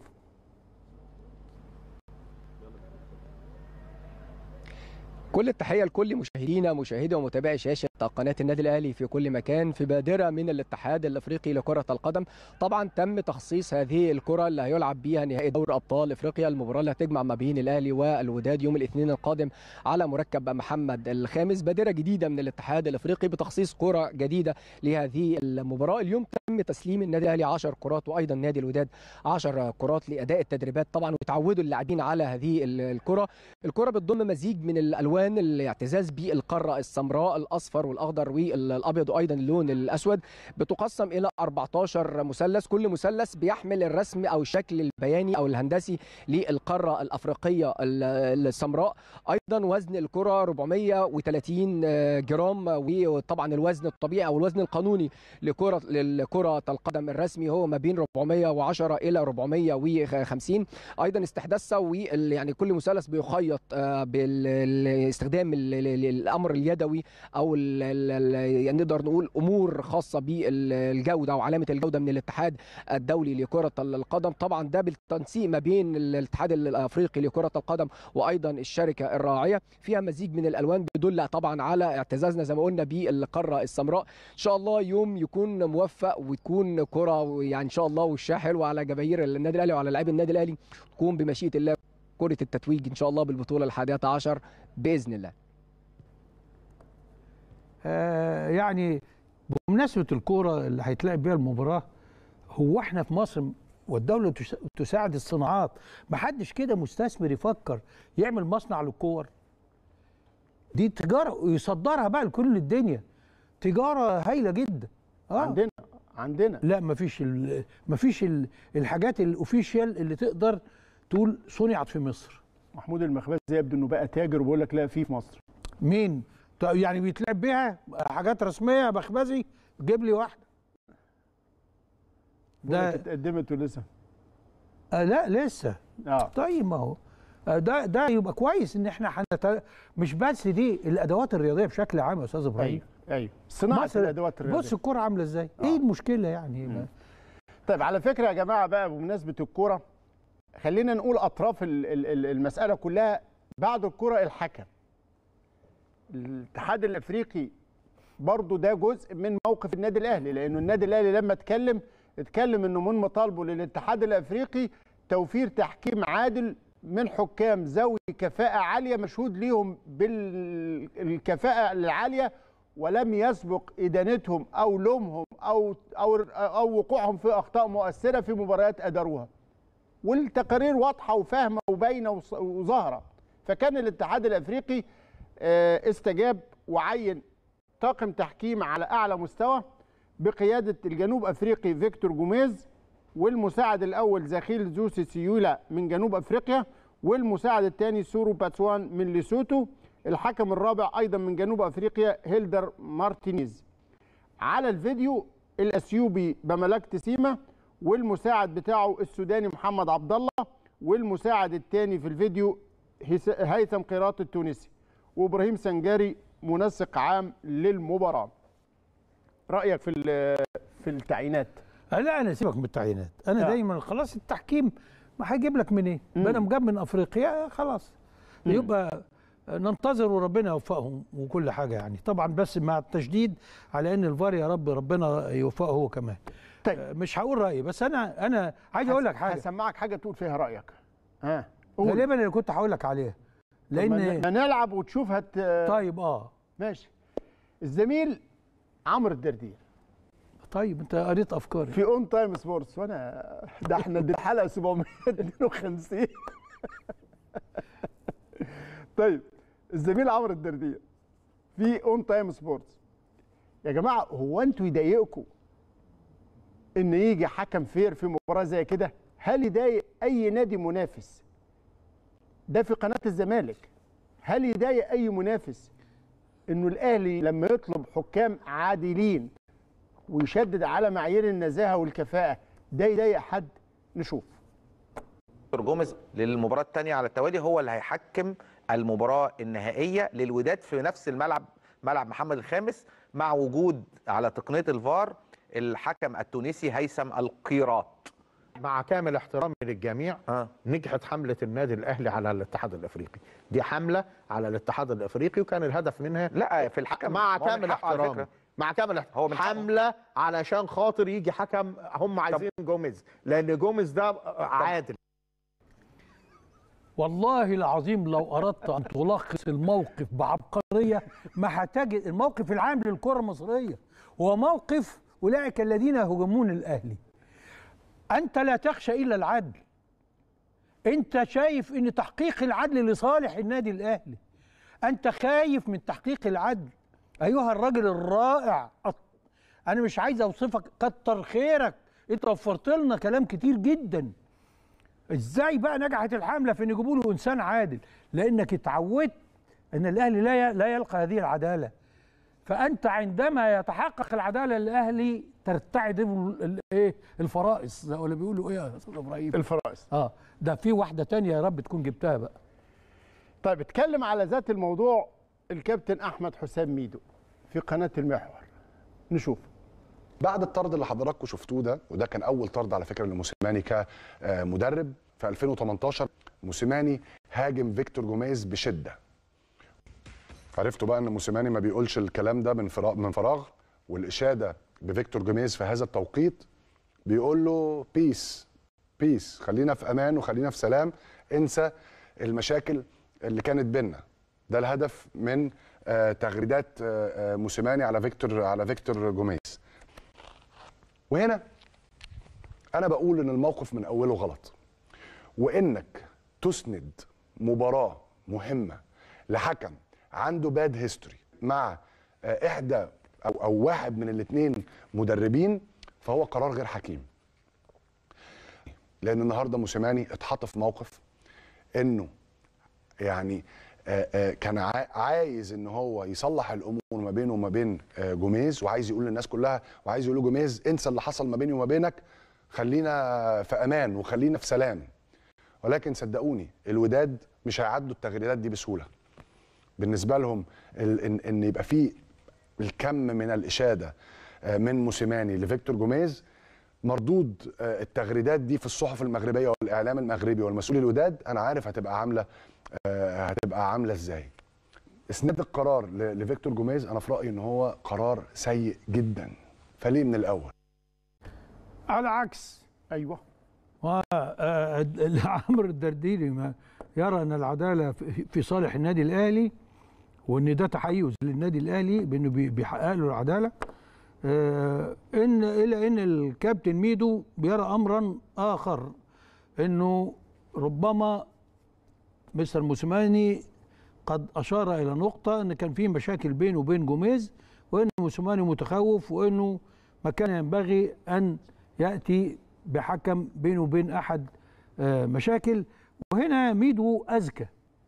كل التحيه لكل مشاهدينا مشاهدي ومتابعي شاشه قناه النادي الاهلي في كل مكان في بادره من الاتحاد الافريقي لكره القدم طبعا تم تخصيص هذه الكره اللي هيلعب بيها نهائي دوري ابطال افريقيا المباراه اللي هتجمع ما بين الاهلي والوداد يوم الاثنين القادم على مركب محمد الخامس بادره جديده من الاتحاد الافريقي بتخصيص كره جديده لهذه المباراه اليوم تم تسليم النادي الاهلي 10 كرات وايضا نادي الوداد 10 كرات لاداء التدريبات طبعا وتعودوا اللاعبين على هذه الكره الكره بتضم مزيج من الالوان الاعتزاز بالقاره السمراء الاصفر والاخضر والابيض وايضا اللون الاسود بتقسم الى 14 مثلث كل مثلث بيحمل الرسم او الشكل البياني او الهندسي للقاره الافريقيه السمراء ايضا وزن الكره 430 جرام وطبعا الوزن الطبيعي او الوزن القانوني لكره لكره القدم الرسمي هو ما بين 410 الى 450 ايضا استحداثها ويعني كل مثلث بيخيط باستخدام الامر اليدوي او يعني نقدر نقول امور خاصه بالجوده وعلامه الجوده من الاتحاد الدولي لكره القدم طبعا ده بالتنسيق ما بين الاتحاد الافريقي لكره القدم وايضا الشركه الراعيه فيها مزيج من الالوان بيدل طبعا على اعتزازنا زي ما قلنا بالقاره السمراء ان شاء الله يوم يكون موفق وتكون كره يعني ان شاء الله وشها حلو على جماهير النادي الاهلي وعلى لاعبي النادي الاهلي تكون بمشيئه الله كره التتويج ان شاء الله بالبطوله الحادية عشر باذن الله آه يعني بمناسبه الكوره اللي هيتلعب بيها المباراه هو احنا في مصر والدوله تساعد الصناعات ما حدش كده مستثمر يفكر يعمل مصنع للكور دي تجاره ويصدرها بقى لكل الدنيا تجاره هايله جدا آه. عندنا عندنا لا مفيش ال مفيش ال الحاجات الاوفيشال اللي تقدر تقول صنعت في مصر محمود المخبزي يبدو انه بقى تاجر وبيقول لك لا في في مصر مين يعني بيتلعب بيها حاجات رسميه مخبزي جيب لي واحده ده اتقدمت ولسه آه لا لسه اه طيب ما هو آه ده ده يبقى كويس ان احنا حنت... مش بس دي الادوات الرياضيه بشكل عام يا استاذ ابراهيم ايوه ايوه صناعه الادوات الرياضيه بص الكوره عامله ازاي آه. ايه المشكله يعني مم. طيب على فكره يا جماعه بقى بمناسبه الكوره خلينا نقول اطراف المساله كلها بعد الكره الحكم الاتحاد الافريقي برضه ده جزء من موقف النادي الاهلي لانه النادي الاهلي لما اتكلم اتكلم انه من مطالبه للاتحاد الافريقي توفير تحكيم عادل من حكام ذوي كفاءه عاليه مشهود ليهم بالكفاءه العاليه ولم يسبق ادانتهم او لومهم او او او وقوعهم في اخطاء مؤثره في مباريات اداروها والتقارير واضحه وفاهمه وباينه وظاهره فكان الاتحاد الافريقي استجاب وعين طاقم تحكيم على اعلى مستوى بقياده الجنوب افريقي فيكتور جوميز والمساعد الاول زخيل زوسي سيولا من جنوب افريقيا والمساعد الثاني سورو باتسوان من ليسوتو الحكم الرابع ايضا من جنوب افريقيا هيلدر مارتينيز على الفيديو الاثيوبي بملك تسيما والمساعد بتاعه السوداني محمد عبد الله والمساعد الثاني في الفيديو هيثم قيراط التونسي وابراهيم سنجاري منسق عام للمباراه رايك في في التعيينات لا انا سيبك من التعيينات انا آه. دايما خلاص التحكيم ما هيجيب لك منين إيه؟ ما انا جاب من افريقيا خلاص مم. يبقى ننتظر وربنا يوفقهم وكل حاجه يعني طبعا بس مع التشديد على ان الفار يا رب ربنا يوفقه هو كمان طيب مش هقول رايي بس انا انا عايز اقول لك حاجه هسمعك حاجه تقول فيها رايك ها غالبا اللي كنت هقول لك عليها لان ما نلعب وتشوف هت طيب اه ماشي الزميل عمرو الدردير طيب انت قريت افكاري في اون تايم سبورتس وانا ده احنا دي الحلقه 752 طيب الزميل عمرو الدردير في اون تايم سبورتس يا جماعه هو انتوا يضايقكم ان يجي حكم فير في مباراه زي كده هل يضايق اي نادي منافس ده في قناه الزمالك هل يضايق اي منافس انه الاهلي لما يطلب حكام عادلين ويشدد على معايير النزاهه والكفاءه ده يضايق حد نشوف دكتور جوميز للمباراه الثانيه على التوالي هو اللي هيحكم المباراه النهائيه للوداد في نفس الملعب ملعب محمد الخامس مع وجود على تقنيه الفار الحكم التونسي هيثم القيراط مع كامل احترامي للجميع آه. نجحت حمله النادي الاهلي على الاتحاد الافريقي دي حمله على الاتحاد الافريقي وكان الهدف منها لا في الحكم مع هو من كامل حقه على احترامي فكرة. مع كامل احترامي هو من حقه. حمله علشان خاطر يجي حكم هم عايزين جوميز لان جوميز ده عادل والله العظيم لو اردت ان تلخص الموقف بعبقريه ما هتجد الموقف العام للكره المصريه هو موقف اولئك الذين يهاجمون الاهلي انت لا تخشى الا العدل انت شايف ان تحقيق العدل لصالح النادي الاهلي انت خايف من تحقيق العدل ايها الرجل الرائع أط- انا مش عايز اوصفك كتر خيرك انت وفرت لنا كلام كتير جدا ازاي بقى نجحت الحمله في ان يجيبوا له انسان عادل لانك اتعودت ان الاهلي لا ي- لا يلقى هذه العداله فانت عندما يتحقق العداله للاهلي ترتعد ال- ال- ايه الفرائص زي ولا بيقولوا ايه يا استاذ ابراهيم الفرائص اه ده في واحده تانية يا رب تكون جبتها بقى طيب اتكلم على ذات الموضوع الكابتن احمد حسام ميدو في قناه المحور نشوف بعد الطرد اللي حضراتكم شفتوه ده وده كان اول طرد على فكره لموسيماني كمدرب في 2018 موسيماني هاجم فيكتور جوميز بشده عرفتوا بقى ان موسيماني ما بيقولش الكلام ده من فراغ من فراغ والاشاده بفيكتور جوميز في هذا التوقيت بيقول له بيس بيس خلينا في امان وخلينا في سلام انسى المشاكل اللي كانت بينا ده الهدف من آه، تغريدات آه، آه، موسيماني على فيكتور على فيكتور جوميز وهنا انا بقول ان الموقف من اوله غلط وانك تسند مباراه مهمه لحكم عنده باد هيستوري مع آه، احدى او او واحد من الاثنين مدربين فهو قرار غير حكيم لان النهارده موسيماني اتحط في موقف انه يعني آه، آه، كان عا- عايز ان هو يصلح الامور ما بينه وما بين آه، جوميز وعايز يقول للناس كلها وعايز يقول لجوميز انسى اللي حصل ما بيني وما بينك خلينا في امان وخلينا في سلام ولكن صدقوني الوداد مش هيعدوا التغريدات دي بسهوله بالنسبه لهم ال- ان ان يبقى في الكم من الاشاده آه، من موسيماني لفيكتور جوميز مردود آه، التغريدات دي في الصحف المغربيه والاعلام المغربي والمسؤول الوداد انا عارف هتبقى عامله آه، هتبقى عامله ازاي اسناد القرار ل- لفيكتور جوميز انا في رايي ان هو قرار سيء جدا فليه من الاول على عكس ايوه عمرو الدرديري ما يرى ان العداله في في صالح النادي الاهلي وان ده تحيز للنادي الاهلي بانه بي- بيحقق له العداله آه، ان الى ان الكابتن ميدو بيرى امرا اخر انه ربما مستر موسيماني قد اشار الى نقطه ان كان في مشاكل بينه وبين جوميز وان موسيماني متخوف وانه ما كان ينبغي ان ياتي بحكم بينه وبين احد آه، مشاكل وهنا ميدو اذكى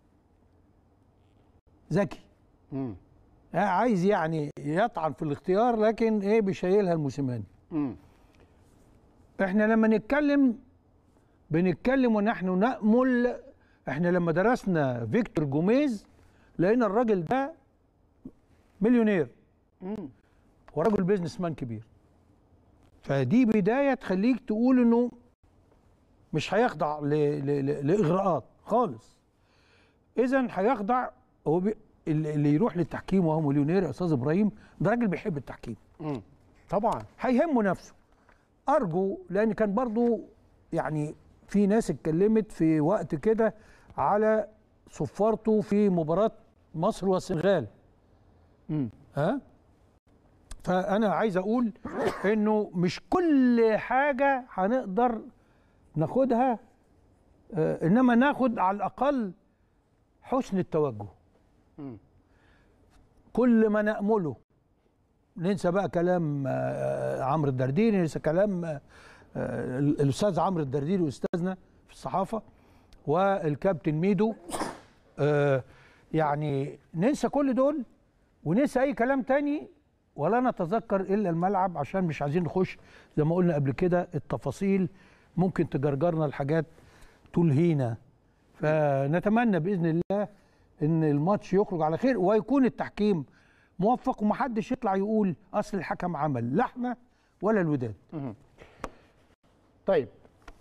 ذكي مم. آه، عايز يعني يطعن في الاختيار لكن ايه بيشيلها الموسيماني مم. احنا لما نتكلم بنتكلم ونحن نأمل احنا لما درسنا فيكتور جوميز لقينا الراجل ده مليونير مم. ورجل بيزنس مان كبير فدي بداية تخليك تقول انه مش هيخضع ل... ل... ل... لإغراءات خالص إذا هيخضع هو بي... اللي اللي يروح للتحكيم وهو مليونير يا أستاذ إبراهيم ده راجل بيحب التحكيم مم. طبعا هيهمه نفسه ارجو لان كان برضو يعني في ناس اتكلمت في وقت كده على صفارته في مباراه مصر والسنغال مم. ها فانا عايز اقول انه مش كل حاجه هنقدر ناخدها آه، انما ناخد على الاقل حسن التوجه مم. كل ما نأمله ننسى بقى كلام آه، عمرو الدرديري ننسى كلام آه، آه، الاستاذ عمرو الدرديري استاذنا في الصحافه والكابتن ميدو آه، يعني ننسى كل دول وننسى اي كلام تاني ولا نتذكر الا الملعب عشان مش عايزين نخش زي ما قلنا قبل كده التفاصيل ممكن تجرجرنا الحاجات تلهينا فنتمنى باذن الله ان الماتش يخرج على خير ويكون التحكيم موفق ومحدش يطلع يقول اصل الحكم عمل لا احنا ولا الوداد مم. طيب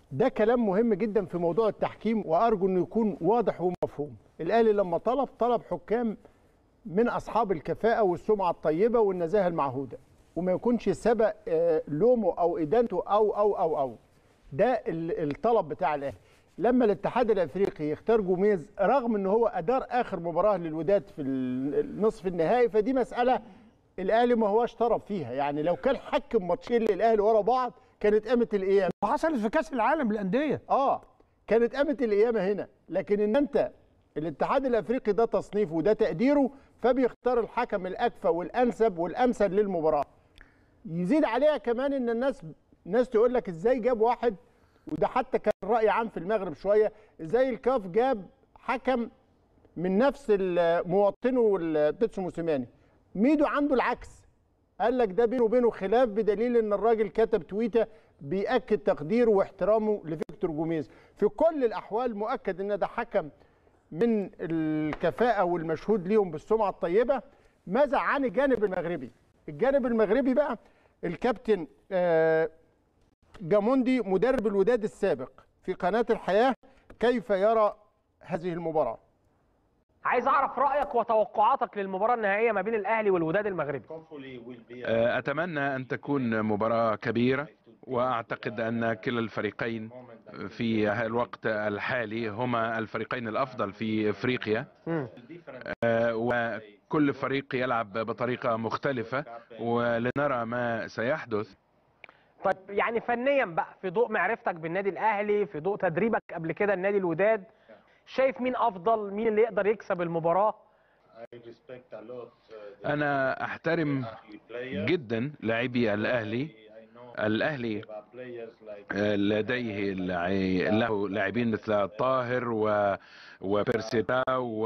ده كلام مهم جدا في موضوع التحكيم وارجو انه يكون واضح ومفهوم الاهلي لما طلب طلب حكام من اصحاب الكفاءه والسمعه الطيبه والنزاهه المعهوده وما يكونش سبق آه، لومه او ادانته او او او او ده ال- الطلب بتاع الاهلي لما الاتحاد الافريقي يختار جوميز رغم ان هو ادار اخر مباراه للوداد في ال- النصف النهائي فدي مساله الاهلي ما هوش طرف فيها يعني لو كان حكم ماتشين للاهلي ورا بعض كانت قامت القيامه وحصلت في كاس العالم للانديه اه كانت قامت القيامه هنا لكن ان انت الاتحاد الافريقي ده تصنيفه وده تقديره فبيختار الحكم الاكفى والانسب والامثل للمباراه يزيد عليها كمان ان الناس ناس تقول لك ازاي جاب واحد وده حتى كان راي عام في المغرب شويه ازاي الكاف جاب حكم من نفس ال- مواطنه بيتسو موسيماني ميدو عنده العكس قال لك ده بينه وبينه خلاف بدليل ان الراجل كتب تويته بيأكد تقديره واحترامه لفيكتور جوميز في كل الاحوال مؤكد ان ده حكم من الكفاءه والمشهود ليهم بالسمعه الطيبه ماذا عن الجانب المغربي الجانب المغربي بقى الكابتن آه، جاموندي مدرب الوداد السابق في قناه الحياه كيف يرى هذه المباراه عايز اعرف رايك وتوقعاتك للمباراه النهائيه ما بين الاهلي والوداد المغربي أتمنى أن تكون مباراة كبيرة وأعتقد أن كلا الفريقين في الوقت الحالي هما الفريقين الأفضل في إفريقيا آه، وكل فريق يلعب بطريقة مختلفة ولنرى ما سيحدث طيب يعني فنيا بقى في ضوء معرفتك بالنادي الاهلي في ضوء تدريبك قبل كده النادي الوداد شايف مين افضل مين اللي يقدر يكسب المباراه أنا أحترم جدا لاعبي الأهلي الأهلي آه، لديه لعي- له لاعبين مثل طاهر و وبيرسيتا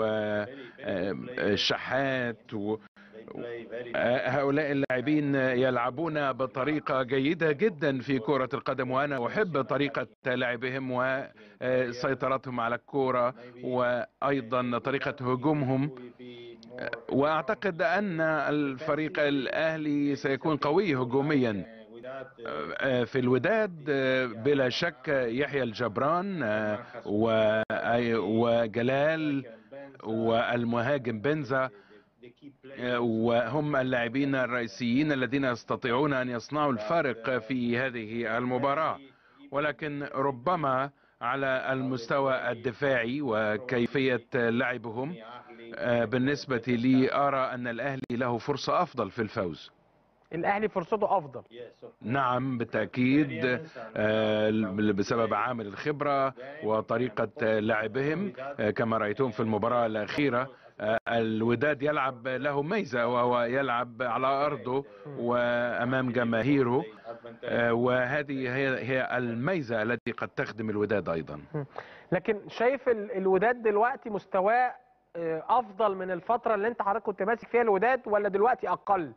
والشحات و آه، هؤلاء اللاعبين يلعبون بطريقة جيدة جدا في كرة القدم وأنا أحب طريقة لعبهم وسيطرتهم على الكرة وأيضا طريقة هجومهم آه، وأعتقد أن الفريق الأهلي سيكون قوي هجوميا آه، في الوداد آه، بلا شك يحيى الجبران آه، و- أي- وجلال والمهاجم بنزا آه، وهم اللاعبين الرئيسيين الذين يستطيعون ان يصنعوا الفارق في هذه المباراه ولكن ربما على المستوى الدفاعي وكيفيه لعبهم آه، بالنسبه لي ارى ان الاهلي له فرصه افضل في الفوز الاهلي فرصته افضل نعم بالتأكيد آه، بسبب عامل الخبرة وطريقة لعبهم آه، كما رأيتم في المباراة الأخيرة آه، الوداد يلعب له ميزة وهو يلعب على أرضه وأمام جماهيره آه، وهذه هي هي الميزة التي قد تخدم الوداد أيضا لكن شايف ال- الوداد دلوقتي مستواه آه، افضل من الفتره اللي انت حضرتك كنت ماسك فيها الوداد ولا دلوقتي اقل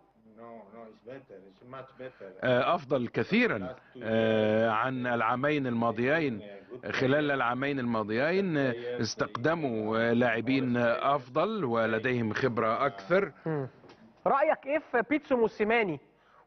آه، أفضل كثيرا آه، عن العامين الماضيين خلال العامين الماضيين آه، استقدموا آه، لاعبين آه، أفضل ولديهم خبرة أكثر رايك ايه في بيتسو موسيماني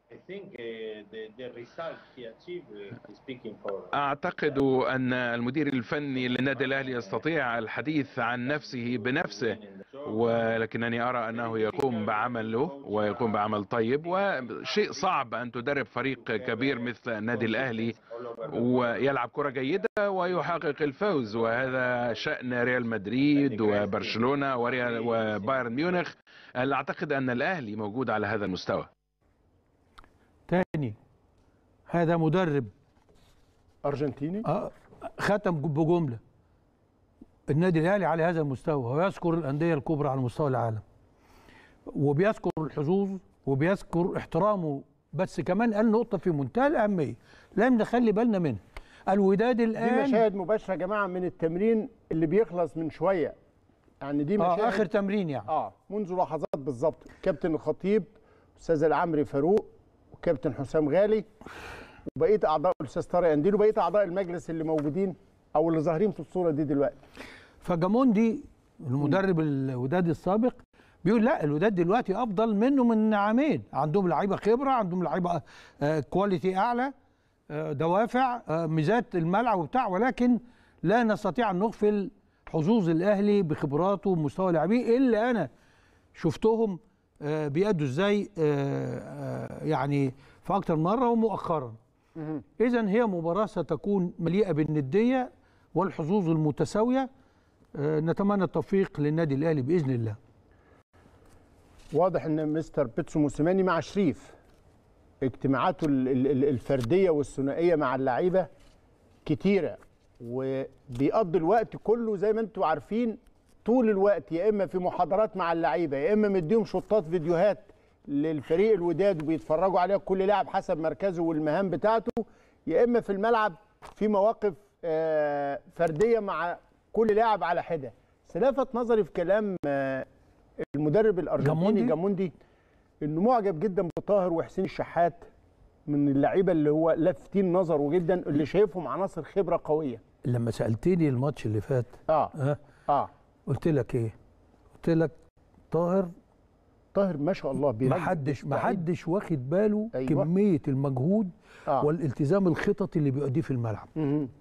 أعتقد أن المدير الفني للنادي الأهلي يستطيع الحديث عن نفسه بنفسه ولكنني أرى أنه يقوم بعمله ويقوم بعمل طيب وشيء صعب أن تدرب فريق كبير مثل النادي الأهلي ويلعب كرة جيدة ويحقق الفوز وهذا شأن ريال مدريد وبرشلونة وريال وبايرن ميونخ أعتقد أن الأهلي موجود على هذا المستوى تاني هذا مدرب ارجنتيني آه ختم بجمله النادي الاهلي على هذا المستوى ويذكر الانديه الكبرى على مستوى العالم وبيذكر الحظوظ وبيذكر احترامه بس كمان قال نقطه في منتهى الاهميه لازم نخلي بالنا منها الوداد دي الان مشاهد مباشره يا جماعه من التمرين اللي بيخلص من شويه يعني دي مشاهد آه اخر تمرين يعني اه منذ لحظات بالظبط كابتن الخطيب استاذ العمري فاروق وكابتن حسام غالي وبقيه اعضاء الاستاذ طارق انديل وبقيه اعضاء المجلس اللي موجودين او اللي ظاهرين في الصوره دي دلوقتي فجاموندي المدرب الوداد السابق بيقول لا الوداد دلوقتي افضل منه من عامين عندهم لعيبه خبره عندهم لعيبه آه كواليتي اعلى آه، دوافع آه، ميزات الملعب وبتاع ولكن لا نستطيع ان نغفل حظوظ الاهلي بخبراته ومستوى لاعبيه اللي انا شفتهم آه، بيأدوا ازاي آه، آه، يعني في اكتر مره ومؤخرا اذا هي مباراه ستكون مليئه بالنديه والحظوظ المتساويه آه، نتمنى التوفيق للنادي الاهلي باذن الله واضح ان مستر بيتسو موسيماني مع شريف اجتماعاته ال- ال- ال- الفرديه والثنائيه مع اللعيبه كتيره وبيقضي الوقت كله زي ما انتم عارفين طول الوقت يا اما في محاضرات مع اللعيبه يا اما مديهم شطات فيديوهات للفريق الوداد وبيتفرجوا عليها كل لاعب حسب مركزه والمهام بتاعته يا اما في الملعب في مواقف آه، فرديه مع كل لاعب على حده بس لفت نظري في كلام آه، المدرب الارجنتيني جاموندي؟ جاموندي انه معجب جدا بطاهر وحسين الشحات من اللعيبه اللي هو لافتين نظره جدا اللي شايفهم عناصر خبره قويه لما سالتني الماتش اللي فات اه اه, آه. قلت لك ايه قلت لك طاهر طاهر ما شاء الله ما بيرجع حدش ما مستعد. حدش واخد باله أيوة. أيوة. كميه المجهود آه. آه. والالتزام الخططي اللي بيؤديه في الملعب مهم.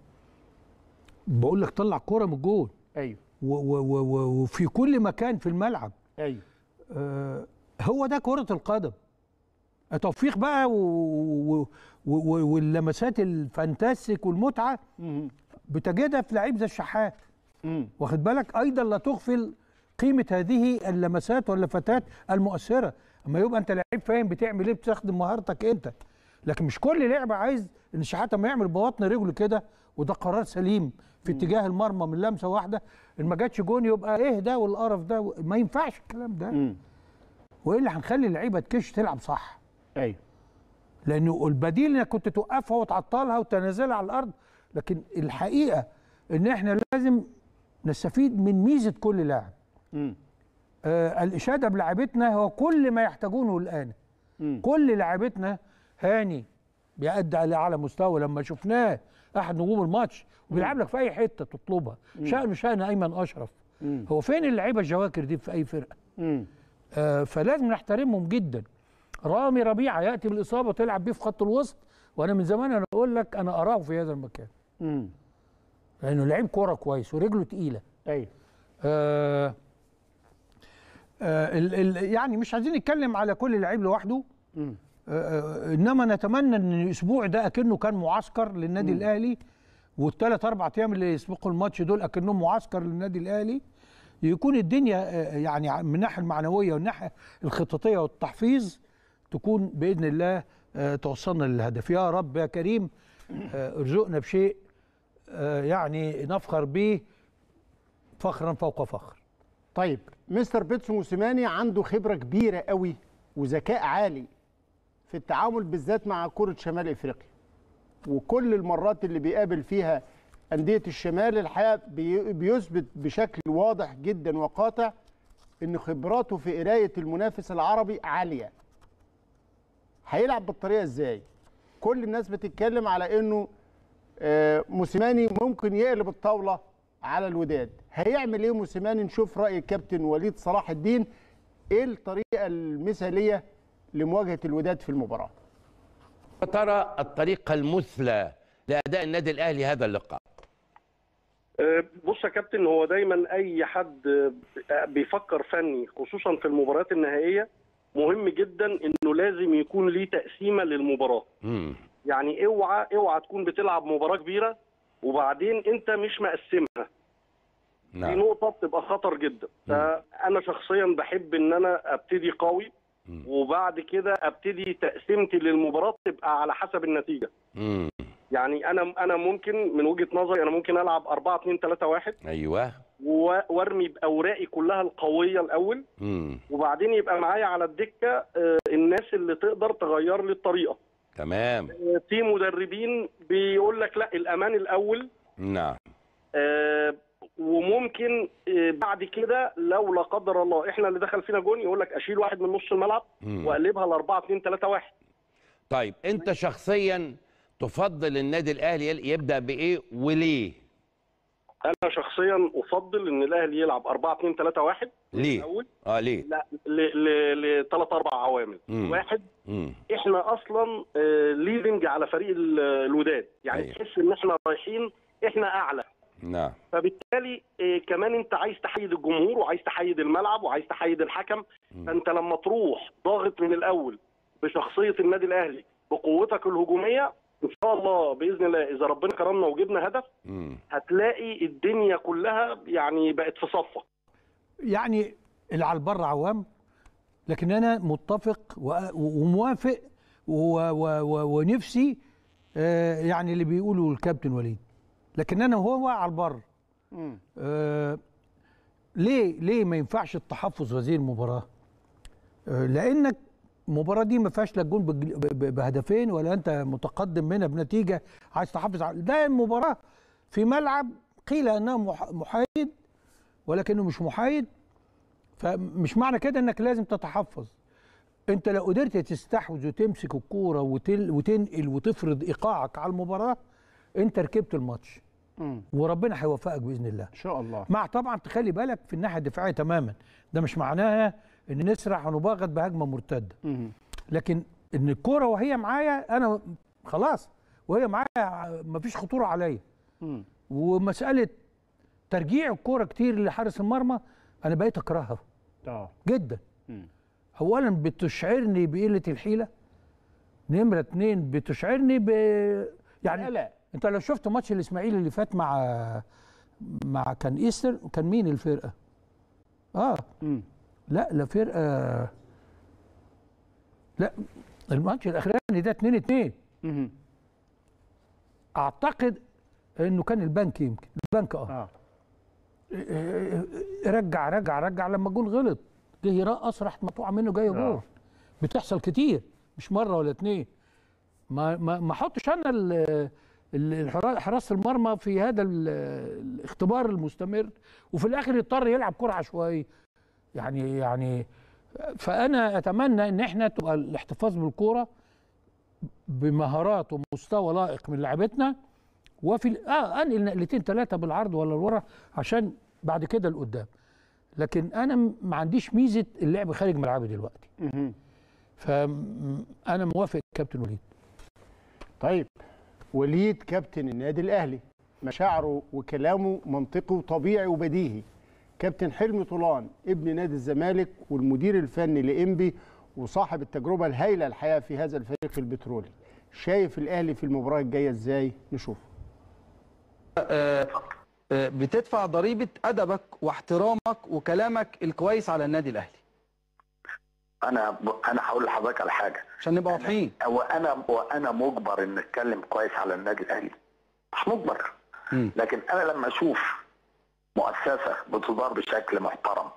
بقول لك طلع كوره من الجول ايوه و- و- و- و- وفي كل مكان في الملعب ايوه آه هو ده كره القدم توفيق بقى و... و... و... واللمسات الفانتاستيك والمتعه مهم. بتجدها في لعيب زي الشحات مم. واخد بالك ايضا لا تغفل قيمه هذه اللمسات واللفتات المؤثره اما يبقى انت لعيب فاهم بتعمل ايه بتستخدم مهارتك انت لكن مش كل لعبه عايز ان الشحات اما يعمل ببطن رجله كده وده قرار سليم في اتجاه المرمى من لمسه واحده ان ما جاتش جون يبقى ايه ده والقرف ده ما ينفعش الكلام ده مم. والا هنخلي اللعيبه تكش تلعب صح ايوه لانه البديل انك كنت توقفها وتعطلها وتنزلها على الارض لكن الحقيقه ان احنا لازم نستفيد من ميزه كل لاعب مم. آه الاشاده بلاعبتنا هو كل ما يحتاجونه الان مم. كل لاعبتنا هاني بيأدي على اعلى مستوى لما شفناه احد نجوم الماتش وبيلعب لك في اي حته تطلبها مم. شأنه شأن ايمن اشرف مم. هو فين اللعيبه الجواكر دي في اي فرقه مم. آه فلازم نحترمهم جدا رامي ربيعه ياتي بالاصابه وتلعب بيه في خط الوسط وانا من زمان انا اقول لك انا اراه في هذا المكان مم. لانه لعيب كوره كويس ورجله تقيله ايوه آه آه ال ال يعني مش عايزين نتكلم على كل لعيب لوحده مم. آه آه، انما نتمنى ان الاسبوع ده اكنه كان معسكر للنادي مم. الاهلي والثلاث اربع ايام اللي يسبقوا الماتش دول اكنهم معسكر للنادي الاهلي يكون الدنيا آه، يعني من الناحيه المعنويه والناحيه الخططيه والتحفيظ تكون باذن الله آه، توصلنا للهدف يا رب يا كريم آه، ارزقنا بشيء آه، يعني نفخر به فخرا فوق فخر طيب مستر بيتسو موسيماني عنده خبره كبيره قوي وذكاء عالي في التعامل بالذات مع كره شمال افريقيا وكل المرات اللي بيقابل فيها انديه الشمال الحقيقه بي- بيثبت بشكل واضح جدا وقاطع ان خبراته في قرايه المنافس العربي عاليه هيلعب بالطريقه ازاي كل الناس بتتكلم على انه آه، موسيماني ممكن يقلب الطاوله على الوداد هيعمل ايه موسيماني نشوف راي الكابتن وليد صلاح الدين ايه الطريقه المثاليه لمواجهه الوداد في المباراه ترى الطريقة المثلى لأداء النادي الأهلي هذا اللقاء أه، بص يا كابتن هو دايما اي حد أه، بيفكر فني خصوصا في المباريات النهائيه مهم جدا انه لازم يكون ليه تقسيمه للمباراه مم. يعني اوعى اوعى تكون بتلعب مباراه كبيره وبعدين انت مش مقسمها دي نعم نقطه بتبقى خطر جدا فانا شخصيا بحب ان انا ابتدي قوي وبعد كده ابتدي تقسيمتي للمباراه تبقى على حسب النتيجه مم. يعني انا انا ممكن من وجهه نظري انا ممكن العب 4 2 3 1 أيوه و- وارمي باوراقي كلها القويه الاول مم. وبعدين يبقى معايا على الدكه آه، الناس اللي تقدر تغير لي الطريقه تمام آه، في مدربين بيقول لك لا الامان الاول نعم آه، وممكن آه، بعد كده لو لا قدر الله احنا اللي دخل فينا جون يقول لك اشيل واحد من نص الملعب مم. واقلبها ل 4 2 3 1 طيب أنت شخصيا تفضل النادي الأهلي يبدأ بإيه وليه انا شخصيا افضل ان الاهلي يلعب 4 2 3 1 ليه؟ الاول اه ليه؟ لا لثلاث اربع عوامل مم. واحد مم. احنا اصلا ليدنج على فريق ال- الوداد يعني أيوة. تحس ان احنا رايحين احنا اعلى نعم فبالتالي آه، كمان انت عايز تحيد الجمهور وعايز تحيد الملعب وعايز تحيد الحكم فانت لما تروح ضاغط من الاول بشخصيه النادي الاهلي بقوتك الهجوميه ان شاء الله باذن الله اذا ربنا كرمنا وجبنا هدف مم. هتلاقي الدنيا كلها يعني بقت في صفك يعني اللي على البر عوام لكن انا متفق و- وموافق و- و- و- ونفسي آه، يعني اللي بيقوله الكابتن وليد لكن انا وهو على البر آه، ليه ليه ما ينفعش التحفظ في هذه المباراه؟ آه، لانك المباراه دي ما فيهاش لا جون بج- ب- ب- بهدفين ولا انت متقدم منها بنتيجه عايز تحافظ على ده المباراه في ملعب قيل انها مح- محايد ولكنه مش محايد فمش معنى كده انك لازم تتحفظ انت لو قدرت تستحوذ وتمسك الكوره وتل وتنقل وتفرض ايقاعك على المباراه انت ركبت الماتش وربنا هيوفقك باذن الله ان شاء الله مع طبعا تخلي بالك في الناحيه الدفاعيه تماما ده مش معناها ان نسرع ونباغت بهجمه مرتده لكن ان الكوره وهي معايا انا خلاص وهي معايا مفيش خطوره عليا ومساله ترجيع الكوره كتير لحارس المرمى انا بقيت اكرهها اه جدا اولا بتشعرني بقله الحيله نمره اتنين بتشعرني ب يعني لا انت لو شفت ماتش الاسماعيلي اللي فات مع مع كان ايستر كان مين الفرقه اه لا لا فرقه لا الماتش الاخراني ده 2 2 اعتقد انه كان البنك يمكن البنك اه, آه. رجع رجع رجع لما جول غلط جه يرقص راحت مقطوعه منه جايه جول آه. بتحصل كتير مش مره ولا اتنين ما ما ما احطش انا ال- ال- الحرا- حراسه المرمى في هذا ال- الاختبار المستمر وفي الاخر يضطر يلعب كره عشوائيه يعني يعني فانا اتمنى ان احنا تبقى الاحتفاظ بالكوره بمهارات ومستوى لائق من لعيبتنا وفي ال- اه انقل نقلتين ثلاثه بالعرض ولا لورا عشان بعد كده لقدام لكن انا م- ما عنديش ميزه اللعب خارج ملعبي دلوقتي فانا موافق كابتن وليد طيب وليد كابتن النادي الاهلي مشاعره وكلامه منطقي وطبيعي وبديهي كابتن حلمي طولان ابن نادي الزمالك والمدير الفني لانبي وصاحب التجربه الهائله الحقيقه في هذا الفريق البترولي شايف الاهلي في المباراه الجايه ازاي نشوف آه، آه، بتدفع ضريبه ادبك واحترامك وكلامك الكويس على النادي الاهلي انا ب... انا هقول لحضرتك على حاجه عشان نبقى واضحين وانا وانا مجبر ان اتكلم كويس على النادي الاهلي مش مجبر لكن انا لما اشوف مؤسسه بتدار بشكل محترم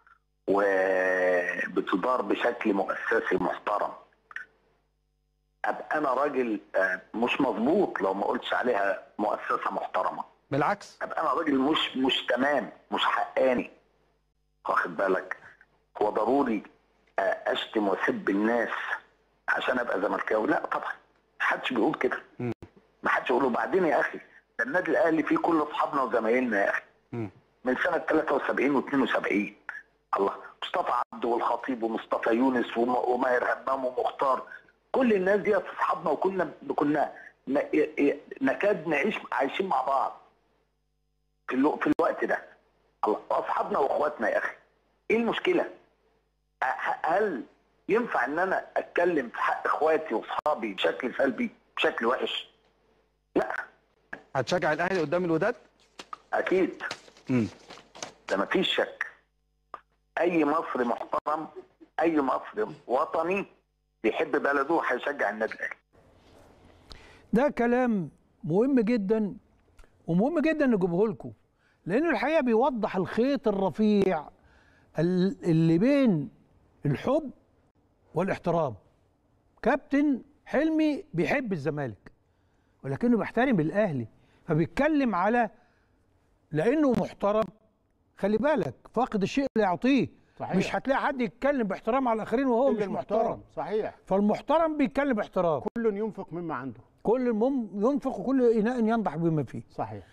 وبتدار بشكل مؤسسي محترم ابقى انا راجل آه، مش مظبوط لو ما قلتش عليها مؤسسه محترمه بالعكس ابقى انا راجل مش مش تمام مش حقاني واخد بالك هو ضروري آه، اشتم واسب الناس عشان ابقى زملكاوي لا طبعا محدش بيقول كده ما حدش يقول وبعدين يا اخي ده النادي الاهلي فيه كل اصحابنا وزمايلنا يا اخي من سنه 73 و72 الله مصطفى عبد والخطيب ومصطفى يونس وم- وماهر همام ومختار كل الناس دي اصحابنا وكنا كنا ن- ي- ي- نكاد نعيش عايشين مع بعض في, الو... في الوقت ده الله اصحابنا واخواتنا يا اخي ايه المشكله؟ ه- هل ينفع ان انا اتكلم في حق اخواتي واصحابي بشكل سلبي بشكل وحش؟ هتشجع الاهلي قدام الوداد اكيد ده مفيش شك اي مصري محترم اي مصري وطني بيحب بلده هيشجع النادي الاهلي ده كلام مهم جدا ومهم جدا نجيبه لكم لانه الحقيقه بيوضح الخيط الرفيع ال- اللي بين الحب والاحترام كابتن حلمي بيحب الزمالك ولكنه بيحترم الاهلي فبيتكلم على لانه محترم خلي بالك فاقد الشيء اللي يعطيه صحيح. مش هتلاقي حد يتكلم باحترام على الاخرين وهو إلا مش المحترم. محترم صحيح فالمحترم بيتكلم باحترام كل ينفق مما عنده كل المم ينفق وكل اناء ينضح بما فيه صحيح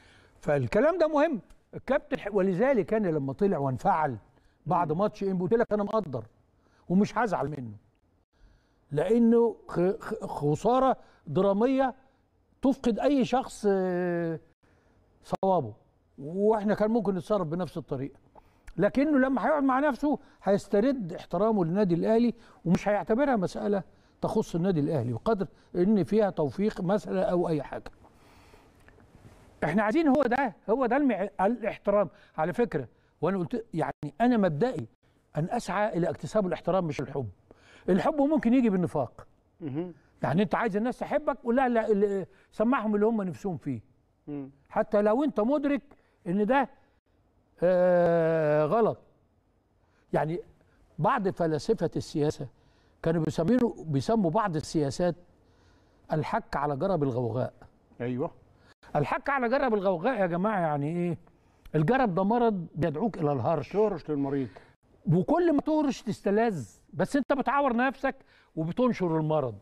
فالكلام ده مهم الكابتن ح- ولذلك انا لما طلع وانفعل بعد ماتش انبي قلت لك انا مقدر ومش هزعل منه لانه خ- خ- خساره دراميه تفقد اي شخص آه، صوابه واحنا كان ممكن نتصرف بنفس الطريقه لكنه لما هيقعد مع نفسه هيسترد احترامه للنادي الاهلي ومش هيعتبرها مساله تخص النادي الاهلي وقدر ان فيها توفيق مساله او اي حاجه احنا عايزين هو ده هو ده المع... الاحترام على فكره وانا قلت يعني انا مبدئي ان اسعى الى اكتساب الاحترام مش الحب الحب ممكن يجي بالنفاق يعني انت عايز الناس تحبك ولا لا اللي- سمعهم اللي هم نفسهم فيه حتى لو انت مدرك ان ده آه غلط يعني بعض فلاسفه السياسه كانوا بيسموا بيسموا بعض السياسات الحك على جرب الغوغاء ايوه الحك على جرب الغوغاء يا جماعه يعني ايه الجرب ده مرض بيدعوك الى الهرش تهرش للمريض وكل ما تهرش تستلذ بس انت بتعور نفسك وبتنشر المرض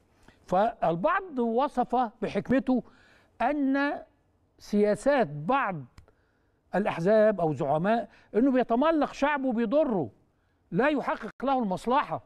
فالبعض وصف بحكمته ان سياسات بعض الاحزاب او زعماء انه بيتملق شعبه بيضره لا يحقق له المصلحه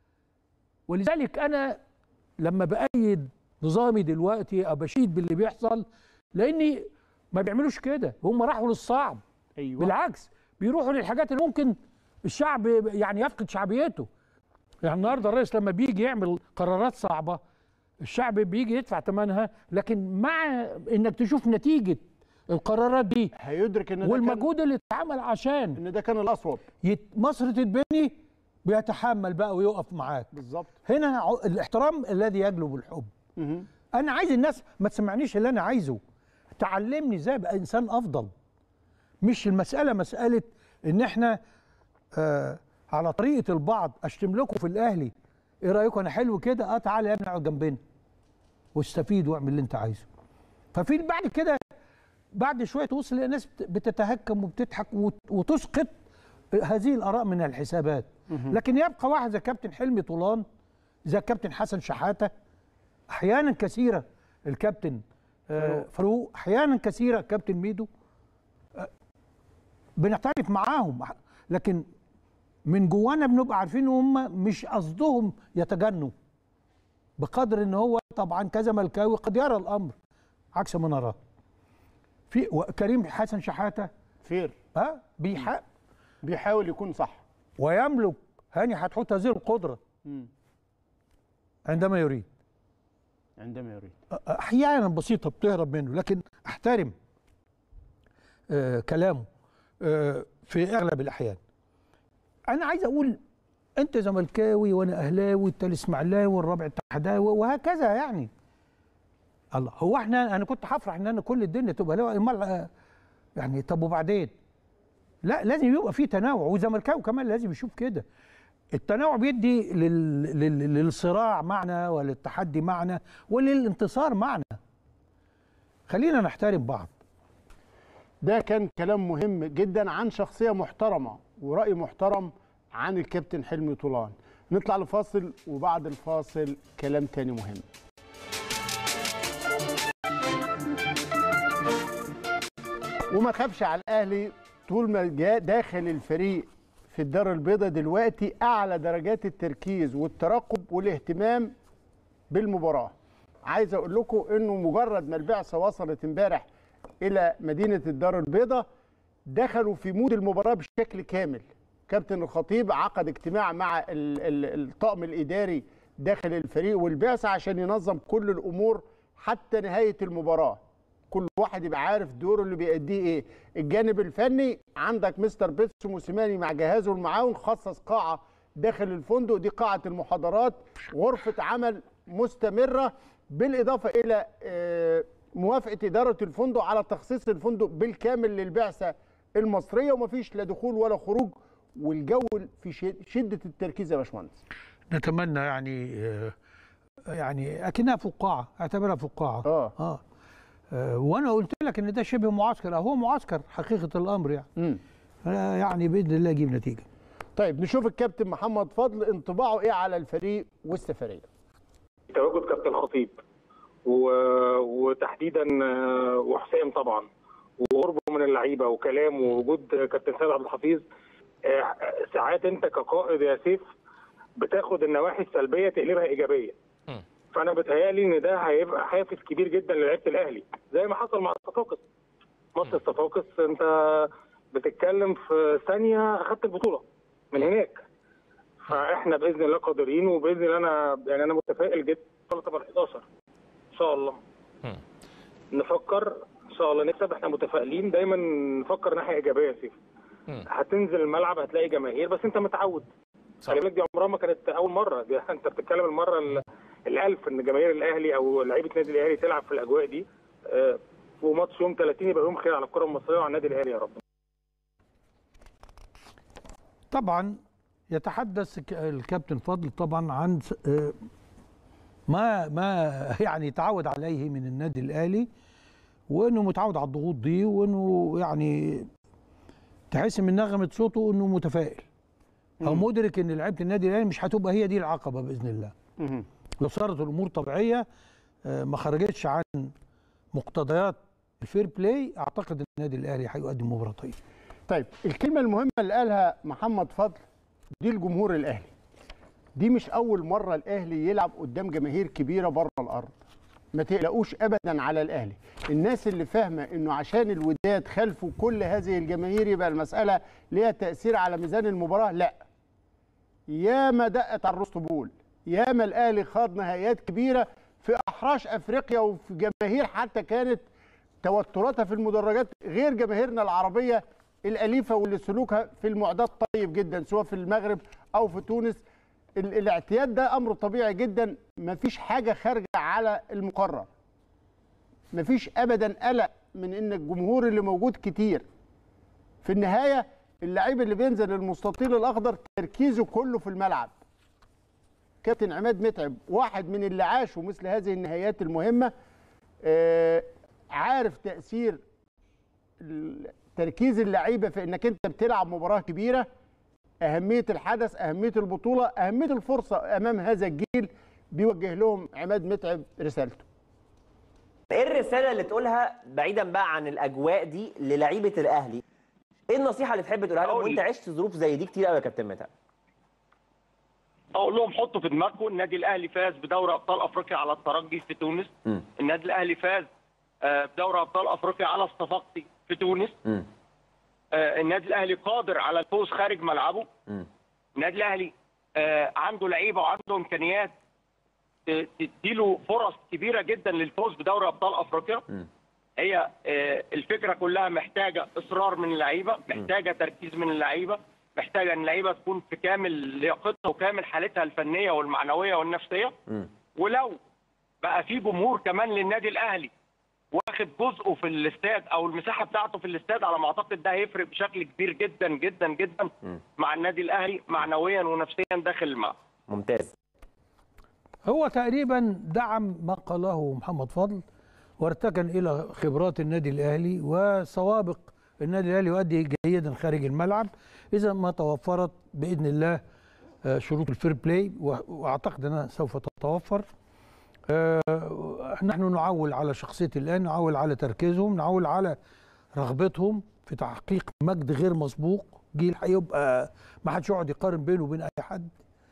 ولذلك انا لما بايد نظامي دلوقتي او بشيد باللي بيحصل لاني ما بيعملوش كده هم راحوا للصعب ايوه بالعكس بيروحوا للحاجات اللي ممكن الشعب يعني يفقد شعبيته يعني النهارده الرئيس لما بيجي يعمل قرارات صعبه الشعب بيجي يدفع ثمنها لكن مع انك تشوف نتيجه القرارات دي هيدرك ان ده والمجهود اللي اتعمل عشان ان ده كان الاصوب يت... مصر تتبني بيتحمل بقى ويقف معاك بالظبط هنا ع- الاحترام الذي يجلب الحب انا عايز الناس ما تسمعنيش اللي انا عايزه تعلمني ازاي ابقى انسان افضل مش المساله مساله ان احنا آه على طريقه البعض اشتم لكم في الاهلي ايه رايكم انا حلو كده اه تعالى يا ابني اقعد جنبنا واستفيد واعمل اللي انت عايزه ففي بعد كده بعد شويه توصل الناس بتتهكم وبتضحك وت- وتسقط هذه الاراء من الحسابات لكن يبقى واحد زي كابتن حلمي طولان زي كابتن حسن شحاته احيانا كثيره الكابتن آه، فاروق احيانا كثيره كابتن ميدو آه، بنختلف معاهم لكن من جوانا بنبقى عارفين ان هم مش قصدهم يتجنوا بقدر ان هو طبعا كزملكاوي قد يرى الامر عكس ما نراه في و- كريم حسن شحاته فير ها بيحق بيحاول يكون صح ويملك هاني هتحط هذه القدره مم. عندما يريد عندما يريد احيانا بسيطه بتهرب منه لكن احترم آه كلامه آه في اغلب الاحيان انا عايز اقول انت زملكاوي وانا اهلاوي التالي اسماعيلاوي والرابع اتحداوي وهكذا يعني الله هو احنا انا كنت هفرح ان انا كل الدنيا تبقى لا امال آه، يعني طب وبعدين لا لازم يبقى في تنوع وزملكاوي كمان لازم يشوف كده التنوع بيدي لل... لل... للصراع معنى وللتحدي معنى وللانتصار معنى خلينا نحترم بعض ده كان كلام مهم جدا عن شخصية محترمة ورأي محترم عن الكابتن حلمي طولان نطلع لفاصل وبعد الفاصل كلام تاني مهم وما تخافش على الاهلي طول ما جاء داخل الفريق في الدار البيضاء دلوقتي اعلى درجات التركيز والترقب والاهتمام بالمباراه عايز اقول لكم انه مجرد ما البعثه وصلت امبارح الى مدينه الدار البيضاء دخلوا في مود المباراه بشكل كامل كابتن الخطيب عقد اجتماع مع ال- ال- الطاقم الاداري داخل الفريق والبعثه عشان ينظم كل الامور حتى نهايه المباراه كل واحد يبقى عارف دوره اللي بيأديه ايه الجانب الفني عندك مستر بيتسو موسيماني مع جهازه المعاون خصص قاعه داخل الفندق دي قاعه المحاضرات غرفه عمل مستمره بالاضافه الى آه، موافقه اداره الفندق على تخصيص الفندق بالكامل للبعثه المصريه ومفيش لا دخول ولا خروج والجو في شد- شده التركيز يا باشمهندس نتمنى يعني آه، يعني اكنها فقاعه اعتبرها فقاعه اه اه آه، وانا قلت لك ان ده شبه معسكر هو معسكر حقيقه الامر يعني امم يعني باذن الله يجيب نتيجه طيب نشوف الكابتن محمد فضل انطباعه ايه على الفريق والسفريه تواجد كابتن خطيب و... وتحديدا آه، وحسام طبعا وقربه من اللعيبه وكلامه ووجود كابتن سيد عبد الحفيظ آه، ساعات انت كقائد يا سيف بتاخد النواحي السلبيه تقلبها ايجابيه فانا بتهيالي ان ده هيبقى حافز كبير جدا للعيبه الاهلي زي ما حصل مع الصفاقس ماتش الصفاقس انت بتتكلم في ثانيه اخدت البطوله من هناك فاحنا باذن الله قادرين وباذن الله انا يعني انا متفائل جدا تبقى 11 ان شاء الله نفكر ان شاء الله نكسب احنا متفائلين دايما نفكر ناحيه ايجابيه يا سيف هتنزل الملعب هتلاقي جماهير بس انت متعود خلي بالك دي عمرها ما كانت اول مره دي انت بتتكلم المره ال- الالف ان جماهير الاهلي او لعيبه نادي الاهلي تلعب في الاجواء دي آه، وماتش يوم 30 يبقى يوم خير على الكره المصريه وعلى النادي الاهلي يا رب طبعا يتحدث ك- الكابتن فضل طبعا عن س- آه، ما ما يعني تعود عليه من النادي الاهلي وانه متعود على الضغوط دي وانه يعني تحس من نغمه صوته انه متفائل او مدرك ان لعيبه النادي الاهلي مش هتبقى هي دي العقبه باذن الله لو صارت الامور طبيعيه آه، ما خرجتش عن مقتضيات الفير بلاي اعتقد النادي الاهلي هيقدم مباراه طيبه طيب الكلمة المهمة اللي قالها محمد فضل دي الجمهور الأهلي دي مش أول مرة الأهلي يلعب قدام جماهير كبيرة بره الأرض ما تقلقوش أبدا على الأهلي الناس اللي فاهمة إنه عشان الوداد خلفوا كل هذه الجماهير يبقى المسألة ليها تأثير على ميزان المباراة لا ياما دقت على الرسطبول ياما الأهلي خاض نهائيات كبيرة في أحراش أفريقيا وفي جماهير حتى كانت توتراتها في المدرجات غير جماهيرنا العربية الأليفة واللي سلوكها في المعدات طيب جدا سواء في المغرب أو في تونس ال- الاعتياد ده أمر طبيعي جدا مفيش حاجة خارجة على المقرر مفيش أبدا قلق من إن الجمهور اللي موجود كتير في النهاية اللعيب اللي بينزل المستطيل الأخضر تركيزه كله في الملعب كابتن عماد متعب واحد من اللي عاشوا مثل هذه النهايات المهمة آه، عارف تأثير ال- تركيز اللعيبه في انك انت بتلعب مباراه كبيره اهميه الحدث اهميه البطوله اهميه الفرصه امام هذا الجيل بيوجه لهم عماد متعب رسالته ايه الرساله اللي تقولها بعيدا بقى عن الاجواء دي للعيبه الاهلي ايه النصيحه اللي تحب تقولها لهم أقول- وانت عشت ظروف زي دي كتير قوي يا كابتن متعب اقول لهم حطوا في دماغكم النادي الاهلي فاز بدوري ابطال افريقيا على الترجي في تونس النادي الاهلي فاز آه، بدوري ابطال افريقيا على الصفاقسي في تونس آه، النادي الاهلي قادر على الفوز خارج ملعبه النادي الاهلي آه، عنده لعيبه وعنده امكانيات ت- تديله فرص كبيره جدا للفوز بدوري ابطال افريقيا هي آه، الفكره كلها محتاجه اصرار من اللعيبه محتاجه تركيز من اللعيبه محتاجه ان اللعيبه تكون في كامل لياقتها وكامل حالتها الفنيه والمعنويه والنفسيه ولو بقى في جمهور كمان للنادي الاهلي واخد جزءه في الاستاد او المساحه بتاعته في الاستاد على ما اعتقد ده هيفرق بشكل كبير جدا جدا جدا مع النادي الاهلي معنويا ونفسيا داخل الملعب ممتاز هو تقريبا دعم ما قاله محمد فضل وارتكن الى خبرات النادي الاهلي وسوابق النادي الاهلي يؤدي جيدا خارج الملعب اذا ما توفرت باذن الله آه، شروط الفير بلاي و- واعتقد انها سوف تتوفر آه، نحن نعول على شخصيه الان نعول على تركيزهم نعول على رغبتهم في تحقيق مجد غير مسبوق جيل هيبقى ما حدش يقعد يقارن بينه وبين اي حد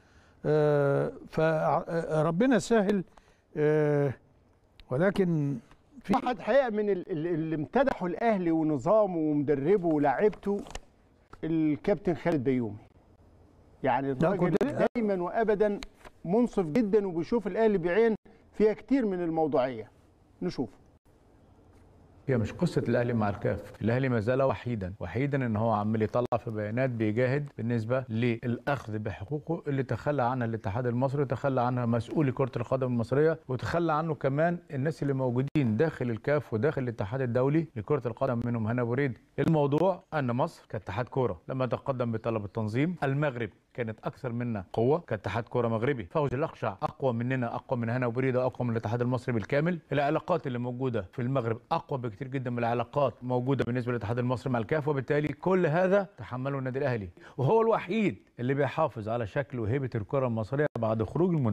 فربنا يسهل آه، ولكن في واحد حقيقه من ال- ال- اللي امتدحوا الاهلي ونظامه ومدربه ولاعيبته الكابتن خالد بيومي يعني الراجل دايما وابدا منصف جدا وبيشوف الاهلي بعين فيها كتير من الموضوعيه نشوف هي مش قصه الاهلي مع الكاف الاهلي ما زال وحيدا وحيدا ان هو عمال يطلع في بيانات بيجاهد بالنسبه للاخذ بحقوقه اللي تخلى عنها الاتحاد المصري وتخلى عنها مسؤولي كره القدم المصريه وتخلى عنه كمان الناس اللي موجودين داخل الكاف وداخل الاتحاد الدولي لكره القدم منهم هنا بريد الموضوع ان مصر كاتحاد كوره لما تقدم بطلب التنظيم المغرب كانت اكثر منا قوه كاتحاد كوره مغربي فوز الاقشع اقوى مننا اقوى من هنا وبريده اقوى من الاتحاد المصري بالكامل العلاقات اللي موجوده في المغرب اقوى بكثير جدا من العلاقات موجوده بالنسبه للاتحاد المصري مع الكاف وبالتالي كل هذا تحمله النادي الاهلي وهو الوحيد اللي بيحافظ على شكل وهيبه الكره المصريه بعد خروج المنتخب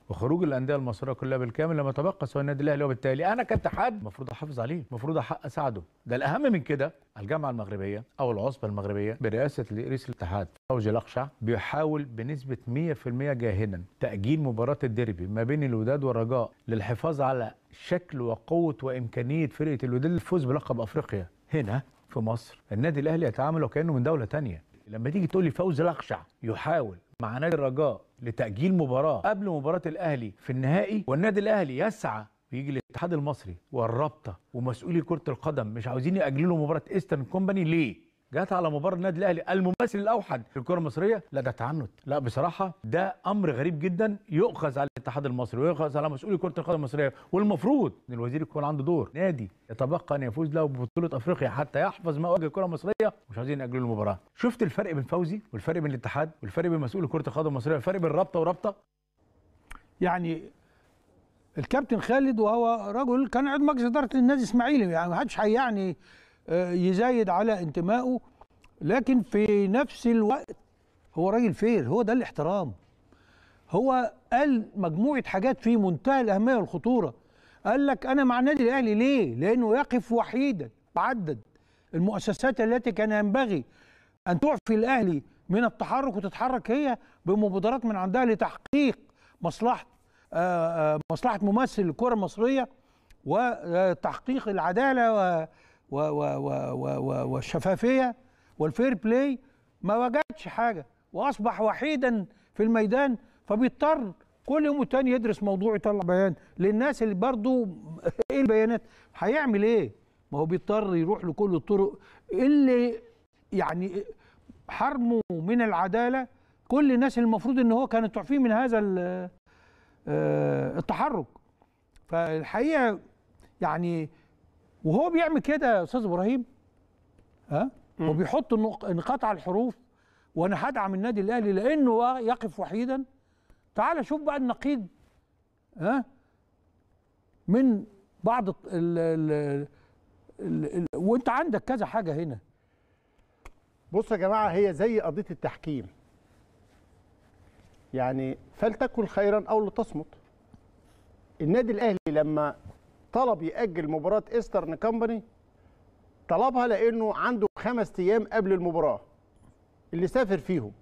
وخروج الانديه المصريه كلها بالكامل لما تبقى سواء النادي الاهلي وبالتالي انا كاتحاد المفروض احافظ عليه المفروض احق اساعده ده الاهم من كده الجامعه المغربيه او العصبه المغربيه برئاسه رئيس الاتحاد فوزي الاقشع بيحاول بنسبه 100% جاهدا تاجيل مباراه الديربي ما بين الوداد والرجاء للحفاظ على شكل وقوه وامكانيه فرقه الوداد للفوز بلقب افريقيا هنا في مصر النادي الاهلي يتعامل وكانه من دوله تانية لما تيجي تقول لي فوزي الاقشع يحاول مع نادي الرجاء لتاجيل مباراه قبل مباراه الاهلي في النهائي والنادي الاهلي يسعى ويجي الاتحاد المصري والرابطه ومسؤولي كره القدم مش عاوزين ياجلوا مباراه ايسترن كومباني ليه؟ جت على مباراه النادي الاهلي الممثل الاوحد للكره المصريه لا ده تعنت لا بصراحه ده امر غريب جدا يؤخذ على الاتحاد المصري ويؤخذ على مسؤولي كره القدم المصريه والمفروض ان الوزير يكون عنده دور نادي يتبقى ان يفوز له ببطوله افريقيا حتى يحفظ ما وجه الكره المصريه مش عايزين ياجلوا المباراه شفت الفرق بين فوزي والفرق بين الاتحاد والفرق بين مسؤولي كره القدم المصريه والفرق بين رابطه ورابطه يعني الكابتن خالد وهو رجل كان عضو مجلس اداره النادي الاسماعيلي يعني ما حدش يعني يزايد على انتمائه لكن في نفس الوقت هو راجل فير هو ده الاحترام هو قال مجموعه حاجات في منتهى الاهميه والخطوره قال لك انا مع النادي الاهلي ليه لانه يقف وحيدا بعدد المؤسسات التي كان ينبغي ان تعفي الاهلي من التحرك وتتحرك هي بمبادرات من عندها لتحقيق مصلحه مصلحه ممثل الكره المصريه وتحقيق العداله و و و و و والشفافيه والفير بلاي ما وجدش حاجه واصبح وحيدا في الميدان فبيضطر كل يوم والتاني يدرس موضوع يطلع بيان للناس اللي برضو ايه البيانات هيعمل ايه ما هو بيضطر يروح لكل الطرق اللي يعني حرمه من العداله كل الناس اللي المفروض ان هو كانت تعفيه من هذا التحرك فالحقيقه يعني وهو بيعمل كده يا استاذ ابراهيم ها وبيحط نقاط على الحروف وانا هدعم النادي الاهلي لانه يقف وحيدا تعال شوف بقى النقيض ها من بعض ال ال ال ال وانت عندك كذا حاجه هنا بصوا يا جماعه هي زي قضيه التحكيم يعني فلتكن خيرا او لتصمت النادي الاهلي لما طلب ياجل مباراه ايسترن كومباني طلبها لانه عنده خمس ايام قبل المباراه اللي سافر فيهم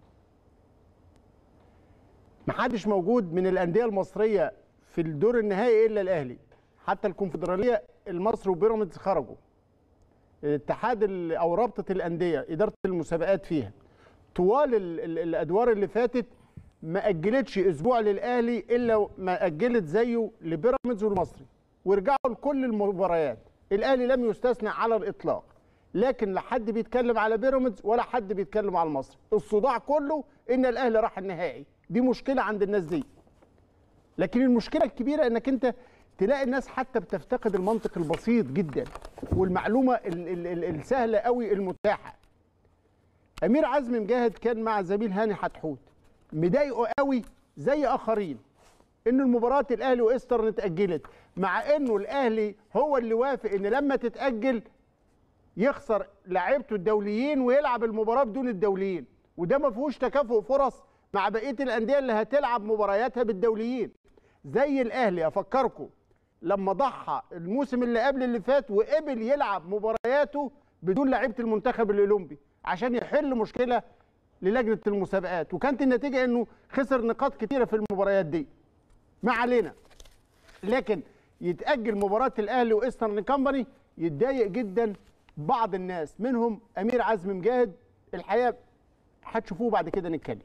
محدش موجود من الانديه المصريه في الدور النهائي الا الاهلي حتى الكونفدراليه المصري وبيراميدز خرجوا الاتحاد او رابطه الانديه اداره المسابقات فيها طوال ال ال الادوار اللي فاتت ما اجلتش اسبوع للاهلي الا ما اجلت زيه لبيراميدز والمصري ورجعوا لكل المباريات الاهلي لم يستثنى على الاطلاق لكن لا حد بيتكلم على بيراميدز ولا حد بيتكلم على المصري الصداع كله ان الاهلي راح النهائي دي مشكله عند الناس دي لكن المشكله الكبيره انك انت تلاقي الناس حتى بتفتقد المنطق البسيط جدا والمعلومه ال ال ال السهله قوي المتاحه امير عزمي مجاهد كان مع زميل هاني حتحوت مضايقه قوي زي اخرين ان المباراه الاهلي وايسترن اتاجلت مع انه الاهلي هو اللي وافق ان لما تتاجل يخسر لعيبته الدوليين ويلعب المباراه بدون الدوليين وده ما فيهوش تكافؤ فرص مع بقيه الانديه اللي هتلعب مبارياتها بالدوليين زي الاهلي افكركم لما ضحى الموسم اللي قبل اللي فات وقبل يلعب مبارياته بدون لعيبه المنتخب الاولمبي عشان يحل مشكله للجنه المسابقات وكانت النتيجه انه خسر نقاط كتيره في المباريات دي ما علينا لكن يتاجل مباراه الاهلي وايسترن كامباني يتضايق جدا بعض الناس منهم امير عزمي مجاهد الحقيقه هتشوفوه بعد كده نتكلم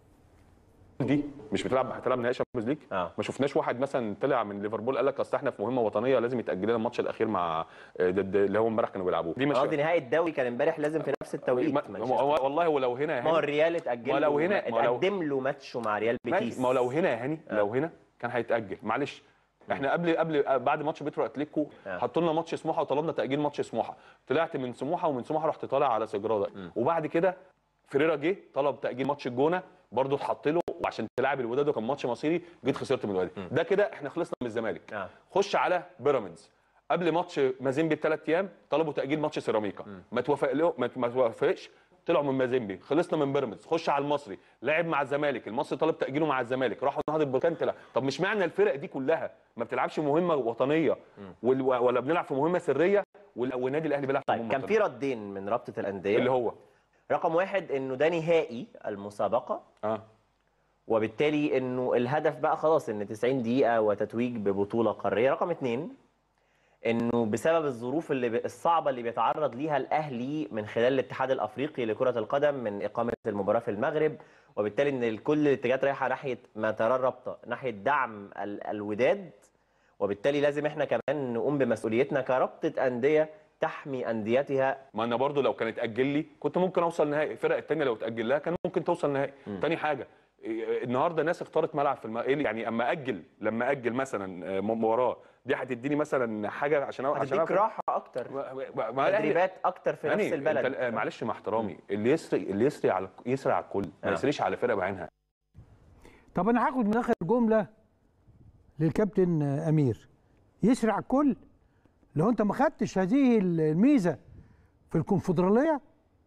دي مش بتلعب هتلعب نهائي شامبيونز ليج آه. ما شفناش واحد مثلا طلع من ليفربول قال لك اصل احنا في مهمه وطنيه لازم يتاجل لنا الماتش الاخير مع ضد اللي هو امبارح كانوا بيلعبوه دي مش قصدي نهائي الدوري كان امبارح لازم في نفس التوقيت ما هو والله ولو هنا يا ما هو الريال اتاجل ما لو هنا اتقدم له ماتشه مع ريال بيتيس ما هو لو هنا يا هاني آه. لو هنا كان هيتاجل معلش احنا قبل قبل بعد ماتش بيترو اتليكو آه. حطوا لنا ماتش سموحه وطلبنا تاجيل ماتش سموحه طلعت من سموحه ومن سموحه رحت طالع على سجراده وبعد كده فريرا جه طلب تاجيل ماتش الجونه برضه اتحط له وعشان تلعب الوداد وكان ماتش مصيري جيت خسرت من الوداد ده كده احنا خلصنا من الزمالك آه. خش على بيراميدز قبل ماتش مازيمبي بثلاث ايام طلبوا تاجيل ماتش سيراميكا ما توافق له ما توافقش طلعوا من مازيمبي خلصنا من بيراميدز خش على المصري لعب مع الزمالك المصري طلب تاجيله مع الزمالك راحوا نهضه بركان طلع طب مش معنى الفرق دي كلها ما بتلعبش مهمه وطنيه وال- ولا بنلعب في مهمه سريه وال- والنادي الاهلي بيلعب في مهمه كان في وطنية. ردين من رابطه الانديه اللي هو رقم واحد انه ده نهائي المسابقه اه وبالتالي انه الهدف بقى خلاص ان 90 دقيقه وتتويج ببطوله قاريه رقم اتنين انه بسبب الظروف اللي ب... الصعبه اللي بيتعرض ليها الاهلي من خلال الاتحاد الافريقي لكره القدم من اقامه المباراه في المغرب وبالتالي ان كل الاتجاهات رايحه ناحيه ما ترى الرابطه ناحيه دعم ال... الوداد وبالتالي لازم احنا كمان نقوم بمسؤوليتنا كرابطه انديه تحمي انديتها ما انا برضو لو كانت اتاجل لي كنت ممكن اوصل نهائي الفرق الثانيه لو اتاجل لها كان ممكن توصل نهائي تاني حاجه إيه، النهارده ناس اختارت ملعب في الم... إيه اللي- يعني اما اجل لما اجل مثلا آه، مباراه دي هتديني مثلا حاجه عشان أ- عشان هتديك أعرف- راحه اكتر ما- ما- تدريبات اكتر في يعني نفس البلد انت آه، معلش مع احترامي اللي يسري اللي يسري على يسري على الكل ما آه. يسريش على فرقه بعينها طب انا هاخد من اخر جمله للكابتن امير يسرع الكل لو انت ما خدتش هذه الميزه في الكونفدراليه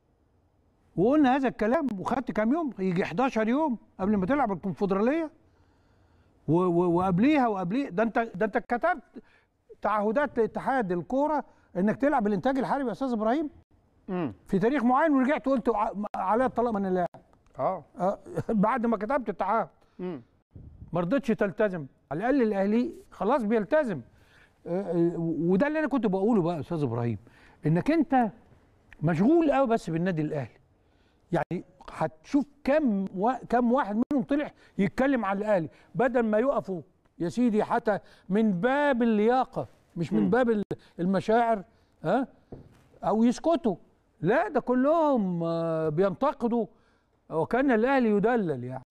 وقلنا هذا الكلام وخدت كام يوم يجي 11 يوم قبل ما تلعب الكونفدراليه و- و- وقبليها وقبليه ده انت ده انت كتبت تعهدات لاتحاد الكوره انك تلعب الانتاج الحربي يا استاذ ابراهيم في تاريخ معين ورجعت قلت ع- عليا الطلاق من اللاعب اه آه، بعد ما كتبت التعهد ما رضتش تلتزم على الاقل الاهلي خلاص بيلتزم آه، آه، وده اللي انا كنت بقوله بقى يا استاذ ابراهيم انك انت مشغول قوي بس بالنادي الاهلي يعني هتشوف كم و... كم واحد منهم طلع يتكلم على الاهلي بدل ما يقفوا يا سيدي حتى من باب اللياقه مش من باب ال- المشاعر ها او يسكتوا لا ده كلهم آه، بينتقدوا وكان الاهلي يدلل يعني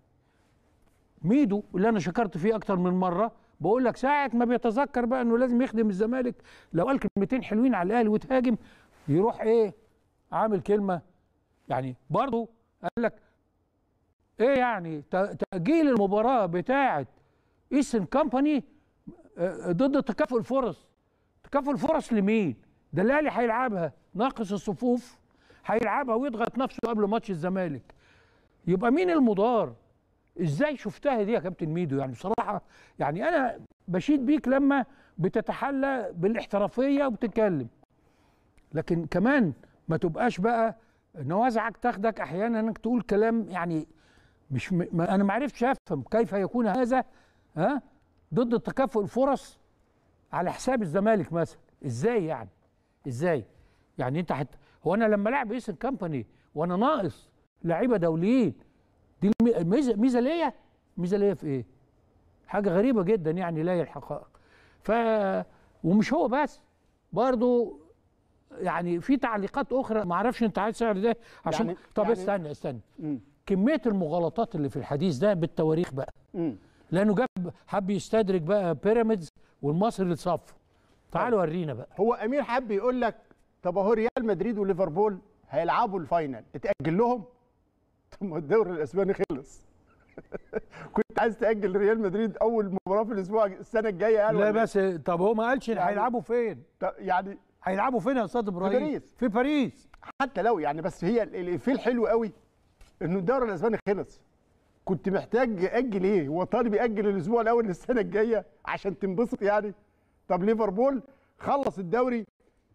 ميدو اللي انا شكرت فيه اكتر من مره بقول لك ساعه ما بيتذكر بقى انه لازم يخدم الزمالك لو قال كلمتين حلوين على الاهلي وتهاجم يروح ايه عامل كلمه يعني برضه قال لك ايه يعني ت- تاجيل المباراه بتاعه ايسترن كامباني ضد تكافؤ الفرص تكافؤ الفرص لمين ده الاهلي هيلعبها ناقص الصفوف هيلعبها ويضغط نفسه قبل ماتش الزمالك يبقى مين المضار ازاي شفتها دي يا كابتن ميدو يعني بصراحه يعني انا بشيد بيك لما بتتحلى بالاحترافيه وبتتكلم لكن كمان ما تبقاش بقى نوازعك تاخدك احيانا انك تقول كلام يعني مش م... ما انا ما عرفتش افهم كيف يكون هذا ها ضد تكافؤ الفرص على حساب الزمالك مثلا ازاي يعني ازاي يعني انت حت... هو انا لما لعب ايسن كامباني وانا ناقص لعيبه دوليين دي المي- الميزه ميزه ليا ميزه ليا في ايه حاجه غريبه جدا يعني لا هي الحقائق ف ومش هو بس برضو يعني في تعليقات اخرى ما اعرفش انت عايز سعر ده عشان يعني- طب يعني- استنى استنى مم. كميه المغالطات اللي في الحديث ده بالتواريخ بقى مم. لانه جاب حب يستدرك بقى بيراميدز والمصري اللي اتصفوا تعالوا ورينا بقى هو امير حب يقول لك طب اهو ريال مدريد وليفربول هيلعبوا الفاينل اتاجل لهم طب ما الدوري الاسباني خلص كنت عايز تاجل ريال مدريد اول مباراه في الاسبوع السنه الجايه يعني لا ولا بس طب هو ما قالش يعني- هيلعبوا فين طب يعني هيلعبوا فين يا استاذ في ابراهيم باريس في باريس حتى لو يعني بس هي ال- الافيه الحلو قوي انه الدوري الاسباني خلص كنت محتاج اجل ايه هو طالب ياجل الاسبوع الاول للسنه الجايه عشان تنبسط يعني طب ليفربول خلص الدوري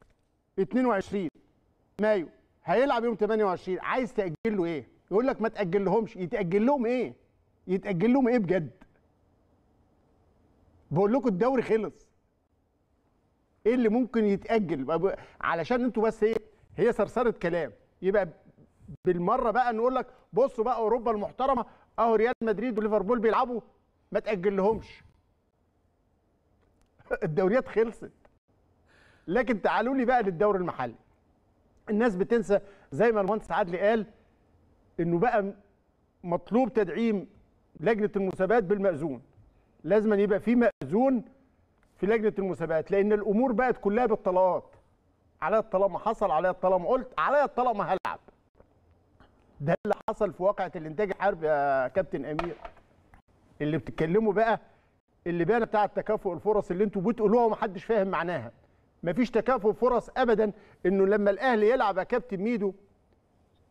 22 مايو هيلعب يوم 28 عايز تاجل له ايه يقول لك ما تاجل لهمش يتاجل لهم ايه يتاجل لهم ايه بجد بقول لكم الدوري خلص ايه اللي ممكن يتاجل بقى- علشان انتوا بس ايه هي صرصره كلام يبقى بالمره بقى نقول لك بصوا بقى اوروبا المحترمه اهو ريال مدريد وليفربول بيلعبوا ما تاجل لهمش الدوريات خلصت لكن تعالوا لي بقى للدوري المحلي الناس بتنسى زي ما المهندس عادلي قال انه بقى مطلوب تدعيم لجنه المسابقات بالمأذون لازم أن يبقى في مأذون في لجنه المسابقات لان الامور بقت كلها بالطلقات عليا الطلاق ما حصل عليا الطلاق ما قلت عليا الطلاق ما هلعب ده اللي حصل في واقعه الانتاج الحربي يا كابتن امير اللي بتتكلموا بقى اللي بقى بتاع تكافؤ الفرص اللي انتوا بتقولوها ومحدش فاهم معناها مفيش تكافؤ فرص ابدا انه لما الاهلي يلعب يا كابتن ميدو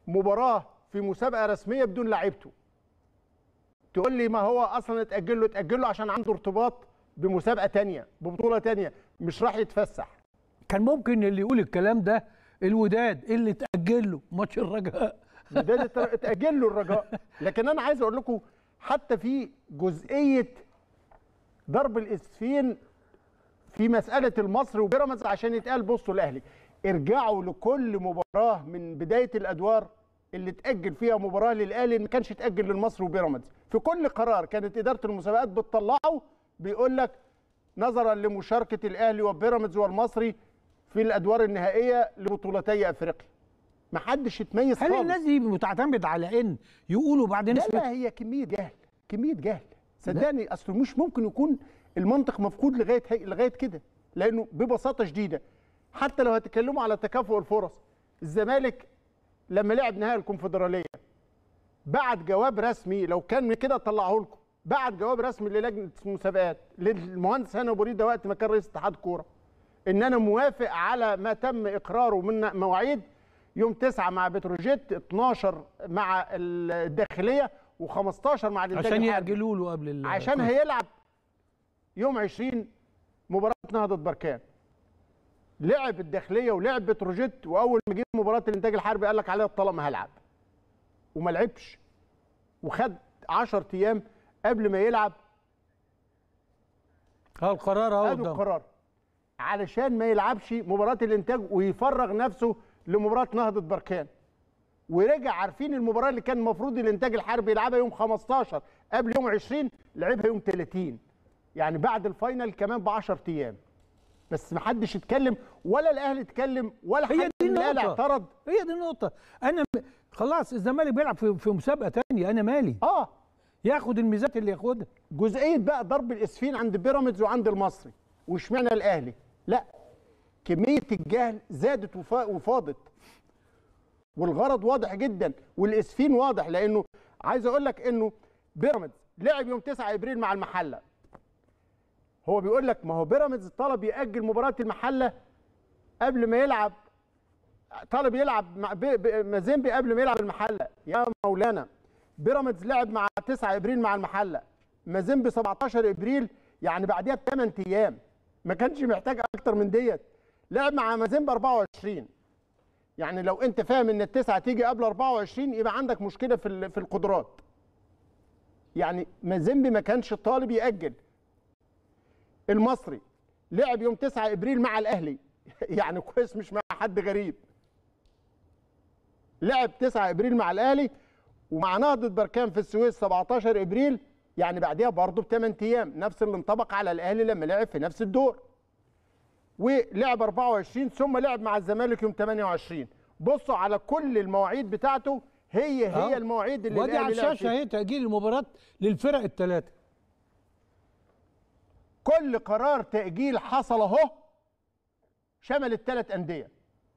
مباراه في مسابقه رسميه بدون لعيبته تقول لي ما هو اصلا اتاجل له اتاجل له عشان عنده ارتباط بمسابقه تانية ببطوله تانية مش راح يتفسح كان ممكن اللي يقول الكلام ده الوداد اللي تاجل له ماتش الرجاء الوداد ات- اتاجل له الرجاء لكن انا عايز اقول لكم حتى في جزئيه ضرب الاسفين في مساله المصري وبيراميدز عشان يتقال بصوا الاهلي ارجعوا لكل مباراه من بدايه الادوار اللي تاجل فيها مباراه للاهلي ما كانش تاجل للمصري وبيراميدز في كل قرار كانت اداره المسابقات بتطلعه بيقول لك نظرا لمشاركه الاهلي وبيراميدز والمصري في الادوار النهائيه لبطولتي افريقيا ما حدش يتميز هل خالص الناس دي بتعتمد على ان يقولوا بعدين لا اسمه لا هي كميه جهل كميه جهل صدقني اصل مش ممكن يكون المنطق مفقود لغايه هي- لغايه كده لانه ببساطه شديده حتى لو هتكلموا على تكافؤ الفرص الزمالك لما لعب نهائي الكونفدراليه بعت جواب رسمي لو كان من كده طلعه لكم بعت جواب رسمي للجنه المسابقات للمهندس هاني ابو ريده وقت ما كان رئيس اتحاد كوره ان انا موافق على ما تم اقراره من مواعيد يوم 9 مع بتروجيت 12 مع الداخليه و15 مع الانتاج عشان الحربي. ياجلوا له قبل ال- عشان هيلعب يوم 20 مباراه نهضه بركان لعب الداخليه ولعب بتروجيت واول ما جه مباراه الانتاج الحربي قال لك عليها الطلاق ما هلعب وما لعبش وخد 10 ايام قبل ما يلعب اه القرار اهو ادوا قدام. القرار علشان ما يلعبش مباراه الانتاج ويفرغ نفسه لمباراه نهضه بركان ورجع عارفين المباراه اللي كان المفروض الانتاج الحربي يلعبها يوم 15 قبل يوم 20 لعبها يوم 30 يعني بعد الفاينل كمان ب 10 ايام بس ما حدش اتكلم ولا الاهلي اتكلم ولا هي حد دي من الاهلي النقطة اعترض هي دي النقطة أنا م- خلاص الزمالك بيلعب في, في مسابقة تانية أنا مالي اه ياخد الميزات اللي ياخدها جزئيه بقى ضرب الاسفين عند بيراميدز وعند المصري واشمعنى الاهلي لا كميه الجهل زادت وفا- وفاضت والغرض واضح جدا والاسفين واضح لانه عايز اقول لك انه بيراميدز لعب يوم 9 ابريل مع المحله هو بيقول لك ما هو بيراميدز طلب ياجل مباراه المحله قبل ما يلعب طلب يلعب مع بي- بي- مازيمبي قبل ما يلعب المحله يا مولانا بيراميدز لعب مع 9 ابريل مع المحله مازيمبي 17 ابريل يعني بعديها بثمان ايام ما كانش محتاج اكتر من ديت لعب مع مازيمبي 24 يعني لو انت فاهم ان التسعه تيجي قبل 24 يبقى عندك مشكله في ال- في القدرات يعني مازيمبي ما كانش طالب ياجل المصري لعب يوم 9 ابريل مع الاهلي يعني كويس مش مع حد غريب لعب 9 ابريل مع الاهلي ومع نهضه بركان في السويس 17 ابريل يعني بعديها برضه بثمان ايام نفس اللي انطبق على الاهلي لما لعب في نفس الدور ولعب 24 ثم لعب مع الزمالك يوم 28 بصوا على كل المواعيد بتاعته هي هي آه. المواعيد اللي ودي على الأهلي لعب الشاشة فيها. اهي تأجيل المباراة للفرق الثلاثة كل قرار تأجيل حصل اهو شمل الثلاث أندية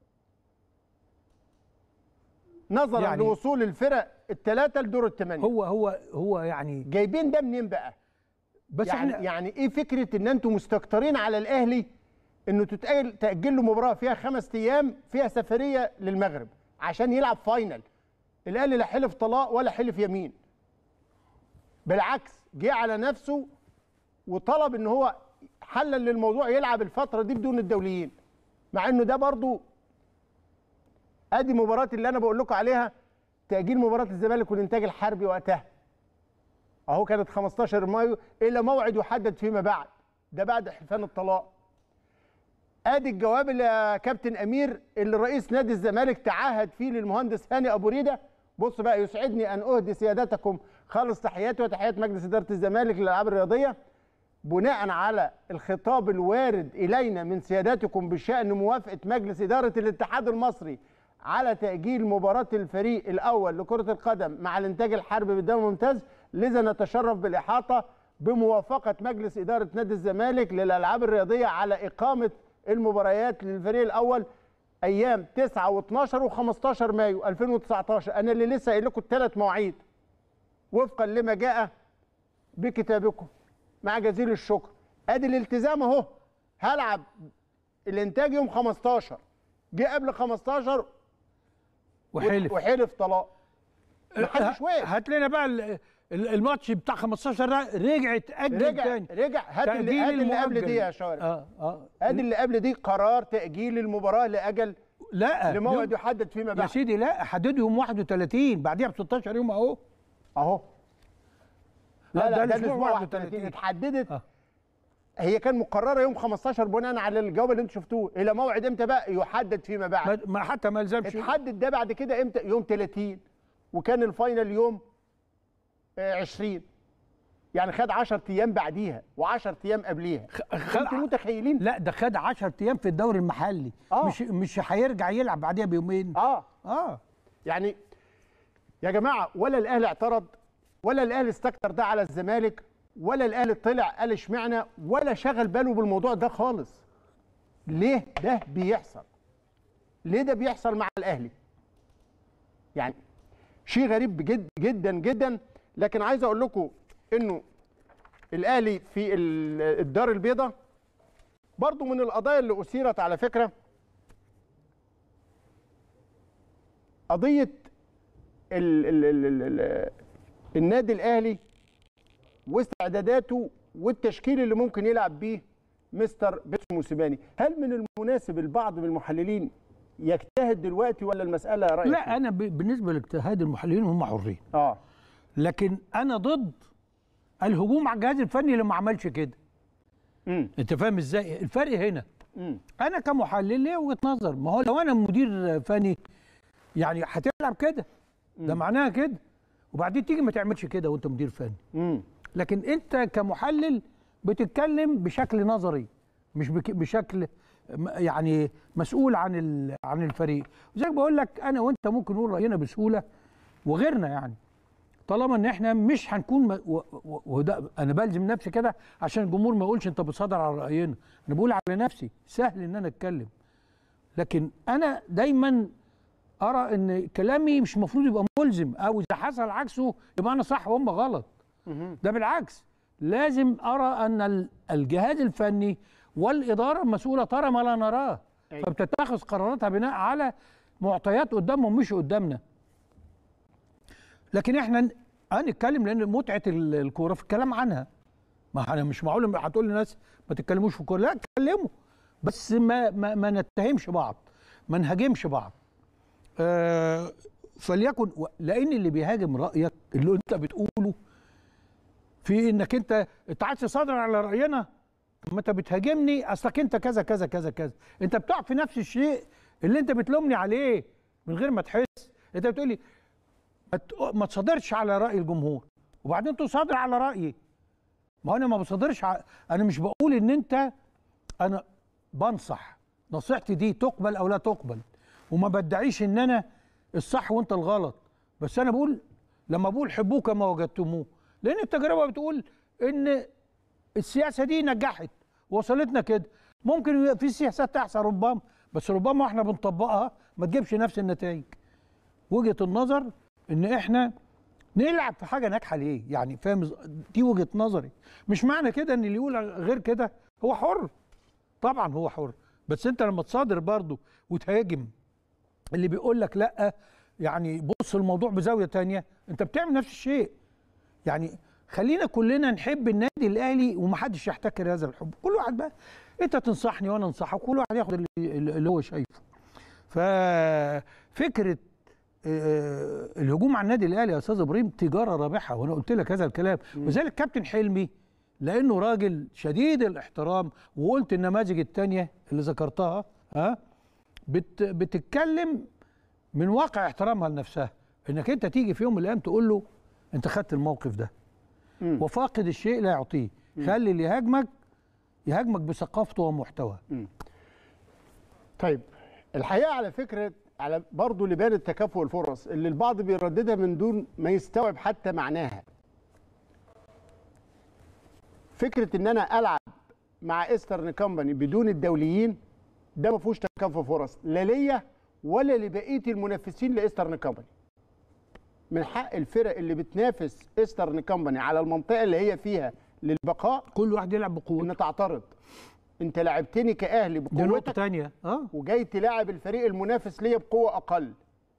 نظرا يعني- يعني لوصول الفرق الثلاثة لدور الثمانية هو هو هو يعني جايبين ده منين بقى؟ بس يعني احنا- يعني ايه فكرة ان انتم مستكترين على الاهلي انه تتأجل تأجل له مباراة فيها خمس ايام فيها سفرية للمغرب عشان يلعب فاينل الاهلي لا حلف طلاق ولا حلف يمين بالعكس جه على نفسه وطلب ان هو حلل للموضوع يلعب الفتره دي بدون الدوليين مع انه ده برضو ادي مباراه اللي انا بقول لكم عليها تاجيل مباراه الزمالك والانتاج الحربي وقتها اهو كانت 15 مايو الى موعد يحدد فيما بعد ده بعد حلفان الطلاق ادي الجواب اللي يا كابتن امير اللي رئيس نادي الزمالك تعهد فيه للمهندس هاني ابو ريده بص بقى يسعدني ان اهدي سيادتكم خالص تحياتي وتحيات مجلس اداره الزمالك للالعاب الرياضيه بناء على الخطاب الوارد الينا من سيادتكم بشان موافقه مجلس اداره الاتحاد المصري على تاجيل مباراه الفريق الاول لكره القدم مع الانتاج الحربي بالدوري الممتاز لذا نتشرف بالاحاطه بموافقه مجلس اداره نادي الزمالك للالعاب الرياضيه على اقامه المباريات للفريق الاول ايام 9 و12 و15 مايو 2019 انا اللي لسه قايل لكم الثلاث مواعيد وفقا لما جاء بكتابكم مع جزيل الشكر ادي الالتزام اهو هلعب الانتاج يوم 15 جه قبل 15 وحلف. وحلف طلاق ما حدش واقف هات لنا بقى ال- ال- الماتش بتاع 15 ده رجع اتاجل رجع تاني رجع هات اللي, تأجيل هات اللي قبل المؤجل. دي يا شارع اه اه هات اللي قبل دي قرار تاجيل المباراه لاجل لا لموعد يوم- يحدد فيما يا بعد سيدي لا حددوا يوم 31 بعديها ب 16 يوم اهو اهو لا آه، لا ده الأسبوع الاسبوع 31. 31 اتحددت هي كان مقرره يوم 15 بناء على الجواب اللي انتم شفتوه الى موعد امتى بقى يحدد فيما بعد ما حتى ما يلزمش اتحدد ده بعد كده امتى يوم 30 وكان الفاينل يوم آه، 20 يعني خد 10 ايام بعديها و10 ايام قبليها انتوا متخيلين لا ده خد 10 ايام في الدوري المحلي آه. مش مش هيرجع يلعب بعديها بيومين اه اه يعني يا جماعه ولا الاهلي اعترض ولا الاهلي استكتر ده على الزمالك ولا الاهلي طلع قال اشمعنى ولا شغل باله بالموضوع ده خالص ليه ده بيحصل ليه ده بيحصل مع الاهلي يعني شيء غريب جد جدا جدا لكن عايز اقول لكم انه الاهلي في ال- الدار البيضاء برضو من القضايا اللي اثيرت على فكره قضيه ال ال ال ال ال النادي الاهلي واستعداداته والتشكيل اللي ممكن يلعب بيه مستر بيتسو موسيماني هل من المناسب البعض من المحللين يجتهد دلوقتي ولا المساله رايك لا انا ب- بالنسبه لاجتهاد المحللين هم حرين اه لكن انا ضد الهجوم على الجهاز الفني اللي ما عملش كده مم. انت فاهم ازاي الفرق هنا مم. انا كمحلل ليا وجهه نظر ما هو لو انا مدير فني يعني هتلعب كده ده معناها كده وبعدين تيجي ما تعملش كده وانت مدير فني مم. لكن انت كمحلل بتتكلم بشكل نظري مش بك بشكل م- يعني مسؤول عن ال- عن الفريق وزي ما بقول لك انا وانت ممكن نقول راينا بسهوله وغيرنا يعني طالما ان احنا مش هنكون م- و- و- وده انا بلزم نفسي كده عشان الجمهور ما يقولش انت بتصدر على راينا انا بقول على نفسي سهل ان انا اتكلم لكن انا دايما ارى ان كلامي مش المفروض يبقى ملزم او اذا حصل عكسه يبقى انا صح وهم غلط ده بالعكس لازم ارى ان ال- الجهاز الفني والاداره المسؤوله ترى ما لا نراه فبتتخذ قراراتها بناء على معطيات قدامهم مش قدامنا لكن احنا ن- هنتكلم لان متعه ال- الكوره في الكلام عنها ما انا مش معقول هتقول للناس ما تتكلموش في الكوره لا اتكلموا بس ما ما, ما نتهمش بعض ما نهاجمش بعض آه فليكن و- لان اللي بيهاجم رايك اللي انت بتقوله في انك انت انت عايز تصادر على راينا طب ما انت بتهاجمني اصلك انت كذا كذا كذا كذا انت بتقع في نفس الشيء اللي انت بتلومني عليه من غير ما تحس انت بتقولي ما ت- ما تصادرش على راي الجمهور وبعدين تصادر على رايي ما هو انا ما بصادرش ع... انا مش بقول ان انت انا بنصح نصيحتي دي تقبل او لا تقبل وما بدعيش ان انا الصح وانت الغلط بس انا بقول لما بقول حبوه كما وجدتموه لان التجربه بتقول ان السياسه دي نجحت وصلتنا كده ممكن يبقى في سياسات تحصل ربما بس ربما احنا بنطبقها ما تجيبش نفس النتائج وجهه النظر ان احنا نلعب في حاجه ناجحه ليه يعني فاهم إز- دي وجهه نظري مش معنى كده ان اللي يقول غير كده هو حر طبعا هو حر بس انت لما تصادر برضه وتهاجم اللي بيقول لك لا يعني بص الموضوع بزاويه تانية انت بتعمل نفس الشيء يعني خلينا كلنا نحب النادي الاهلي ومحدش يحتكر هذا الحب كل واحد بقى انت تنصحني وانا انصحك كل واحد ياخد اللي, اللي هو شايفه ففكره آه، الهجوم على النادي الاهلي يا استاذ ابراهيم تجاره رابحه وانا قلت لك هذا الكلام وذلك كابتن حلمي لانه راجل شديد الاحترام وقلت النماذج الثانيه اللي ذكرتها ها بت بتتكلم من واقع احترامها لنفسها انك انت تيجي في يوم من الايام تقول له انت خدت الموقف ده وفاقد الشيء لا يعطيه خلي اللي يهاجمك يهاجمك بثقافته ومحتواه طيب الحقيقه على فكره على برضه لبان التكافؤ الفرص اللي البعض بيرددها من دون ما يستوعب حتى معناها فكره ان انا العب مع ايسترن كومباني بدون الدوليين ده ما فيهوش تكافؤ فرص لا ليا ولا لبقيه المنافسين لايسترن كومباني من حق الفرق اللي بتنافس ايسترن كومباني على المنطقه اللي هي فيها للبقاء كل واحد يلعب بقوه ان تعترض انت لعبتني كاهلي دي نقطه بقوتك ثانيه اه وجاي تلاعب الفريق المنافس ليا بقوه اقل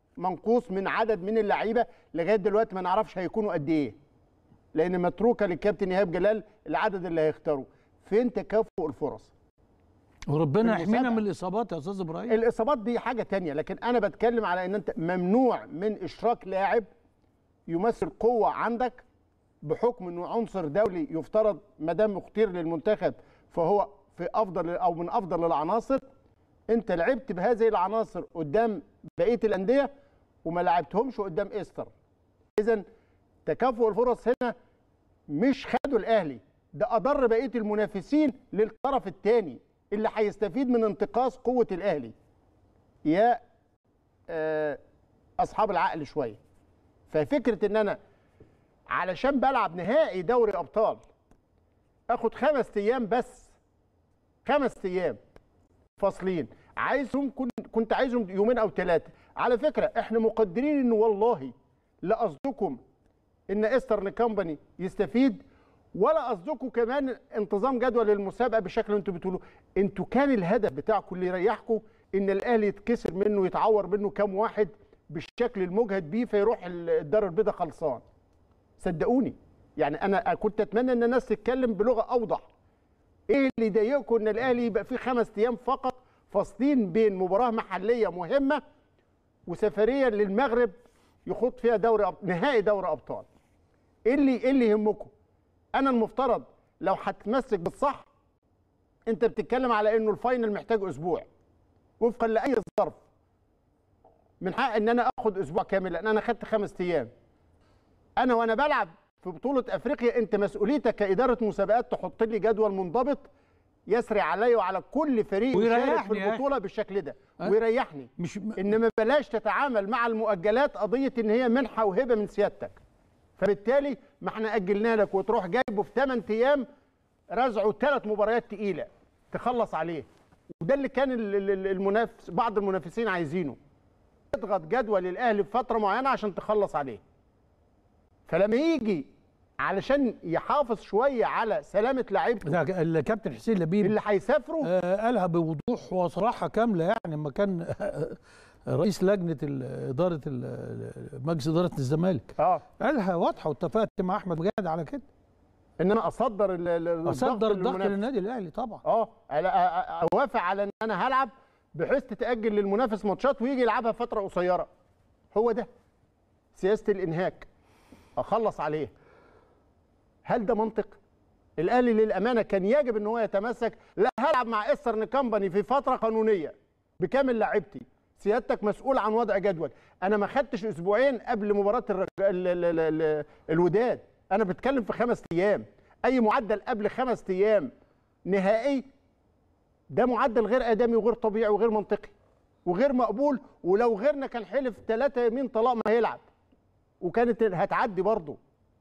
منقوص من عدد من اللعيبه لغايه دلوقتي ما نعرفش هيكونوا قد ايه لان متروكه للكابتن ايهاب جلال العدد اللي هيختاروه فين تكافؤ الفرص وربنا في يحمينا المسابقة. من الاصابات يا استاذ ابراهيم الاصابات دي حاجه تانية لكن انا بتكلم على ان انت ممنوع من اشراك لاعب يمثل قوه عندك بحكم انه عنصر دولي يفترض ما دام اختير للمنتخب فهو في افضل او من افضل العناصر انت لعبت بهذه العناصر قدام بقيه الانديه وما لعبتهمش قدام استر اذا تكافؤ الفرص هنا مش خدوا الاهلي ده اضر بقيه المنافسين للطرف الثاني اللي هيستفيد من انتقاص قوه الاهلي يا آه، اصحاب العقل شويه ففكره ان انا علشان بلعب نهائي دوري ابطال اخد خمس ايام بس خمس ايام فاصلين عايزهم كنت كنت عايزهم يومين او ثلاثه على فكره احنا مقدرين ان والله لا قصدكم ان ايسترن كومباني يستفيد ولا قصدكم كمان انتظام جدول المسابقه بالشكل اللي انتوا بتقولوه انتوا كان الهدف بتاعكم اللي يريحكم ان الاهلي يتكسر منه يتعور منه كام واحد بالشكل المجهد بيه فيروح الدار البيضاء خلصان صدقوني يعني انا كنت اتمنى ان الناس تتكلم بلغه اوضح ايه اللي يضايقكم ان الاهلي يبقى فيه خمس ايام فقط فاصلين بين مباراه محليه مهمه وسفريه للمغرب يخوض فيها دوري أب... نهائي دوري ابطال ايه اللي ايه اللي يهمكم انا المفترض لو هتمسك بالصح انت بتتكلم على انه الفاينل محتاج اسبوع وفقا لاي ظرف من حق ان انا اخد اسبوع كامل لان انا خدت خمس ايام انا وانا بلعب في بطوله افريقيا انت مسؤوليتك كاداره مسابقات تحط لي جدول منضبط يسري علي وعلى كل فريق يشارك في ويريحني يا أخي. البطوله بالشكل ده أه؟ ويريحني مش انما بلاش تتعامل مع المؤجلات قضيه ان هي منحه وهبه من سيادتك فبالتالي ما احنا اجلنا لك وتروح جايبه في 8 ايام رزعه ثلاث مباريات تقيله تخلص عليه وده اللي كان ال- ال- ال- المنافس بعض المنافسين عايزينه تضغط جدول الاهلي في فتره معينه عشان تخلص عليه فلما يجي علشان يحافظ شويه على سلامه لعيبته ده الكابتن حسين لبيب اللي هيسافروا آه قالها بوضوح وصراحه كامله يعني لما كان رئيس لجنه ال- اداره ال- مجلس اداره الزمالك اه قالها واضحه واتفقت مع احمد مجاهد على كده ان انا اصدر ال- ال- اصدر الضغط للمنافس. للنادي الاهلي طبعا اه ألا- أ- أ- اوافق على ان انا هلعب بحيث تتاجل للمنافس ماتشات ويجي يلعبها فتره قصيره هو ده سياسه الانهاك اخلص عليه هل ده منطق الاهلي للامانه كان يجب ان هو يتمسك لا هلعب مع استرن كامباني في فتره قانونيه بكامل لاعبتي سيادتك مسؤول عن وضع جدول انا ما خدتش اسبوعين قبل مباراه الرج... ال... ال... ال... ال... الوداد انا بتكلم في خمس ايام اي معدل قبل خمس ايام نهائي ده معدل غير ادمي وغير طبيعي وغير منطقي وغير مقبول ولو غيرنا كان حلف ثلاثة يمين طلاق ما هيلعب وكانت هتعدي برضه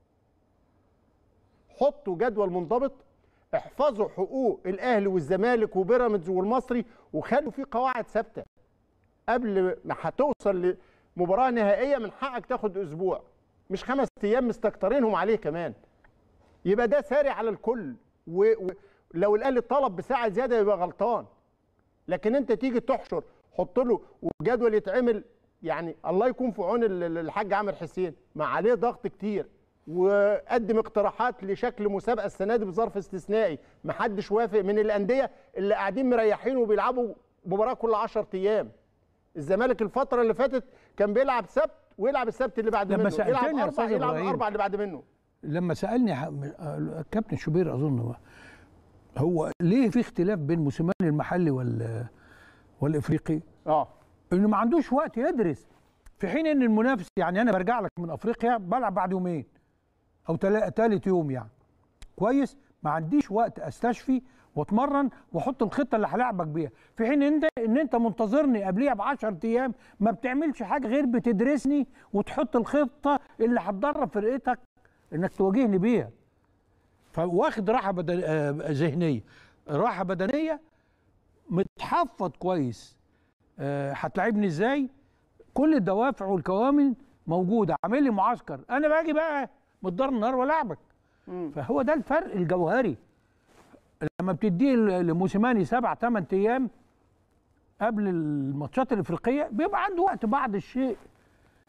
حطوا جدول منضبط احفظوا حقوق الاهلي والزمالك وبيراميدز والمصري وخلوا في قواعد ثابته قبل ما هتوصل لمباراه نهائيه من حقك تاخد اسبوع مش خمس ايام مستكترينهم عليه كمان يبقى ده ساري على الكل ولو الاهلي طلب بساعه زياده يبقى غلطان لكن انت تيجي تحشر حط له وجدول يتعمل يعني الله يكون في عون ال- ال- الحاج عامر حسين ما عليه ضغط كتير وقدم اقتراحات لشكل مسابقه السنه دي بظرف استثنائي ما حدش وافق من الانديه اللي قاعدين مريحين وبيلعبوا مباراه كل 10 ايام الزمالك الفتره اللي فاتت كان بيلعب سبت ويلعب السبت اللي بعد لما منه سألتني يلعب يا اربع أستاذ يلعب إبراهيم. الاربع اللي بعد منه لما سالني ح- الكابتن شوبير اظن هو هو ليه في اختلاف بين موسيماني المحلي وال والافريقي؟ اه انه ما عندوش وقت يدرس في حين ان المنافس يعني انا برجع لك من افريقيا بلعب بعد يومين او تلا- تالت يوم يعني كويس ما عنديش وقت استشفي واتمرن واحط الخطه اللي هلاعبك بيها في حين ان انت ان انت منتظرني قبليها ب 10 ايام ما بتعملش حاجه غير بتدرسني وتحط الخطه اللي هتدرب فرقتك انك تواجهني بيها فواخد راحه بدن... آه، ذهنيه راحه بدنيه متحفظ كويس آه، هتلاعبني ازاي كل الدوافع والكوامن موجوده عامل لي معسكر انا باجي بقى متضر النهار والعبك فهو ده الفرق الجوهري لما بتديه ل- لموسيماني سبع ثمان ايام قبل الماتشات الافريقيه بيبقى عنده وقت بعض الشيء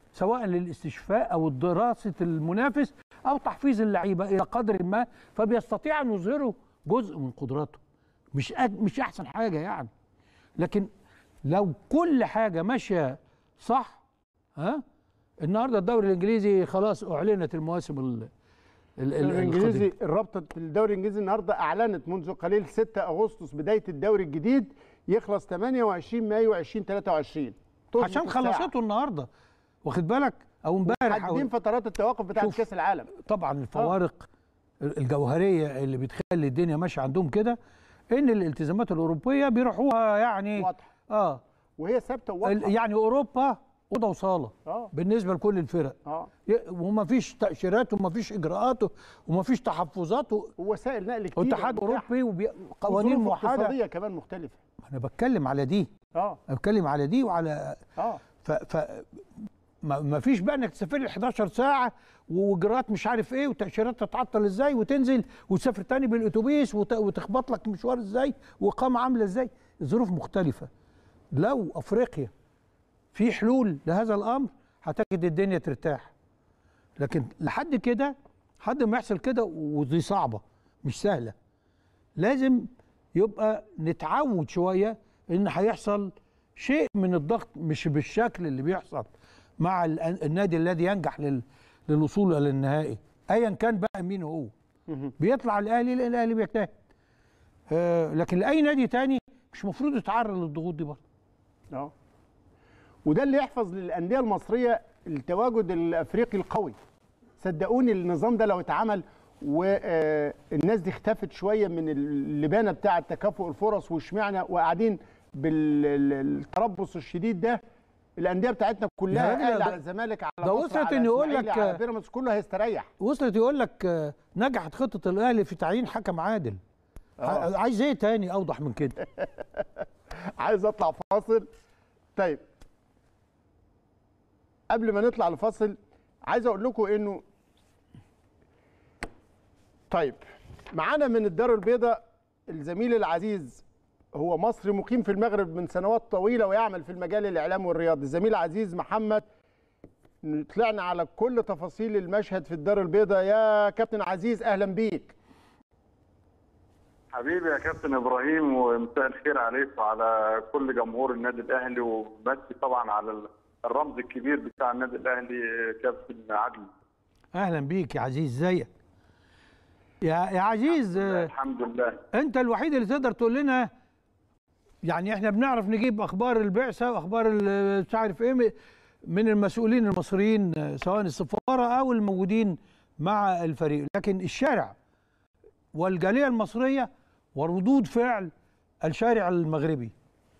سواء للاستشفاء او دراسه المنافس او تحفيز اللعيبه الى قدر ما فبيستطيع ان يظهروا جزء من قدراته مش أج... مش احسن حاجه يعني لكن لو كل حاجه ماشيه صح ها النهارده الدوري الانجليزي خلاص اعلنت المواسم ال... ال... ال- الانجليزي القادمة. الرابطه الدوري الانجليزي النهارده اعلنت منذ قليل 6 اغسطس بدايه الدوري الجديد يخلص 28 مايو 2023 تظبط عشان الساعة. خلصته النهارده واخد بالك او امبارح أو- محددين فترات التوقف بتاعت شوف، كاس العالم طبعا الفوارق الجوهريه اللي بتخلي الدنيا ماشيه عندهم كده ان الالتزامات الاوروبيه بيروحوها يعني واضحه اه وهي ثابته وواضحه يعني اوروبا اوضه وصاله اه بالنسبه لكل الفرق اه وما فيش تاشيرات وما فيش اجراءات وما فيش تحفظات و... ووسائل نقل كتير واتحاد ومتاحة. اوروبي وقوانين وظروف موحده اقتصاديه كمان مختلفه انا بتكلم على دي اه انا بتكلم على دي وعلى اه ف, ف... ما ما فيش بقى انك تسافر لي 11 ساعه واجراءات مش عارف ايه وتاشيرات تتعطل ازاي وتنزل وتسافر تاني بالاتوبيس وت... وتخبط لك مشوار ازاي واقامه عامله ازاي الظروف مختلفه لو افريقيا في حلول لهذا الامر هتجد الدنيا ترتاح لكن لحد كده لحد ما يحصل كده ودي صعبه مش سهله لازم يبقى نتعود شويه ان هيحصل شيء من الضغط مش بالشكل اللي بيحصل مع ال- النادي الذي ينجح لل- للوصول الى النهائي ايا كان بقى مين هو بيطلع الاهلي لان الاهلي بيجتهد آه لكن لاي نادي تاني مش المفروض يتعرض للضغوط دي برضه اه وده اللي يحفظ للانديه المصريه التواجد الافريقي القوي صدقوني النظام ده لو اتعمل والناس دي اختفت شويه من اللبانه بتاعه تكافؤ الفرص واشمعنى وقاعدين بالتربص الشديد ده الانديه بتاعتنا يا كلها راجل اهلي ده- على الزمالك على ده مصر، وصلت على إن يقول إسماعيلي، لك- على بيراميدز كله هيستريح وصلت يقول لك آه، نجحت خطه الاهلي في تعيين حكم عادل آه. عايز ايه تاني اوضح من كده عايز اطلع فاصل طيب قبل ما نطلع الفاصل عايز اقول لكم انه طيب معانا من الدار البيضاء الزميل العزيز هو مصري مقيم في المغرب من سنوات طويله ويعمل في المجال الاعلامي والرياضي الزميل عزيز محمد طلعنا على كل تفاصيل المشهد في الدار البيضاء يا كابتن عزيز اهلا بيك حبيبي يا كابتن ابراهيم ومساء الخير عليك وعلى كل جمهور النادي الاهلي وبمسي طبعا على الرمز الكبير بتاع النادي الاهلي كابتن عدلي اهلا بيك يا عزيز ازيك يا يا عزيز آه، الحمد لله انت الوحيد اللي تقدر تقول لنا يعني احنا بنعرف نجيب اخبار البعثه واخبار ال- مش عارف ايه م- من المسؤولين المصريين آه، سواء السفاره او الموجودين مع الفريق لكن الشارع والجاليه المصريه وردود فعل الشارع المغربي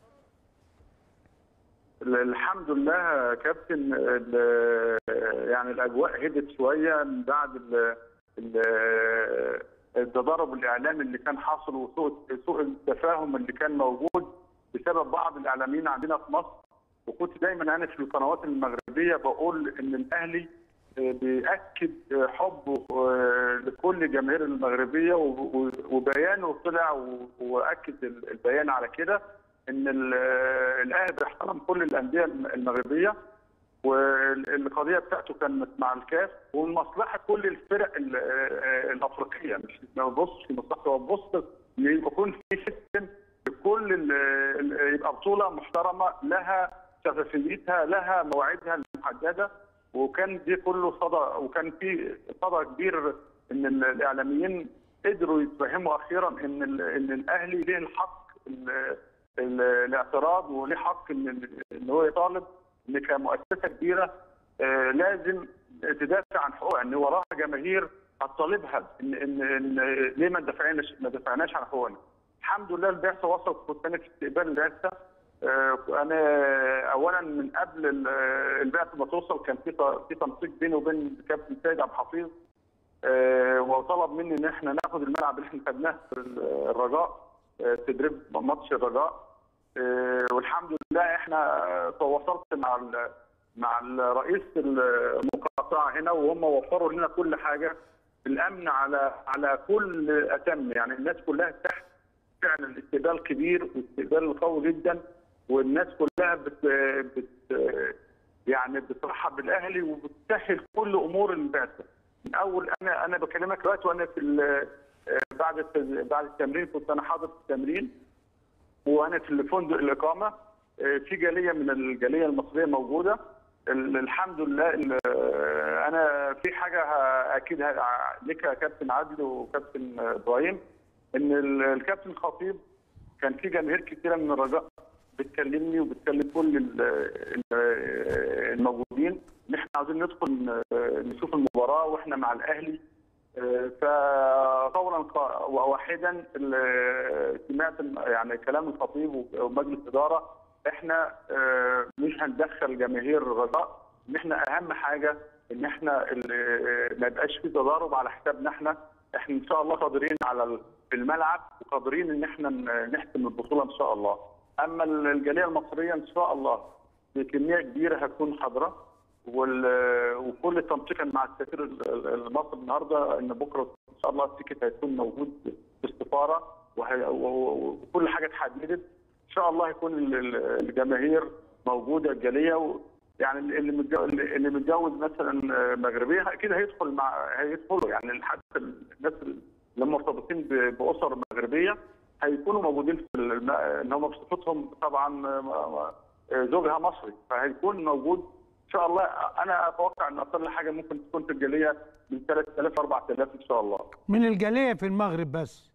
الحمد لله يا كابتن ال- يعني الاجواء هدت شويه من بعد ال- ال- التضارب الاعلامي اللي كان حاصل وسوء سوء التفاهم اللي كان موجود بسبب بعض الاعلاميين عندنا في مصر وكنت دايما انا في القنوات المغربيه بقول ان الاهلي بيأكد حبه لكل الجماهير المغربيه و- و- وبيانه طلع و- واكد البيان على كده ان ال- الاهلي بيحترم كل الانديه المغربيه والقضيه بتاعته كانت مع الكاف ومصلحه كل الفرق ال- الافريقيه مش ما ببصش في مصلحته هو ببص ان يكون في سيستم لكل ال- ال- يبقى بطوله محترمه لها شفافيتها لها مواعيدها المحدده وكان دي كله صدى وكان في صدى كبير ان ال- الاعلاميين قدروا يتفهموا اخيرا ان ال- ان الاهلي ليه الحق ال- ال- الاعتراض وليه حق ان ان هو يطالب ان كمؤسسه كبيره آه، لازم تدافع عن حقوقها ان وراها جماهير هتطالبها ان ان ان ليه ما دفعناش ما دفعناش عن حقوقنا. الحمد لله البعثه وصلت كنت انا في استقبال البعثه آه، انا اولا من قبل ال- البعثه ما توصل كان في ت- في تنسيق بيني وبين الكابتن سيد عبد الحفيظ آه، وطلب مني ان احنا ناخد الملعب اللي احنا خدناه في الرجاء آه، تدريب ماتش الرجاء آه، والحمد لله احنا تواصلت مع ال- مع الرئيس المقاطعه هنا وهم وفروا لنا كل حاجه الامن على على كل اتم يعني الناس كلها تحت فعلا الاستقبال كبير واستقبال قوي جدا والناس كلها بت, بت يعني يعني بترحب بالاهلي وبتسهل كل امور البعثه من اول انا انا بكلمك دلوقتي وانا في ال- آه، بعد الت- بعد التمرين كنت انا حاضر في التمرين وانا في فندق الاقامه آه، في جاليه من الجاليه المصريه موجوده ال- الحمد لله ال- آه، انا في حاجه ه- اكيد ه- لك يا كابتن عادل وكابتن آه، ابراهيم ان ال- الكابتن خطيب كان في جماهير كثيره من الرجاء بتكلمني وبتكلم كل ال- ال- الموجودين ان احنا عاوزين ندخل ن- نشوف المباراه واحنا مع الاهلي آه، فقولا ق- واحدا ال- سمعت يعني كلام الخطيب ومجلس اداره احنا آه، مش هندخل جماهير الرجاء ان احنا اهم حاجه ان احنا ال- ما يبقاش في تضارب على حسابنا احنا احنا ان شاء الله قادرين على ال- الملعب وقادرين ان احنا ن- نحسم البطوله ان شاء الله اما ال- الجاليه المصريه ان شاء الله بكميه كبيره هتكون حاضره وال- وكل التنسيق مع السفير ال- ال- المصري النهارده ان بكره ان شاء الله التيكت هيكون موجود في السفاره وهي- و- و- وكل حاجه اتحددت ان شاء الله هيكون ال- ال- الجماهير موجوده الجاليه و- يعني اللي متجوز اللي متجوز مثلا مغربيه اكيد هيدخل مع هيدخلوا يعني حتى الناس اللي مرتبطين ب- باسر مغربيه هيكونوا موجودين في الم... ان هم بصفتهم طبعا زوجها مصري فهيكون موجود ان شاء الله انا اتوقع ان اقل حاجه ممكن تكون في الجاليه من 3000 4000 ان شاء الله من الجاليه في المغرب بس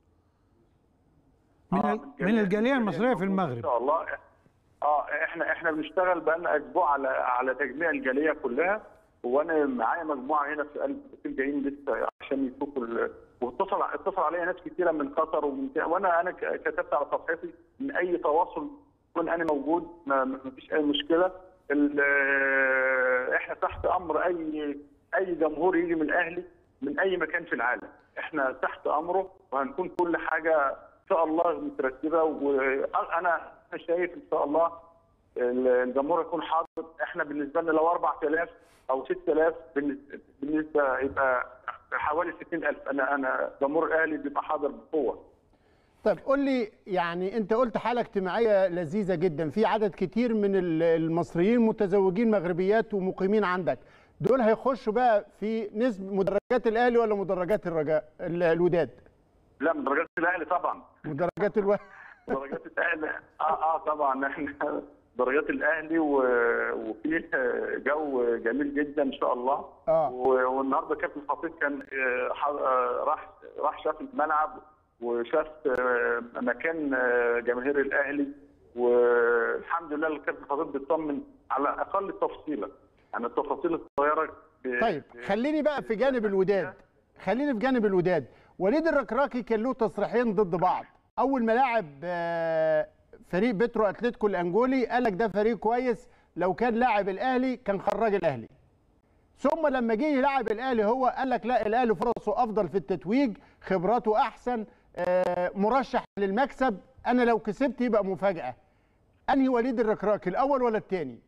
من ال- من الجاليه المصريه في ان المغرب شاء الله اه احنا احنا بنشتغل بقالنا اسبوع على على تجميع الجاليه كلها وانا معايا مجموعه هنا في قلب البيت جايين لسه عشان يشوفوا ال- واتصل اتصل عليا ناس كثيره من قطر ومن وانا انا ك- كتبت على صفحتي ان اي تواصل يكون انا موجود ما ما فيش اي مشكله ال- احنا تحت امر اي اي جمهور يجي من الاهلي من اي مكان في العالم احنا تحت امره وهنكون كل حاجه ان شاء الله مترتبه وانا شايف ان شاء الله الجمهور يكون حاضر احنا بالنسبه لنا لو 4000 او 6000 بالنسبه بالنسبة يبقى حوالي 60000 انا انا جمهور الاهلي بيبقى حاضر بقوه طيب قول لي يعني انت قلت حاله اجتماعيه لذيذه جدا في عدد كتير من ال- المصريين متزوجين مغربيات ومقيمين عندك دول هيخشوا بقى في نسب مدرجات الاهلي ولا مدرجات الرجاء ال- الوداد لا من درجات الاهلي طبعا مدرجات الو... درجات الاهلي اه اه طبعا احنا درجات الاهلي و- وفيه جو جميل جدا ان شاء الله اه و- والنهارده كابتن خطيب كان آه، ح- آه، راح راح شاف الملعب وشاف آه، مكان آه، جماهير الاهلي والحمد لله الكابتن خطيب بيطمن على اقل التفصيله يعني التفاصيل الصغيره ب- طيب خليني بقى في جانب الوداد خليني في جانب الوداد وليد الركراكي كان له تصريحين ضد بعض اول ما لاعب آه، فريق بترو اتلتيكو الانجولي قال لك ده فريق كويس لو كان لاعب الاهلي كان خرج الاهلي ثم لما جه يلعب الاهلي هو قال لك لا الاهلي فرصه افضل في التتويج خبراته احسن آه، مرشح للمكسب انا لو كسبت يبقى مفاجاه انهي وليد الركراكي الاول ولا الثاني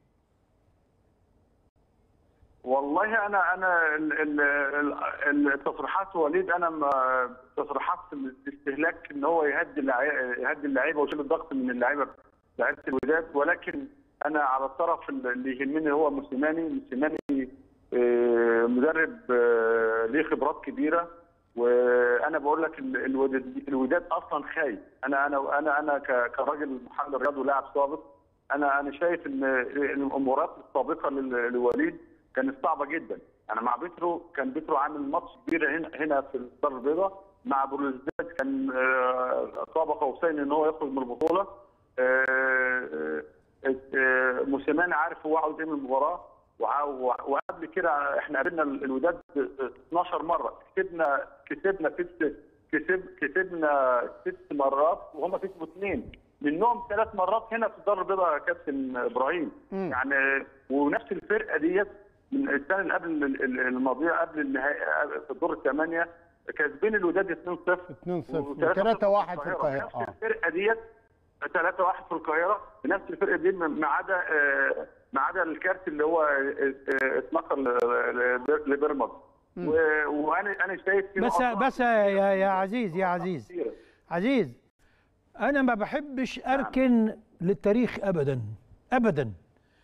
والله انا انا ال- ال- ال- التصريحات وليد انا ما- تصريحات الاستهلاك ان هو يهدي اللعي- يهدي اللعيبه ويشيل الضغط من اللعيبه لعيبه الوداد ولكن انا على الطرف اللي يهمني هو موسيماني موسيماني آه، مدرب آه، ليه خبرات كبيره وانا بقول لك ال- الوداد الوداد اصلا خايف انا انا انا انا ك- كراجل محلل رياضي ولاعب سابق انا انا شايف ان المباريات السابقه لل- لوليد كانت صعبه جدا يعني مع بيترو كان بيترو عامل ماتش كبير هنا هنا في الدار البيضاء مع بلوزداد كان آه، قاب قوسين ان هو يخرج من البطوله آه، آه، آه، موسيماني عارف هو عاوز ايه من المباراه وع- وع- وقبل كده احنا قابلنا الوداد 12 مره كسبنا كسبنا ست كسب كسبنا ست مرات وهم كسبوا اثنين منهم ثلاث مرات هنا في الدار البيضاء يا كابتن ابراهيم يعني ونفس الفرقه ديت من السنه اللي قبل ال- ال- الماضيه قبل النهائي في الدور الثمانيه كاسبين الوداد 2-0 2-0 و3-1 و3-1 في القاهره نفس اه الفرقه ديت 3-1 في القاهره بنفس الفرقه دي ما عدا آه، ما عدا الكارت اللي هو آه، آه، اتنقل ل- لبيراميدز و- وانا انا شايف في بس نقط بس يا يا عزيز يا عزيز عزيز انا ما بحبش اركن للتاريخ ابدا ابدا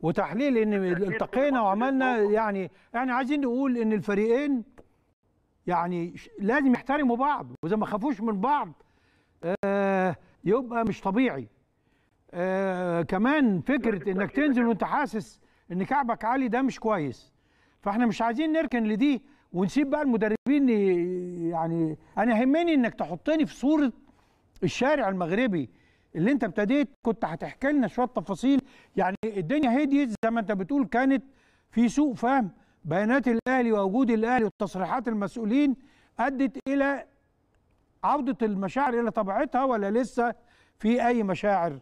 وتحليل ان التقينا وعملنا يعني يعني عايزين نقول ان الفريقين يعني ش- لازم يحترموا بعض واذا ما خافوش من بعض آه يبقى مش طبيعي آه كمان فكره انك تنزل وانت حاسس ان كعبك عالي ده مش كويس فاحنا مش عايزين نركن لدي ونسيب بقى المدربين ي- يعني انا يهمني انك تحطني في صوره الشارع المغربي اللي انت ابتديت كنت هتحكي لنا شويه تفاصيل يعني الدنيا هديت زي ما انت بتقول كانت في سوء فهم بيانات الاهلي ووجود الاهلي وتصريحات المسؤولين ادت الى عوده المشاعر الى طبيعتها ولا لسه في اي مشاعر؟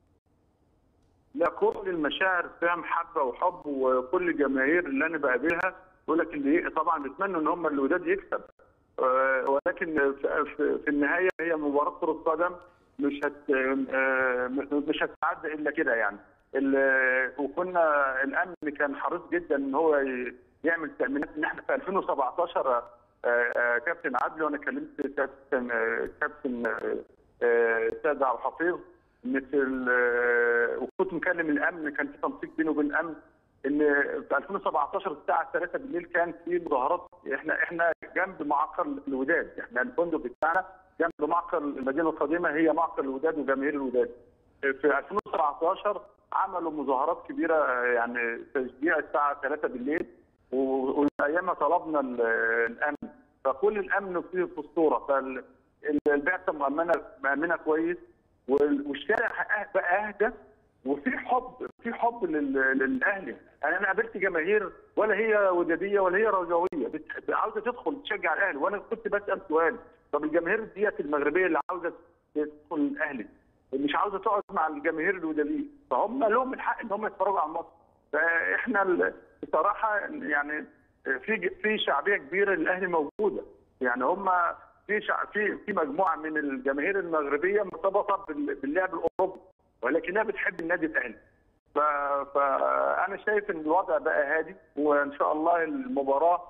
لا كل المشاعر فيها محبه وحب وكل الجماهير اللي انا بقابلها يقول لك اللي طبعا بيتمنوا ان هم الوداد يكسب آه، ولكن في- في في النهايه هي مباراه كره قدم مش هت آه، مش هتعدى الا كده يعني ال- وكنا الامن كان حريص جدا ان هو ي- يعمل تامينات ان احنا في 2017 آه، آه، كابتن عدلي وانا كلمت كابتن آه، كابتن آه، آه، سيد عبد الحفيظ ان في ال- آه، وكنت مكلم الامن كان في تنسيق بيني وبين الامن ان في 2017 الساعه 3 بالليل كان في مظاهرات احنا احنا جنب معقر الوداد احنا الفندق بتاعنا جنب معقر المدينه القديمه هي معقر الوداد وجماهير الوداد في 2017 عملوا مظاهرات كبيره آه، يعني تشجيع الساعه 3 بالليل و- وايامها طلبنا ال- الامن فكل الامن فيه في الصوره فالبعثه مؤمنه مؤمنه كويس وال- والشارع أه- بقى اهدى وفي حب في حب لل- للاهلي يعني انا قابلت جماهير ولا هي وداديه ولا هي رجاويه بت- عاوزه تدخل تشجع الاهلي وانا كنت بسال سؤال طب الجماهير ديت المغربيه اللي عاوزه تدخل الاهلي مش عاوزه تقعد مع الجماهير الوداديه فهم لهم الحق ان هم يتفرجوا على الماتش فاحنا ال- بصراحه يعني في ج- في شعبيه كبيره للاهلي موجوده يعني هم في شع... في في مجموعه من الجماهير المغربيه مرتبطه بال- باللعب الاوروبي ولكنها بتحب النادي الاهلي ف... فانا شايف ان الوضع بقى هادي وان شاء الله المباراه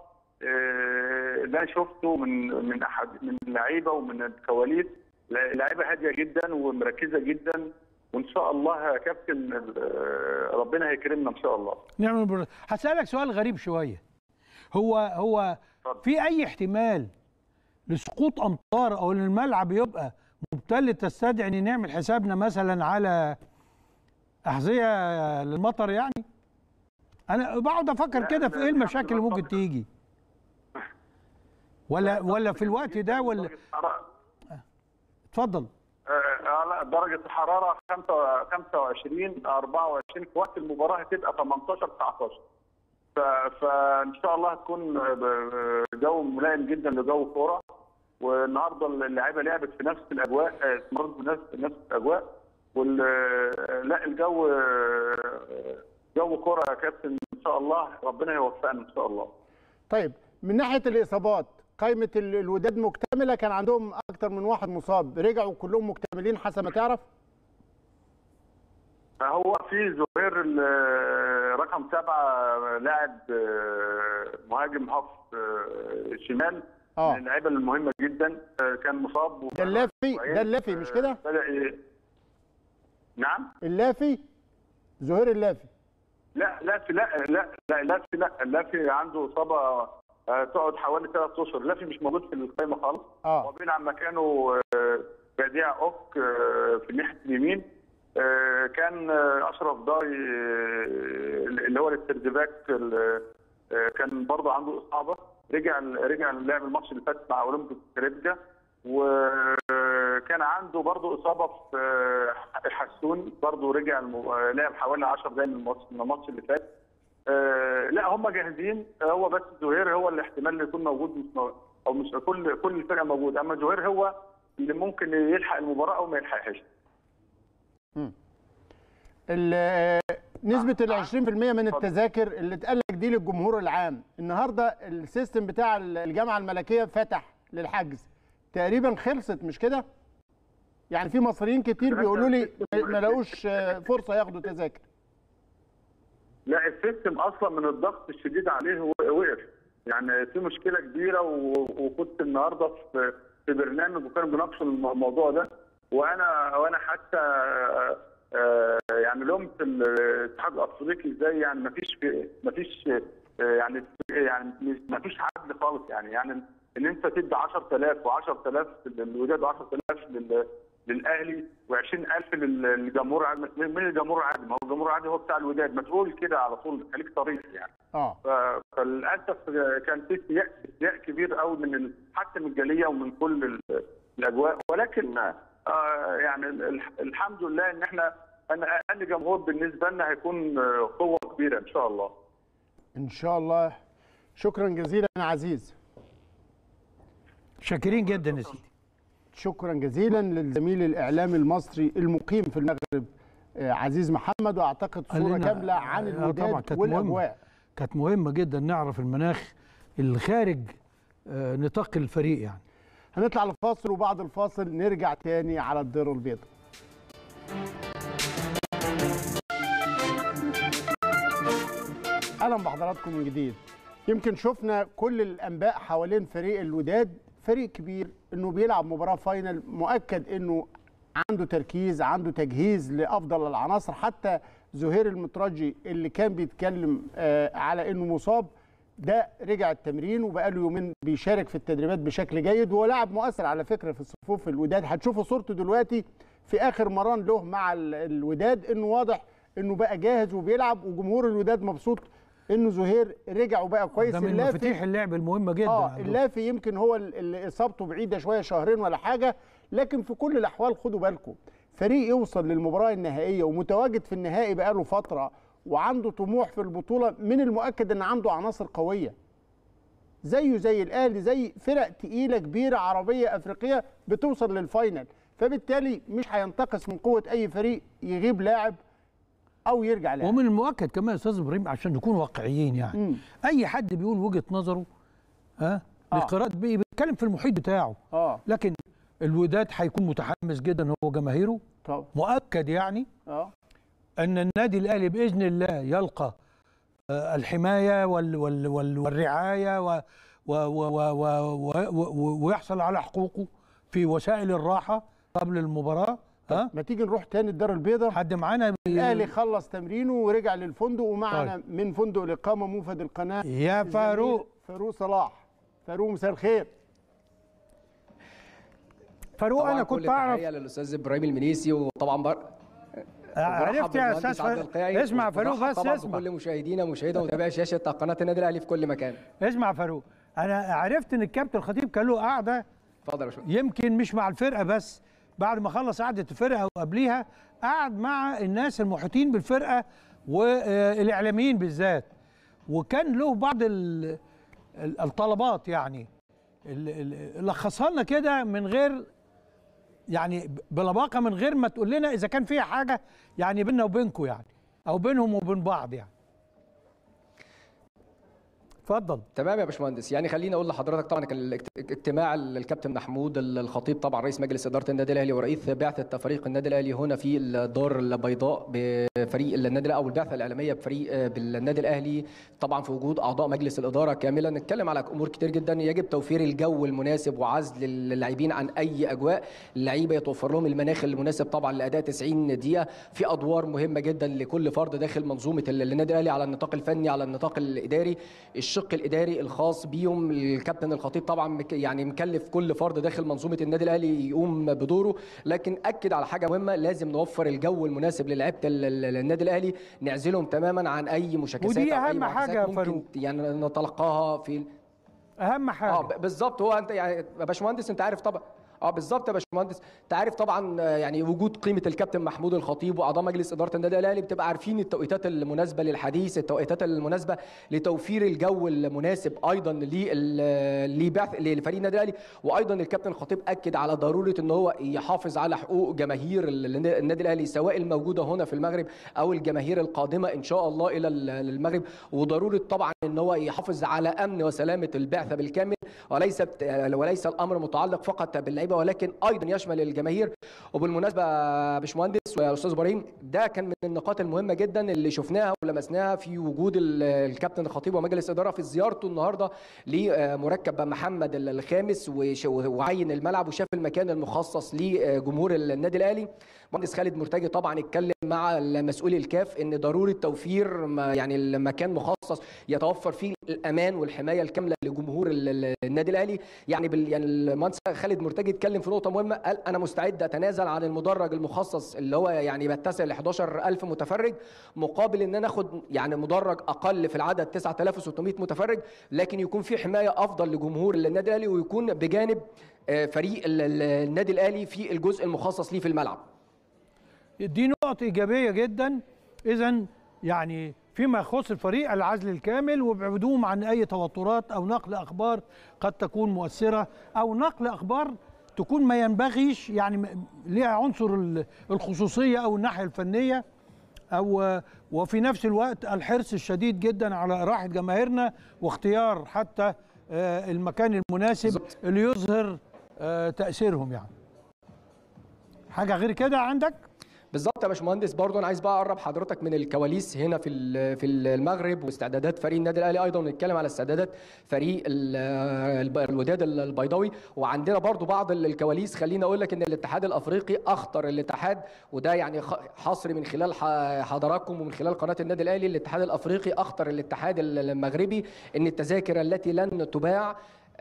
آه، اللي انا شفته من من احد من اللعيبه ومن الكواليس اللعيبه هاديه جدا ومركزه جدا وان شاء الله يا كابتن آه، ربنا هيكرمنا ان شاء الله نعمل بر... هسألك سؤال غريب شوية هو هو في أي احتمال لسقوط أمطار أو إن الملعب يبقى مبتل تستدعي إن نعمل حسابنا مثلا على أحذية للمطر يعني؟ أنا بقعد أفكر كده في إيه المشاكل اللي ممكن تيجي؟ ولا ولا في الوقت ده ولا اتفضل آه، آه، لا درجة الحرارة 5 25 24 في وقت المباراة هتبقى 18 19 ف- فإن شاء الله هتكون ب- جو ملائم جدا لجو كورة والنهارده اللعيبة لعبت في نفس الأجواء آه، اتمرنت في نفس نفس الأجواء وال آه، لا الجو آه، جو كورة يا كابتن إن شاء الله ربنا يوفقنا إن شاء الله طيب من ناحيه الاصابات قائمه ال- الوداد مكتمله كان عندهم اكتر من واحد مصاب رجعوا كلهم مكتملين حسب ما تعرف هو في زهير ال- رقم سبعة لاعب آه، مهاجم هاف آه، شمال آه. من اللعيبه المهمه جدا آه، كان مصاب وبقى له اللافي أسبوعين. ده اللافي مش كده بدأ ي- نعم اللافي زهير اللافي لا لا في لا لا لا لا في لا لافي عنده اصابه آه، تقعد حوالي ثلاث اشهر لافي مش موجود في القائمه خالص اه هو بيلعب مكانه آه، بديع اوك آه، في الناحيه اليمين آه، كان آه، اشرف ضاي آه، اللي هو الاستردباك ال- آه، كان برضه عنده اصابه رجع رجع لعب الماتش اللي فات مع اولمبيك كريبجا وكان عنده برضه اصابه في آه، الحسون برضه رجع الم- آه، لعب حوالي 10 دقايق من الماتش من الماتش اللي فات آه، لا هم جاهزين هو بس زهير هو اللي احتمال اللي يكون موجود مش مو- او مش كل كل الفرقه موجود اما زهير هو اللي ممكن يلحق المباراه او ما يلحقهاش ال- نسبة ال 20% من التذاكر اللي اتقال لك دي للجمهور العام، النهارده السيستم بتاع الجامعة الملكية فتح للحجز تقريبا خلصت مش كده؟ يعني في مصريين كتير بيقولوا لي ما- ما لاقوش آه، فرصة ياخدوا تذاكر. لا السيستم اصلا من الضغط الشديد عليه و- وقف يعني في مشكله كبيره و- وكنت النهارده في في برنامج وكانوا بيناقشوا الم- الموضوع ده وانا وانا حتى آه، آه، يعني لوم في الاتحاد الافريقي ازاي يعني ما فيش ما فيش يعني يعني ما فيش عدل خالص يعني يعني ان انت تدي 10000 و10000 للوداد و10000 لل للاهلي و20000 للجمهور العادي مين الجمهور العادي؟ ما هو الجمهور العادي هو بتاع الوداد ما تقول كده على طول خليك طريق يعني اه ف- فللاسف كان في استياء استياء كبير قوي من ال- حتى من الجاليه ومن كل ال- الاجواء ولكن آه يعني ال- الحمد لله ان احنا ان اقل جمهور بالنسبه لنا هيكون آه، قوه كبيره ان شاء الله ان شاء الله شكرا جزيلا يا عزيز شاكرين جدا يا سيدي شكرا جزيلا للزميل الاعلامي المصري المقيم في المغرب آه، عزيز محمد واعتقد قال صوره لنا- كامله عن آه، طبعا الوداد كانت والاجواء مهمة. كانت مهمه جدا نعرف المناخ الخارج آه، نطاق الفريق يعني هنطلع لفاصل وبعد الفاصل نرجع تاني على الدير البيضاء اهلا بحضراتكم من جديد يمكن شفنا كل الانباء حوالين فريق الوداد فريق كبير انه بيلعب مباراه فاينل مؤكد انه عنده تركيز عنده تجهيز لافضل العناصر حتى زهير المترجي اللي كان بيتكلم آه، على انه مصاب ده رجع التمرين وبقى له يومين بيشارك في التدريبات بشكل جيد وهو لاعب مؤثر على فكره في صفوف الوداد هتشوفوا صورته دلوقتي في اخر مران له مع ال- الوداد انه واضح انه بقى جاهز وبيلعب وجمهور الوداد مبسوط انه زهير رجع وبقى كويس ده من اللافت- مفاتيح اللعب المهمه جدا اه عندهم. اللافي يمكن هو ال- اللي اصابته بعيده شويه شهرين ولا حاجه لكن في كل الاحوال خدوا بالكم فريق يوصل للمباراه النهائيه ومتواجد في النهائي بقاله فتره وعنده طموح في البطوله من المؤكد ان عنده عناصر قويه زيه زي الاهلي زي فرق تقيله كبيره عربيه افريقيه بتوصل للفاينل فبالتالي مش هينتقص من قوه اي فريق يغيب لاعب او يرجع لاعب ومن المؤكد كمان يا استاذ ابراهيم عشان نكون واقعيين يعني مم. اي حد بيقول وجهه نظره ها آه. لقراءه بيه بيتكلم في المحيط بتاعه اه لكن الوداد هيكون متحمس جدا هو جماهيره طبعا مؤكد يعني اه ان النادي الاهلي باذن الله يلقى آه، الحمايه وال وال وال والرعايه و و و و و و و ويحصل على حقوقه في وسائل الراحه قبل المباراه ها ما تيجي نروح تاني الدار البيضاء حد معانا بي- الاهلي خلص تمرينه ورجع للفندق ومعنا طيب. من فندق الاقامه موفد القناه يا الزميل فاروق. فاروق صلاح فاروق مساء الخير فاروق طبعاً انا كل كنت اعرف التحية للاستاذ ابراهيم المنيسي وطبعا بر... عرفت يا وبرحب استاذ بالمهندس عبد ف- القيعي اسمع فاروق وبرحب بس طبعا اسمع بكل مشاهدينا مشاهدة ومتابعي شاشة قناة النادي الأهلي في كل مكان اسمع فاروق انا عرفت ان الكابتن الخطيب كان له قاعده اتفضل يا باشمهندس يمكن مش مع الفرقه بس بعد ما خلص قعده الفرقه وقبليها قعد مع الناس المحيطين بالفرقه والاعلاميين بالذات وكان له بعض ال- ال- الطلبات يعني ال- ال- لخصها لنا كده من غير يعني ب- بلباقه من غير ما تقول لنا اذا كان فيها حاجه يعني بيننا وبينكم يعني او بينهم وبين بعض يعني اتفضل تمام يا باشمهندس يعني خليني اقول لحضرتك طبعا كان الاجت- اجتماع الكابتن محمود الخطيب طبعا رئيس مجلس اداره النادي الاهلي ورئيس بعثه فريق النادي الاهلي هنا في الدار البيضاء بفريق النادي الأهلي او البعثه الاعلاميه بفريق بالنادي الاهلي طبعا في وجود اعضاء مجلس الاداره كاملا نتكلم على امور كتير جدا يجب توفير الجو المناسب وعزل اللاعبين عن اي اجواء اللعيبه يتوفر لهم المناخ المناسب طبعا لاداء 90 دقيقه في ادوار مهمه جدا لكل فرد داخل منظومه النادي الاهلي على النطاق الفني على النطاق الاداري الشق الاداري الخاص بيهم الكابتن الخطيب طبعا مك- يعني مكلف كل فرد داخل منظومه النادي الاهلي يقوم بدوره لكن اكد على حاجه مهمه لازم نوفر الجو المناسب للعيبه ال- ال- النادي الاهلي نعزلهم تماما عن اي مشاكسات ودي أو أي أهم معاكسات حاجة يا ممكن فاروق. يعني نتلقاها في اهم حاجه اه ب- بالظبط هو انت يعني يا باشمهندس انت عارف طبعا اه بالظبط يا باشمهندس انت عارف طبعا آه، يعني وجود قيمه الكابتن محمود الخطيب واعضاء مجلس اداره النادي الاهلي بتبقى عارفين التوقيتات المناسبه للحديث التوقيتات المناسبه لتوفير الجو المناسب ايضا لل- لبعث لفريق النادي الاهلي وايضا الكابتن الخطيب اكد على ضروره ان هو يحافظ على حقوق جماهير ال- النادي الاهلي سواء الموجوده هنا في المغرب او الجماهير القادمه ان شاء الله الى ال- المغرب وضروره طبعا ان هو يحافظ على امن وسلامه البعثه بالكامل وليس وليس الامر متعلق فقط باللعيبه ولكن ايضا يشمل الجماهير وبالمناسبه يا باشمهندس ويا استاذ ابراهيم ده كان من النقاط المهمه جدا اللي شفناها ولمسناها في وجود ال- الكابتن الخطيب ومجلس اداره في زيارته النهارده لمركب محمد الخامس وش- وعين الملعب وشاف المكان المخصص لجمهور النادي الاهلي مهندس خالد مرتجي طبعا اتكلم مع مسؤولي الكاف ان ضروره توفير ما- يعني المكان مخصص يتوفر فيه الامان والحمايه الكامله لجمهور ال- ال- النادي الاهلي يعني بال يعني المهندس خالد مرتجي اتكلم في نقطه مهمه قال انا مستعد اتنازل عن المدرج المخصص اللي هو يعني بيتسع ل 11000 متفرج مقابل ان انا اخد يعني مدرج اقل في العدد 9600 متفرج لكن يكون في حمايه افضل لجمهور النادي الاهلي ويكون بجانب آه، فريق ال- ال- النادي الاهلي في الجزء المخصص ليه في الملعب دي نقط ايجابيه جدا اذا يعني فيما يخص الفريق العزل الكامل وابعدوهم عن اي توترات او نقل اخبار قد تكون مؤثره او نقل اخبار تكون ما ينبغيش يعني م- ليها عنصر ال- الخصوصيه او الناحيه الفنيه او وفي نفس الوقت الحرص الشديد جدا على راحه جماهيرنا واختيار حتى آه، المكان المناسب اللي يظهر آه، تاثيرهم يعني حاجه غير كده عندك بالظبط يا باشمهندس برضه انا عايز بقى اقرب حضرتك من الكواليس هنا في ال- في المغرب واستعدادات فريق النادي الاهلي ايضا ونتكلم على استعدادات فريق ال- الب- الوداد البيضاوي وعندنا برضه بعض ال- الكواليس خليني اقول لك ان الاتحاد الافريقي اخطر الاتحاد وده يعني خ- حصري من خلال ح- حضراتكم ومن خلال قناه النادي الاهلي الاتحاد الافريقي اخطر الاتحاد ال- المغربي ان التذاكر التي لن تباع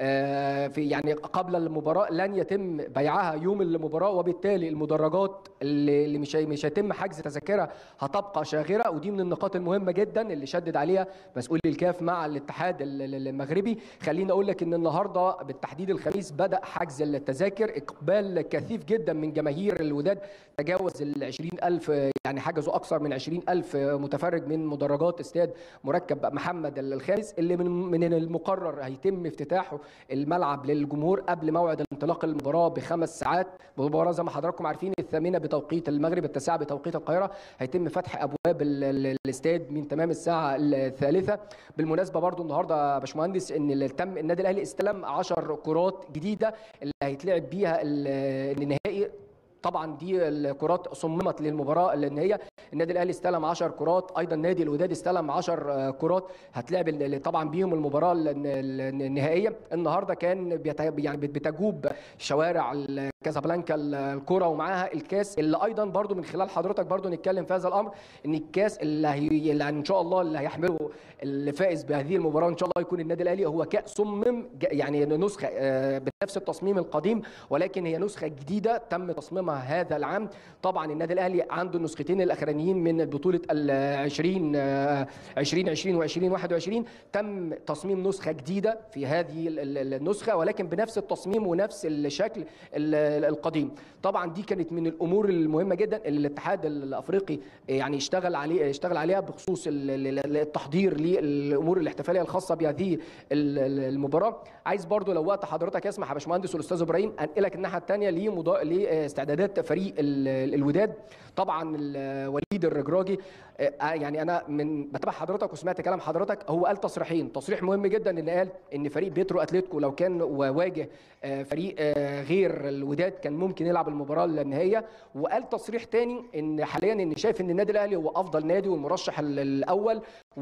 آه، في يعني قبل المباراه لن يتم بيعها يوم المباراه وبالتالي المدرجات اللي اللي مش هي- مش هيتم حجز تذاكرها هتبقى شاغره ودي من النقاط المهمه جدا اللي شدد عليها مسؤول الكاف مع الاتحاد ال- ال- المغربي خليني اقول لك ان النهارده بالتحديد الخميس بدا حجز التذاكر اقبال كثيف جدا من جماهير الوداد تجاوز ال 20000 يعني حجزوا اكثر من 20000 متفرج من مدرجات استاد مركب محمد الخامس اللي من من المقرر هيتم افتتاحه الملعب للجمهور قبل موعد انطلاق المباراه بخمس ساعات المباراه زي ما حضراتكم عارفين الثامنه بتوقيت المغرب التاسعه بتوقيت القاهره هيتم فتح ابواب ال- ال- الاستاد من تمام الساعه الثالثه بالمناسبه برضو النهارده يا باشمهندس ان اللي تم النادي الاهلي استلم 10 كرات جديده اللي هيتلعب بيها ال- النهائي طبعا دي الكرات صممت للمباراه لان هي النادي الاهلي استلم 10 كرات ايضا نادي الوداد استلم 10 كرات هتلعب ال- طبعا بيهم المباراه ال- ال- النهائيه النهارده كان بيت- يعني بت- بتجوب شوارع ال- كازابلانكا ال- الكره ومعاها الكاس اللي ايضا برضو من خلال حضرتك برضو نتكلم في هذا الامر ان الكاس اللي, هي اللي ان شاء الله اللي هيحمله الفائز بهذه المباراه ان شاء الله يكون النادي الاهلي هو كاس صمم ج- يعني نسخه آه، بنفس التصميم القديم ولكن هي نسخه جديده تم تصميمها هذا العام طبعا النادي الاهلي عنده النسختين الاخرانيين من بطوله ال 20 آه، 2020 و2021 تم تصميم نسخه جديده في هذه ال- ال- النسخه ولكن بنفس التصميم ونفس الشكل ال- القديم طبعا دي كانت من الامور المهمه جدا اللي الاتحاد الافريقي يعني اشتغل عليه اشتغل عليها بخصوص ال- ال- التحضير للامور الاحتفاليه الخاصه بهذه ال- ال- المباراه عايز برضو لو وقت حضرتك يسمح يا باشمهندس والاستاذ ابراهيم انقلك الناحيه الثانيه لمضا... لاستعدادات فريق ال- الوداد طبعا ال- وليد الرجراجي آه، يعني انا من بتابع حضرتك وسمعت كلام حضرتك هو قال تصريحين تصريح مهم جدا ان قال ان فريق بيترو اتلتيكو لو كان واجه آه، فريق آه، غير الوداد كان ممكن يلعب المباراه النهائيه وقال تصريح تاني ان حاليا ان شايف ان النادي الاهلي هو افضل نادي والمرشح ال- الاول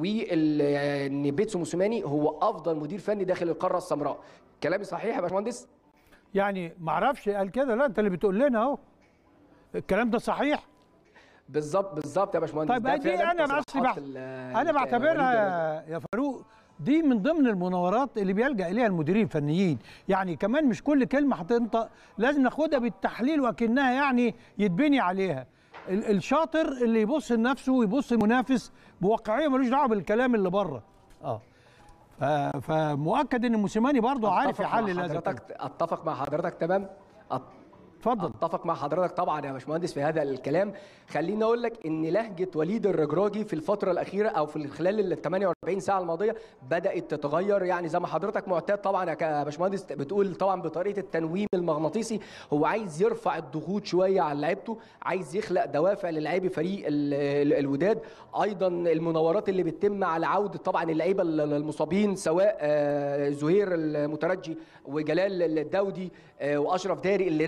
وان بيتسو موسيماني هو افضل مدير فني داخل القاره السمراء كلامي صحيح يا باشمهندس يعني ما اعرفش قال كده لا انت اللي بتقول لنا اهو الكلام ده صحيح بالظبط بالظبط يا باشمهندس طيب ده دي فعلاً انا بس تصريحات بح... ال- انا وليد بعتبرها الرجراجي. يا- يا فاروق دي من ضمن المناورات اللي بيلجا اليها المديرين الفنيين يعني كمان مش كل كلمه هتنطق لازم ناخدها بالتحليل وكانها يعني يتبني عليها ال- الشاطر اللي يبص لنفسه ويبص المنافس بواقعيه ملوش دعوه بالكلام اللي بره اه ف- فمؤكد ان موسيماني برضه عارف أتفق مع يحلل هذا حضرتك اتفق مع حضرتك تمام اتفضل اتفق مع حضرتك طبعا يا باشمهندس في هذا الكلام خليني اقول لك ان لهجه وليد الرجراجي في الفتره الاخيره او في خلال ال 48 ساعه الماضيه بدات تتغير يعني زي ما حضرتك معتاد طبعا يا ك- باشمهندس بتقول طبعا بطريقه التنويم المغناطيسي هو عايز يرفع الضغوط شويه على لعيبته عايز يخلق دوافع للاعبي فريق ال- ال- الوداد ايضا المناورات اللي بتتم على عوده طبعا اللعيبه ال- المصابين سواء آه، زهير المترجي وجلال الداودي آه، واشرف داري اللي رجع طبعا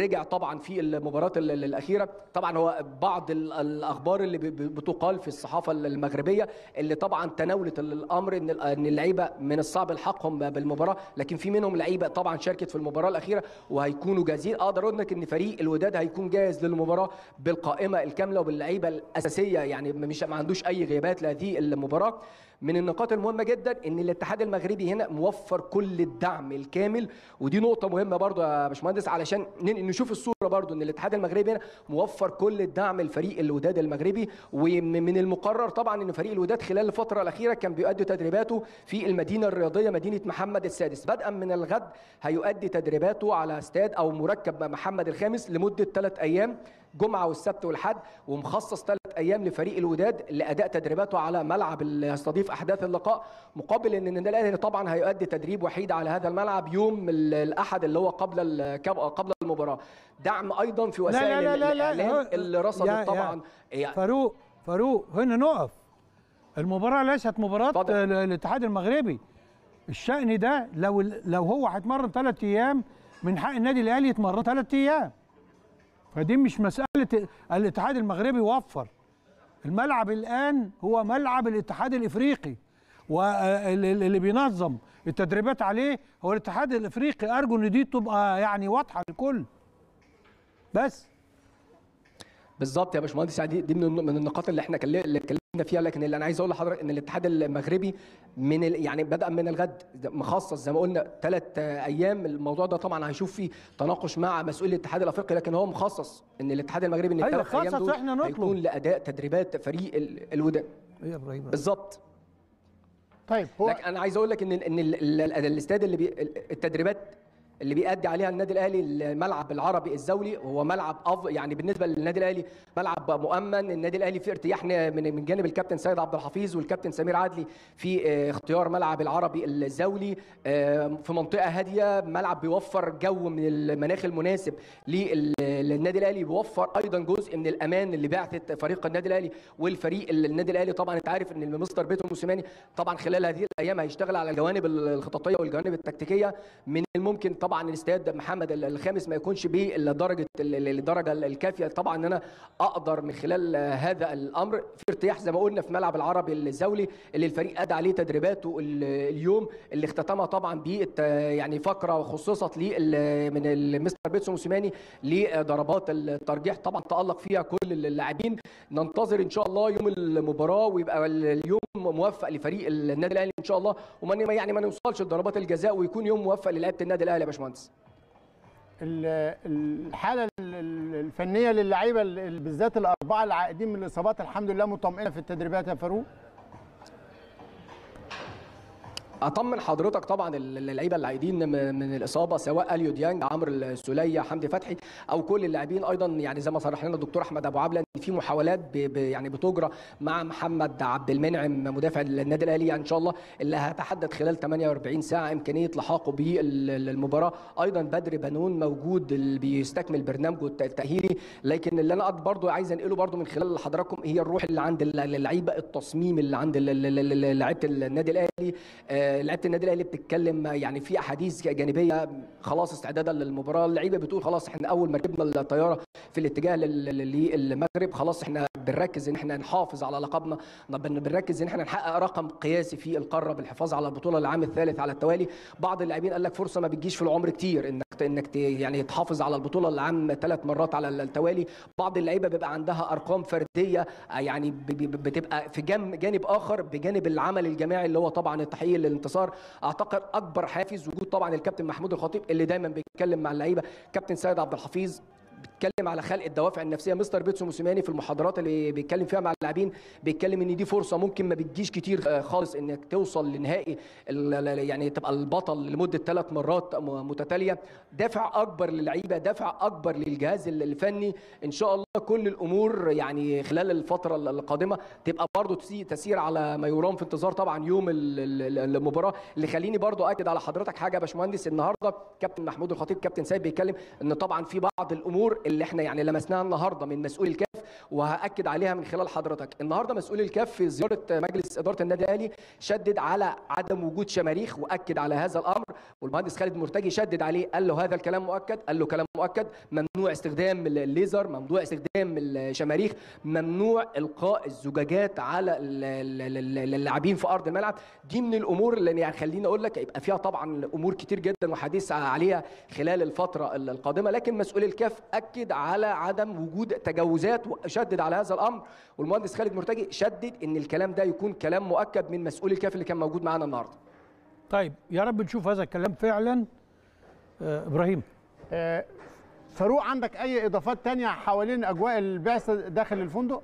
طبعا في المباراه ال- ال- الاخيره طبعا هو بعض ال- الاخبار اللي ب- ب- بتقال في الصحافه المغربيه اللي طبعا تناولت ال- الامر ان ال- ان اللعيبه من الصعب الحاقهم بالمباراه لكن في منهم لعيبه طبعا شاركت في المباراه الاخيره وهيكونوا جاهزين اقدر اقول لك ان فريق الوداد هيكون جاهز للمباراه بالقائمه الكامله وباللعيبه الاساسيه يعني مش ما عندوش اي غيابات لهذه المباراه من النقاط المهمه جدا ان الاتحاد المغربي هنا موفر كل الدعم الكامل ودي نقطه مهمه برضو يا باشمهندس علشان ن- نشوف الصوره برضو ان الاتحاد المغربي هنا موفر كل الدعم لفريق الوداد المغربي ومن المقرر طبعا ان فريق الوداد خلال الفتره الاخيره كان بيؤدي تدريباته في المدينه الرياضيه مدينه محمد السادس بدءا من الغد هيؤدي تدريباته على استاد او مركب محمد الخامس لمده ثلاث ايام جمعه والسبت والحد ومخصص ثلاث ايام لفريق الوداد لاداء تدريباته على ملعب اللي يستضيف احداث اللقاء مقابل ان النادي الاهلي طبعا هيؤدي تدريب وحيد على هذا الملعب يوم ال- الاحد اللي هو قبل ال- قبل المباراه دعم ايضا في وسائل لا لا لا لا الاعلام هو- اللي يا- رصدت يا طبعا يعني فاروق فاروق هنا نقف المباراة ليست مباراة ال- الاتحاد المغربي الشأن ده لو لو هو هيتمرن ثلاث أيام من حق النادي الأهلي يتمرن ثلاث أيام فدي مش مسألة الاتحاد المغربي وفر الملعب الآن هو ملعب الاتحاد الإفريقي واللي بينظم التدريبات عليه هو الاتحاد الإفريقي أرجو إن دي تبقى يعني واضحة للكل بس بالظبط يا باشمهندس يعني دي, دي من الن- من النقاط اللي احنا كل- اللي اتكلمنا فيها لكن اللي انا عايز اقول لحضرتك ان الاتحاد المغربي من ال... يعني بدا من الغد مخصص زي ما قلنا ثلاث ايام الموضوع ده طبعا هيشوف فيه تناقش مع مسؤول الاتحاد الافريقي لكن هو مخصص ان الاتحاد المغربي ان أيوة، الثلاث ايام خصص دول إحنا نطلب. هيكون لاداء تدريبات فريق ال- الوداد يا ابراهيم بالظبط طيب هو لكن انا عايز اقول لك ان ان ال- ال- ال- الاستاد اللي بي التدريبات اللي بيأدي عليها النادي الاهلي الملعب العربي الزولي هو ملعب أف يعني بالنسبه للنادي الاهلي ملعب مؤمن النادي الاهلي فيه ارتياح من من جانب الكابتن سيد عبد الحفيظ والكابتن سمير عدلي في آه، اختيار ملعب العربي الزولي آه، في منطقه هاديه ملعب بيوفر جو من المناخ المناسب لل- للنادي الاهلي بيوفر ايضا جزء من الامان اللي بعثت فريق النادي الاهلي والفريق النادي الاهلي طبعا انت عارف ان المستر بيتو موسيماني طبعا خلال هذه الايام هيشتغل على الجوانب الخططيه والجوانب التكتيكيه من الممكن طبعا الاستاد محمد الخامس ما يكونش بالدرجه الدرجه الكافيه طبعا ان انا اقدر من خلال هذا الامر في ارتياح زي ما قلنا في ملعب العربي الزولي اللي الفريق ادى عليه تدريباته ال- اليوم اللي اختتمها طبعا ب يعني فقره خصصت لي من المستر بيتسو موسيماني لضربات الترجيح طبعا تالق فيها كل اللاعبين ننتظر ان شاء الله يوم المباراه ويبقى اليوم موفق لفريق النادي الاهلي ان شاء الله وما يعني ما نوصلش لضربات الجزاء ويكون يوم موفق للعيبه النادي الاهلي يا باشمهندس ال- الحاله ال- ال- الفنيه للعيبه ال- بالذات الاربعه العائدين من الاصابات الحمد لله مطمئنه في التدريبات يا فاروق اطمن حضرتك طبعا اللعيبه اللي عايدين من من الاصابه سواء اليو ديانج عمرو السوليه حمدي فتحي او كل اللاعبين ايضا يعني زي ما صرح لنا الدكتور احمد ابو عبله ان في محاولات ب ب يعني بتجرى مع محمد عبد المنعم مدافع النادي الاهلي يعني ان شاء الله اللي هتحدد خلال 48 ساعه امكانيه لحاقه بالمباراه ايضا بدر بنون موجود اللي بيستكمل برنامجه الت- التاهيلي لكن اللي انا برضو عايز انقله برضو من خلال حضراتكم هي الروح اللي عند اللعيبه التصميم اللي عند ال- ال- ال- لعيبه النادي الاهلي آه، لعيبه النادي الاهلي بتتكلم يعني في احاديث جانبيه خلاص استعدادا للمباراه اللعيبه بتقول خلاص احنا اول ما ركبنا الطياره في الاتجاه لل- لل- للمغرب خلاص احنا بنركز ان احنا نحافظ على لقبنا بن- بنركز ان احنا نحقق رقم قياسي في القاره بالحفاظ على البطوله العام الثالث على التوالي بعض اللاعبين قال لك فرصه ما بتجيش في العمر كتير انك انك ت- يعني تحافظ على البطوله العام ثلاث مرات على التوالي بعض اللعيبه بيبقى عندها ارقام فرديه يعني ب- ب- بتبقى في جم- جانب اخر بجانب العمل الجماعي اللي هو طبعا التحقيق للانتصار اعتقد اكبر حافز وجود طبعا الكابتن محمود الخطيب اللي دايما بيتكلم مع اللعيبه كابتن سيد عبد الحفيظ بيتكلم على خلق الدوافع النفسيه مستر بيتسو موسيماني في المحاضرات اللي بيتكلم فيها مع اللاعبين بيتكلم ان دي فرصه ممكن ما بتجيش كتير آه، خالص انك توصل لنهائي ال- ال- يعني تبقى البطل لمده ثلاث مرات م- متتاليه دافع اكبر للعيبه دافع اكبر للجهاز ال- الفني ان شاء الله كل الامور يعني خلال الفتره ال- القادمه تبقى برضو تسي- تسير على ما يرام في انتظار طبعا يوم ال- ال- المباراه اللي خليني برضو اكد على حضرتك حاجه يا باشمهندس النهارده كابتن محمود الخطيب كابتن سيد بيتكلم ان طبعا في بعض الامور اللي احنا يعني لمسناها النهارده من مسؤول الكاف وهاكد عليها من خلال حضرتك النهارده مسؤول الكاف في زياره مجلس اداره النادي الاهلي شدد على عدم وجود شماريخ واكد على هذا الامر والمهندس خالد مرتجي شدد عليه قال له هذا الكلام مؤكد قال له كلام مؤكد ممنوع استخدام الليزر ممنوع استخدام الشماريخ ممنوع القاء الزجاجات على ال- ال- ال- اللاعبين في ارض الملعب دي من الامور اللي يعني خليني اقول لك يبقى فيها طبعا امور كتير جدا وحديث عليها خلال الفتره القادمه لكن مسؤول الكاف اكد على عدم وجود تجاوزات وشدد على هذا الامر والمهندس خالد مرتجي شدد ان الكلام ده يكون كلام مؤكد من مسؤول الكاف اللي كان موجود معانا النهارده طيب يا رب نشوف هذا الكلام فعلا آه ابراهيم آه، فاروق عندك اي اضافات تانية حوالين اجواء البعثه داخل الفندق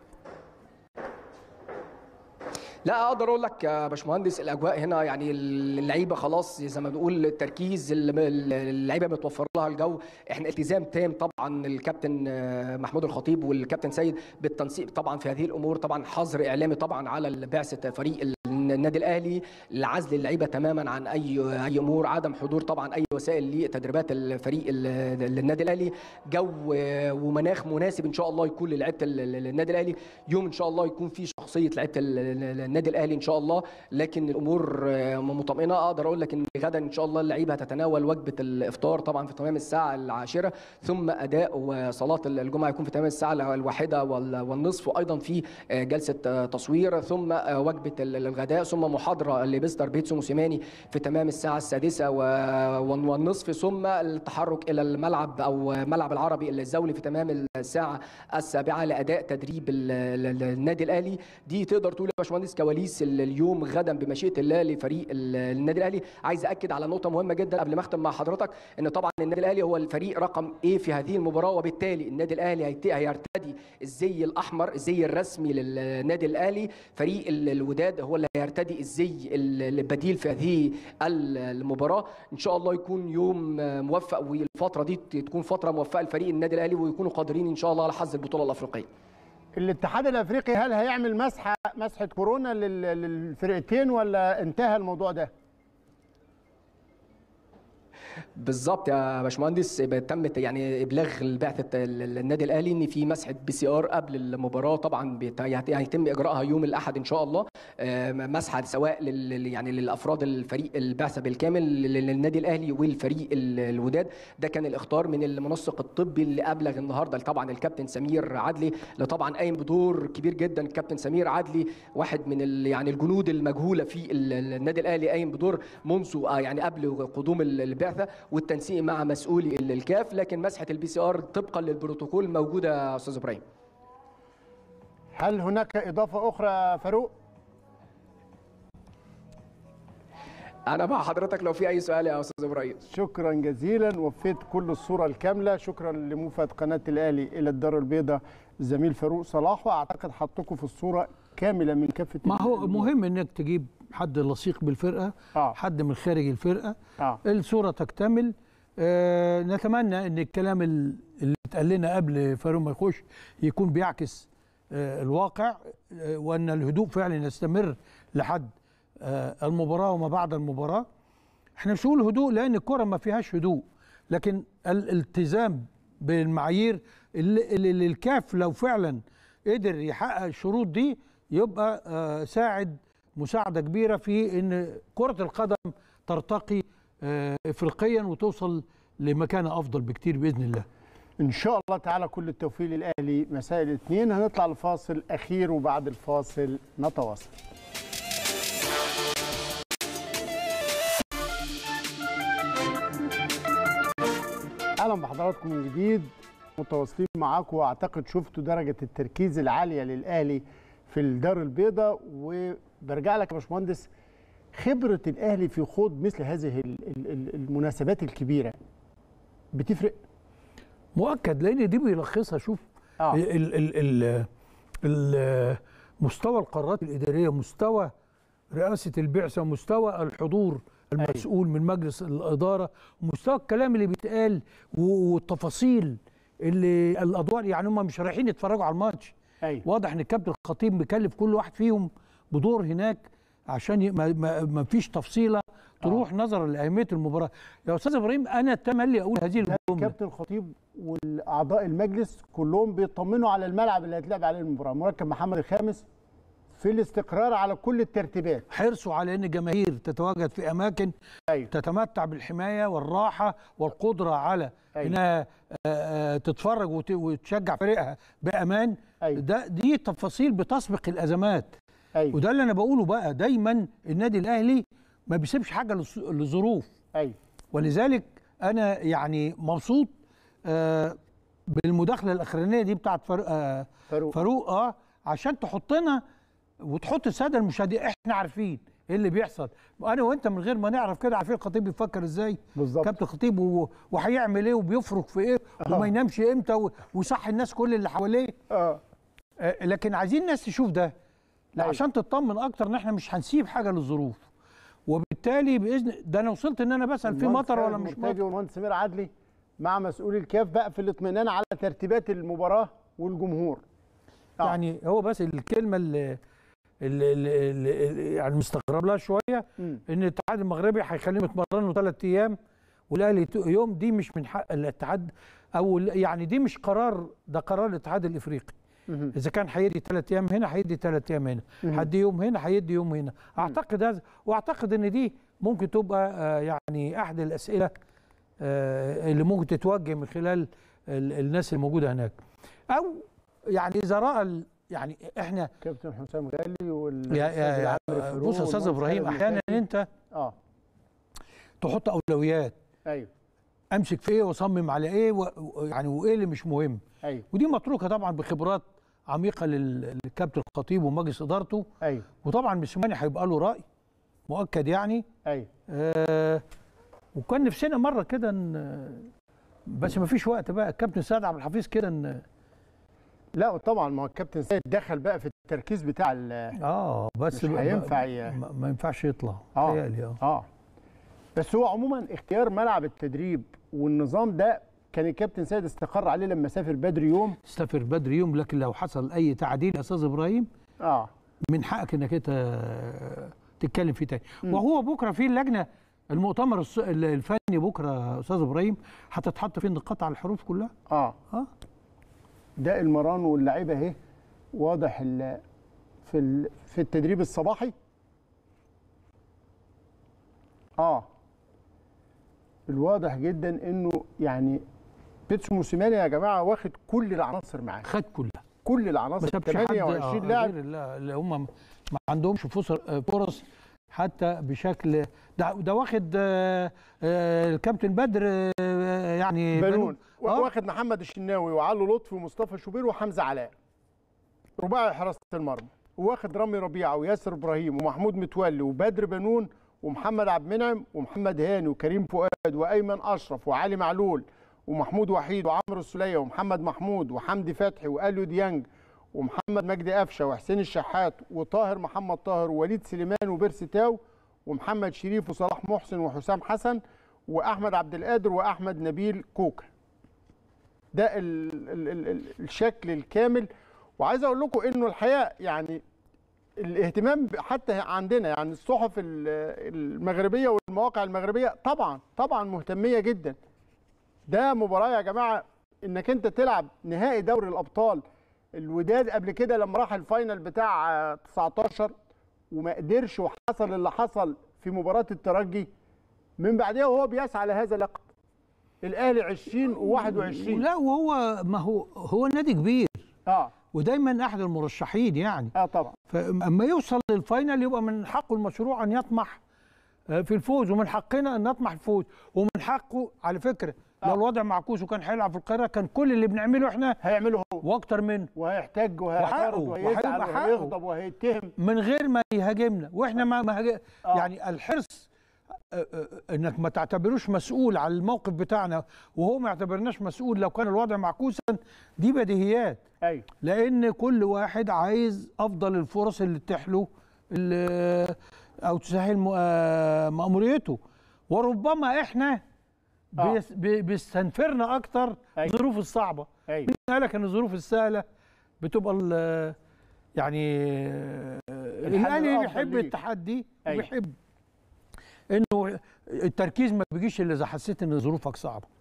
لا اقدر اقول لك يا باشمهندس الاجواء هنا يعني اللعيبه خلاص زي ما بنقول التركيز اللعيبه متوفر لها الجو احنا التزام تام طبعا الكابتن آه، محمود الخطيب والكابتن سيد بالتنسيق طبعا في هذه الامور طبعا حظر اعلامي طبعا على بعثه فريق النادي الاهلي لعزل اللعيبه تماما عن اي اي امور عدم حضور طبعا اي وسائل لتدريبات الفريق ال- النادي الاهلي جو آه، ومناخ مناسب ان شاء الله يكون للعيبه ال- ال- النادي الاهلي يوم ان شاء الله يكون فيه شخصيه لعيبه ال- ال- النادي الاهلي ان شاء الله لكن الامور آه، مطمئنه اقدر اقول لك ان غدا ان شاء الله اللعيبه هتتناول وجبه الافطار طبعا في تمام الساعه العاشره ثم اداء وصلاه الجمعه يكون في تمام الساعه الواحده وال- والنصف وايضا في آه، جلسه آه، تصوير ثم آه، وجبه ال- الغداء ثم محاضره لمستر بيتسو موسيماني في تمام الساعه السادسه و- والنصف ثم التحرك الى الملعب او ملعب العربي الزولي في تمام الساعه السابعه لاداء تدريب ال- ال- النادي الاهلي دي تقدر تقول يا باشمهندس كواليس ال- اليوم غدا بمشيئه الله لفريق ال- النادي الاهلي عايز اكد على نقطه مهمه جدا قبل ما اختم مع حضرتك ان طبعا النادي الاهلي هو الفريق رقم ايه في هذه المباراه وبالتالي النادي الاهلي هيت- هيرتدي الزي الاحمر الزي الرسمي للنادي الاهلي فريق ال- الوداد هو اللي هيرتدي الزي ال- البديل في هذه ال- المباراه ان شاء الله يكون يوم موفق والفتره دي تكون فتره موفقه لفريق النادي الاهلي ويكونوا قادرين ان شاء الله على حظ البطوله الافريقيه الاتحاد الافريقي هل هيعمل مسحه مسحه كورونا لل- للفرقتين ولا انتهى الموضوع ده بالظبط يا باشمهندس تم يعني ابلاغ بعثه ال- النادي الاهلي ان في مسحه بي سي ار قبل المباراه طبعا بيت- هيتم اجراءها يوم الاحد ان شاء الله آه، مسحه سواء لل يعني للافراد الفريق البعثه بالكامل لل- للنادي الاهلي والفريق ال- الوداد ده كان الاختار من المنسق الطبي اللي ابلغ النهارده طبعا الكابتن سمير عدلي اللي طبعا قايم بدور كبير جدا الكابتن سمير عدلي واحد من ال يعني الجنود المجهوله في ال- النادي الاهلي قايم بدور منذ آه، يعني قبل قدوم ال- البعثه والتنسيق مع مسؤولي ال- الكاف لكن مسحه البي سي ار طبقا للبروتوكول موجوده يا استاذ ابراهيم هل هناك اضافه اخرى فاروق انا مع حضرتك لو في اي سؤال يا استاذ ابراهيم شكرا جزيلا وفيت كل الصوره الكامله شكرا لموافقه قناه الاهلي الى الدار البيضاء الزميل فاروق صلاح واعتقد حطكم في الصوره كامله من كافه ما هو مهم انك تجيب حد لصيق بالفرقه آه. حد من خارج الفرقه آه. الصوره تكتمل آه نتمنى ان الكلام ال- اللي اتقال لنا قبل فاروق ما يخش يكون بيعكس آه الواقع آه وان الهدوء فعلا يستمر لحد آه المباراه وما بعد المباراه احنا مش بنقول هدوء لان الكره ما فيهاش هدوء لكن الالتزام بالمعايير اللي, اللي الكاف لو فعلا قدر يحقق الشروط دي يبقى آه، ساعد مساعده كبيره في ان كره القدم ترتقي آه، افريقيا وتوصل لمكانه افضل بكتير باذن الله ان شاء الله تعالى كل التوفيق للاهلي مساء الاثنين هنطلع لفاصل اخير وبعد الفاصل نتواصل اهلا بحضراتكم من جديد متواصلين معاكم واعتقد شفتوا درجه التركيز العاليه للاهلي في الدار البيضاء وبرجع لك يا باشمهندس خبره الاهلي في خوض مثل هذه ال- ال- ال- المناسبات الكبيره بتفرق مؤكد لان دي بيلخصها شوف آه. ال ال ال ال مستوى القرارات الاداريه مستوى رئاسه البعثه مستوى الحضور المسؤول من مجلس الاداره مستوى الكلام اللي بيتقال و- والتفاصيل اللي الادوار يعني هم مش رايحين يتفرجوا على الماتش أيوة. واضح ان الكابتن الخطيب مكلف كل واحد فيهم بدور هناك عشان ي- ما, ما, ما فيش تفصيله تروح نظرا لاهميه المباراه يا استاذ ابراهيم انا تملي اقول هذه الجمله كابتن الخطيب والاعضاء المجلس كلهم بيطمنوا على الملعب اللي هتلعب عليه المباراه مركب محمد الخامس في الاستقرار على كل الترتيبات حرصوا على ان الجماهير تتواجد في اماكن أيوة. تتمتع بالحمايه والراحه والقدره على أيوة. انها آه، آه، تتفرج وت- وتشجع فريقها بامان أيوة. ده دي تفاصيل بتسبق الازمات أيوة. وده اللي انا بقوله بقى دايما النادي الاهلي ما بيسيبش حاجه للظ- للظروف ايوه ولذلك انا يعني مبسوط آه، بالمداخله الاخرانيه دي بتاعت فاروق آه فاروق. فاروق اه عشان تحطنا وتحط الساده المشاهدين احنا عارفين ايه اللي بيحصل انا وانت من غير ما نعرف كده عارفين الخطيب بيفكر ازاي بالظبط كابتن الخطيب و- وهيعمل ايه وبيفرق في ايه آه. وما ينامش امتى و- ويصحي الناس كل اللي حواليه اه آه، لكن عايزين الناس تشوف ده لا أيوة. عشان تطمن اكتر ان احنا مش هنسيب حاجه للظروف وبالتالي باذن ده انا وصلت ان انا بسال في المهندس مطر ولا خالد مش مرتجي مطر والمهندس سمير عدلي مع مسؤول الكاف بقى في الاطمئنان على ترتيبات المباراه والجمهور يعني هو بس الكلمه اللي اللي, اللي, اللي يعني مستغرب لها شويه مم. ان الاتحاد المغربي هيخليهم يتمرنوا ثلاث ايام والاهلي ت- يوم دي مش من حق الاتحاد او ال- يعني دي مش قرار ده قرار الاتحاد الافريقي مهم. اذا كان هيدي ثلاث ايام هنا هيدي ثلاث ايام هنا مهم. هدي يوم هنا هيدي يوم هنا اعتقد هذا واعتقد ان دي ممكن تبقى آه، يعني احد الاسئله آه، اللي ممكن تتوجه من خلال ال- الناس الموجوده هناك او يعني اذا راى ال- يعني احنا كابتن حسام غالي يا والأستاذ يا العامر يا فاروق بص يا استاذ والمهندس ابراهيم خالد احيانا مرتجي. انت اه تحط اولويات ايوه امسك في ايه واصمم على ايه و- و- يعني وايه اللي مش مهم ايوه ودي متروكه طبعا بخبرات عميقه لل- للكابتن الخطيب ومجلس ادارته ايوه وطبعا موسيماني هيبقى له راي مؤكد يعني ايوه آه وكان نفسنا مره كده ان بس ما فيش وقت بقى الكابتن سعد عبد الحفيظ كده ان لا طبعا ما هو الكابتن سيد دخل بقى في التركيز بتاع ال اه بس مش بقى- هينفع بقى- ي- ما, ما ينفعش يطلع اه متهيألي اه اه بس هو عموما اختيار ملعب التدريب والنظام ده كان الكابتن سيد استقر عليه لما سافر بدري يوم سافر بدري يوم لكن لو حصل اي تعديل يا استاذ ابراهيم اه من حقك انك انت تتكلم فيه تاني وهو بكره في اللجنه المؤتمر الص- الفني بكره يا استاذ ابراهيم هتتحط فيه النقاط على الحروف كلها اه اه ده المران واللعيبه اهي واضح ال- في ال- في التدريب الصباحي اه الواضح جدا انه يعني بيتسو موسيماني يا جماعه واخد كل العناصر معاه خد كلها كل ما العناصر سابش حد 28 آه، لاعب غير لا- اللي هم ما عندهمش فرص فرص حتى بشكل ده, ده واخد آه، آه، الكابتن بدر آه، يعني بنون آه. واخد محمد الشناوي وعلو لطفي ومصطفى شوبير وحمزه علاء رباعي حراسه المرمى واخد رامي ربيعه وياسر ابراهيم ومحمود متولي وبدر بنون ومحمد عبد المنعم ومحمد هاني وكريم فؤاد وايمن اشرف وعلي معلول ومحمود وحيد وعمرو السليه ومحمد محمود وحمدي فتحي واليو ديانج ومحمد مجدي قفشه وحسين الشحات وطاهر محمد طاهر ووليد سليمان وبيرسي تاو ومحمد شريف وصلاح محسن وحسام حسن واحمد عبد القادر واحمد نبيل كوكا ده ال ال ال ال الشكل الكامل وعايز اقول لكم انه الحقيقه يعني الاهتمام ب- حتى عندنا يعني الصحف ال- المغربيه والمواقع المغربيه طبعا طبعا مهتميه جدا ده مباراه يا جماعه انك انت تلعب نهائي دوري الابطال الوداد قبل كده لما راح الفاينل بتاع آه، 19 وما قدرش وحصل اللي حصل في مباراه الترجي من بعدها وهو بيسعى لهذا اللقب الاهلي 20 و21 لا وهو ما هو هو النادي كبير اه ودايما احد المرشحين يعني اه طبعا فاما يوصل للفاينل يبقى من حقه المشروع ان يطمح آه، في الفوز ومن حقنا ان نطمح الفوز ومن حقه على فكره لو الوضع معكوس وكان هيلعب في القاهره كان كل اللي بنعمله احنا هيعمله هو واكتر منه وهيحتاج وحقه، وهيعترض وهيزعل وهيبقى حقه. وهيغضب وهيتهم من غير ما يهاجمنا واحنا ما, ما هاج... يعني الحرص آه، آه، انك ما تعتبروش مسؤول على الموقف بتاعنا وهو ما يعتبرناش مسؤول لو كان الوضع معكوسا دي بديهيات ايوه لان كل واحد عايز افضل الفرص اللي تتيح له اللي- او تسهل م- آه، مأموريته وربما احنا بيس- بي- بيستنفرنا اكتر الظروف الصعبه أيوة. مين قالك ان الظروف السهله بتبقى ال- يعني آه، الاهلي الأفضل بيحب ليه. التحدي أيوة. وبيحب انه التركيز ما بيجيش الا اذا حسيت ان ظروفك صعبه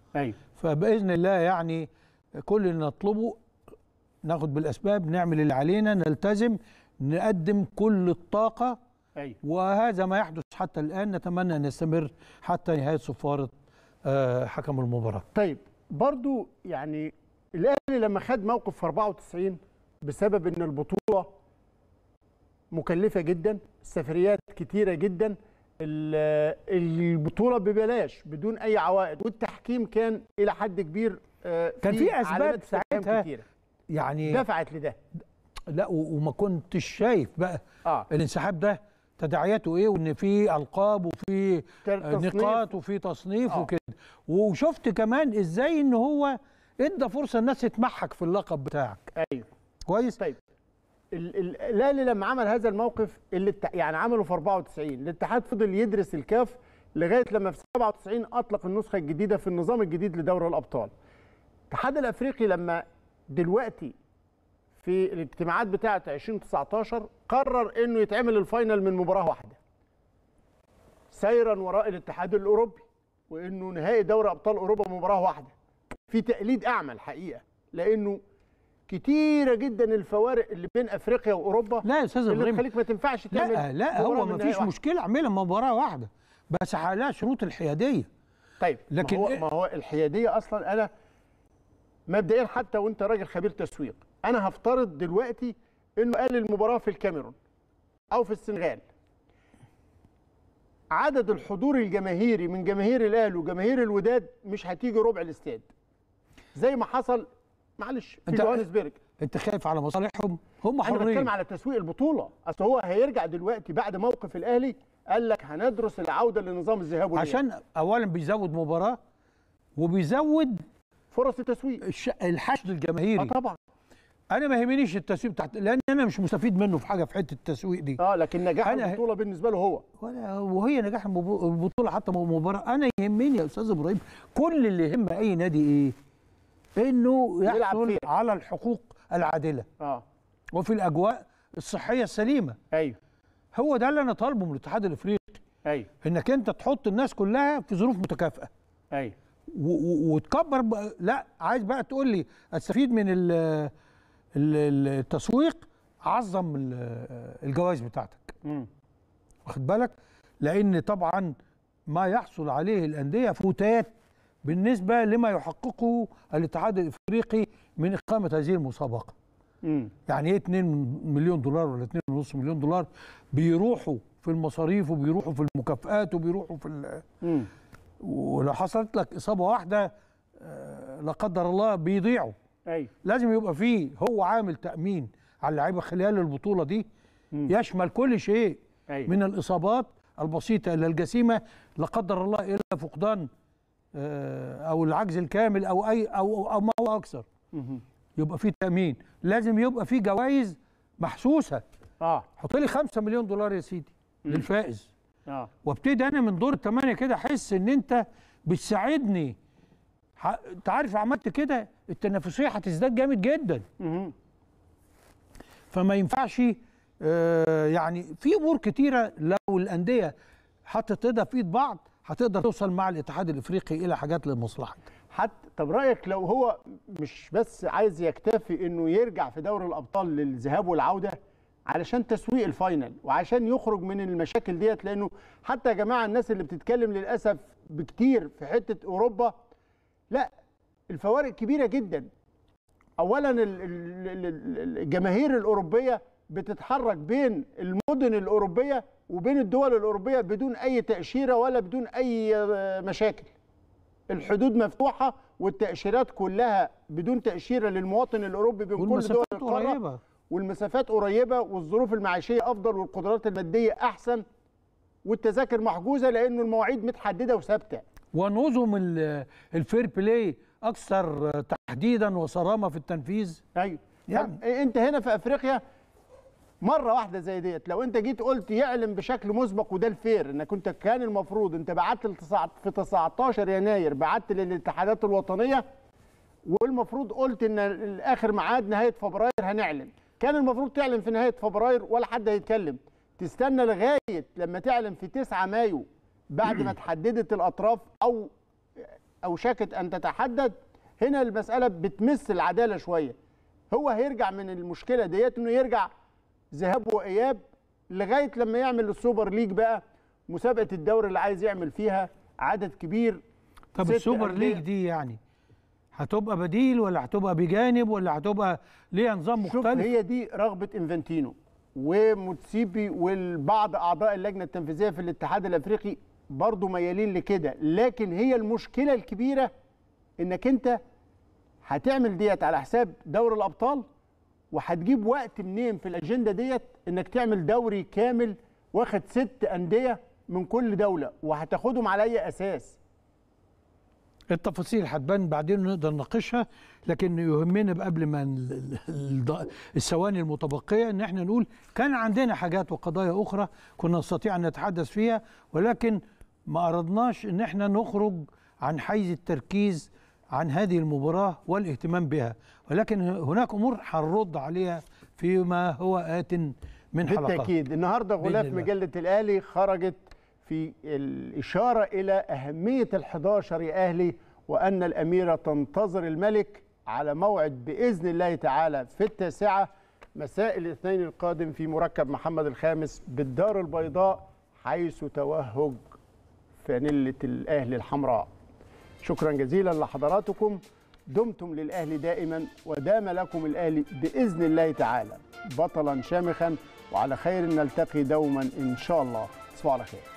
ايوه فباذن الله يعني كل اللي نطلبه ناخد بالاسباب نعمل اللي علينا نلتزم نقدم كل الطاقه ايوه وهذا ما يحدث حتى الان نتمنى ان يستمر حتى نهايه صفاره آه، حكم المباراه طيب برضو يعني الاهلي لما خد موقف في 94 بسبب ان البطوله مكلفه جدا السفريات كتيره جدا ال- البطوله ببلاش بدون اي عوائد والتحكيم كان الى حد كبير آه، كان في اسباب علامات استفهام ساعتها كتيره يعني دفعت لده لا و- وما كنتش شايف بقى اه الانسحاب ده تداعياته ايه وان في القاب وفي آه، تصنيف. نقاط وفي تصنيف آه. وكده وشفت كمان ازاي ان هو ادى فرصه الناس تتمحك في اللقب بتاعك ايوه كويس طيب ال- ال- الاهلي لما عمل هذا الموقف اللي الت- يعني عمله في 94 الاتحاد فضل يدرس الكاف لغايه لما في 97 اطلق النسخه الجديده في النظام الجديد لدوري الابطال. الاتحاد الافريقي لما دلوقتي في الاجتماعات بتاعه 2019 قرر انه يتعمل الفاينل من مباراه واحده. سيرا وراء الاتحاد الاوروبي وانه نهائي دوري ابطال اوروبا مباراه واحده. في تقليد اعمى الحقيقه لانه كتيره جدا الفوارق اللي بين افريقيا واوروبا لا يا استاذ اللي ابراهيم تخليك ما تنفعش تعمل لا لا مباراة هو من ما نهائي فيش واحد. مشكله اعملها مباراه واحده بس عليها شروط الحياديه طيب لكن ما هو, إيه؟ ما هو الحياديه اصلا انا مبدئيا حتى وانت راجل خبير تسويق انا هفترض دلوقتي انه قال المباراه في الكاميرون او في السنغال عدد الحضور الجماهيري من جماهير الاهلي وجماهير الوداد مش هتيجي ربع الاستاد زي ما حصل معلش في أنت- جوهانسبرج انت خايف على مصالحهم هم انا بتكلم حرين على تسويق البطوله اصل هو هيرجع دلوقتي بعد موقف الاهلي قال لك هندرس العوده لنظام الذهاب والإياب. عشان اولا بيزود مباراه وبيزود فرص التسويق الش... الحشد الجماهيري اه طبعا انا ما يهمنيش التسويق بتاعت لان انا مش مستفيد منه في حاجه في حته التسويق دي اه لكن نجاح أنا- البطوله بالنسبه له هو ولا وهي نجاح المبو- البطوله حتى مباراه انا يهمني يا استاذ ابراهيم كل اللي يهم اي نادي ايه؟ انه يلعب يحصل فيها. على الحقوق العادله اه وفي الاجواء الصحيه السليمه ايوه هو ده اللي انا طالبه من الاتحاد الافريقي ايوه انك انت تحط الناس كلها في ظروف متكافئه ايوه و- و- وتكبر بقى لا عايز بقى تقول لي استفيد من ال- ال- التسويق عظم ال- الجوائز بتاعتك مم. واخد بالك لان طبعا ما يحصل عليه الانديه فوتات بالنسبه لما يحققه الاتحاد الافريقي من اقامه هذه المسابقه مم. يعني ايه 2 مليون دولار ولا 2.5 مليون دولار بيروحوا في المصاريف وبيروحوا في المكافآت وبيروحوا في ال- مم. ولو حصلت لك اصابه واحده آه، لا قدر الله بيضيعوا ايوه لازم يبقى فيه هو عامل تامين على اللعيبه خلال البطوله دي يشمل كل شيء أيوة. من الاصابات البسيطه الى الجسيمه لا قدر الله الى فقدان آه، او العجز الكامل او اي او او ما هو اكثر مهم. يبقى في تامين لازم يبقى في جوائز محسوسه اه حط لي 5 مليون دولار يا سيدي للفائز اه وابتدي انا من دور الثمانيه كده احس ان انت بتساعدني ح- انت عارف عملت كده التنافسيه هتزداد جامد جدا مهم. فما ينفعش آه، يعني في امور كتيره لو الانديه حطت ايدها في ايد بعض هتقدر توصل مع الاتحاد الافريقي الى حاجات لمصلحتك حتى طب رايك لو هو مش بس عايز يكتفي انه يرجع في دوري الابطال للذهاب والعوده علشان تسويق الفاينل وعشان يخرج من المشاكل ديت لانه حتى يا جماعه الناس اللي بتتكلم للاسف بكتير في حته اوروبا لا الفوارق كبيره جدا اولا ال- ال- ال- ال- الجماهير الاوروبيه بتتحرك بين المدن الاوروبيه وبين الدول الاوروبيه بدون اي تاشيره ولا بدون اي آه، مشاكل الحدود مفتوحه والتاشيرات كلها بدون تاشيره للمواطن الاوروبي بين كل دول والمسافات القاره قريبه والمسافات قريبه والظروف المعيشيه افضل والقدرات الماديه احسن والتذاكر محجوزه لانه المواعيد متحدده وثابته ونظم ال- الفير بلاي اكثر تحديدا وصرامه في التنفيذ ايوه يعني. يعني انت هنا في افريقيا مره واحده زي ديت لو انت جيت قلت يعلن بشكل مسبق وده الفير انك كنت كان المفروض انت بعت لتسع- في 19 يناير بعت للاتحادات الوطنيه والمفروض قلت ان اخر ميعاد نهايه فبراير هنعلن كان المفروض تعلن في نهايه فبراير ولا حد هيتكلم تستنى لغايه لما تعلن في 9 مايو بعد ما تحددت الاطراف او اوشكت ان تتحدد هنا المساله بتمس العداله شويه هو هيرجع من المشكله ديت انه يرجع ذهاب واياب لغايه لما يعمل السوبر ليج بقى مسابقه الدوري اللي عايز يعمل فيها عدد كبير طب ست السوبر أندية. ليج دي يعني هتبقى بديل ولا هتبقى بجانب ولا هتبقى ليها نظام شوف مختلف هي دي رغبه انفانتينو وموتسيبي والبعض اعضاء اللجنه التنفيذيه في الاتحاد الافريقي برضه ميالين لكده لكن هي المشكله الكبيره انك انت هتعمل ديت على حساب دوري الابطال وهتجيب وقت منين في الاجنده ديت انك تعمل دوري كامل واخد ست انديه من كل دوله وهتاخدهم على اي اساس التفاصيل هتبان بعدين نقدر نناقشها لكن يهمنا بقى قبل ما ال- ال- الض- الثواني المتبقيه ان احنا نقول كان عندنا حاجات وقضايا اخرى كنا نستطيع ان نتحدث فيها ولكن ما اردناش ان احنا نخرج عن حيز التركيز عن هذه المباراه والاهتمام بها ولكن هناك امور هنرد عليها فيما هو ات من حلقات بالتاكيد النهارده بإذن غلاف الله. مجله الاهلي خرجت في الاشاره الى اهميه ال11 يا اهلي وان الاميره تنتظر الملك على موعد باذن الله تعالى في التاسعه مساء الاثنين القادم في مركب محمد الخامس بالدار البيضاء حيث توهج فانيله الاهلي الحمراء شكرا جزيلا لحضراتكم دمتم للاهلي دائما ودام لكم الاهلي باذن الله تعالى بطلا شامخا وعلى خير نلتقي دوما ان شاء الله تصبحوا على خير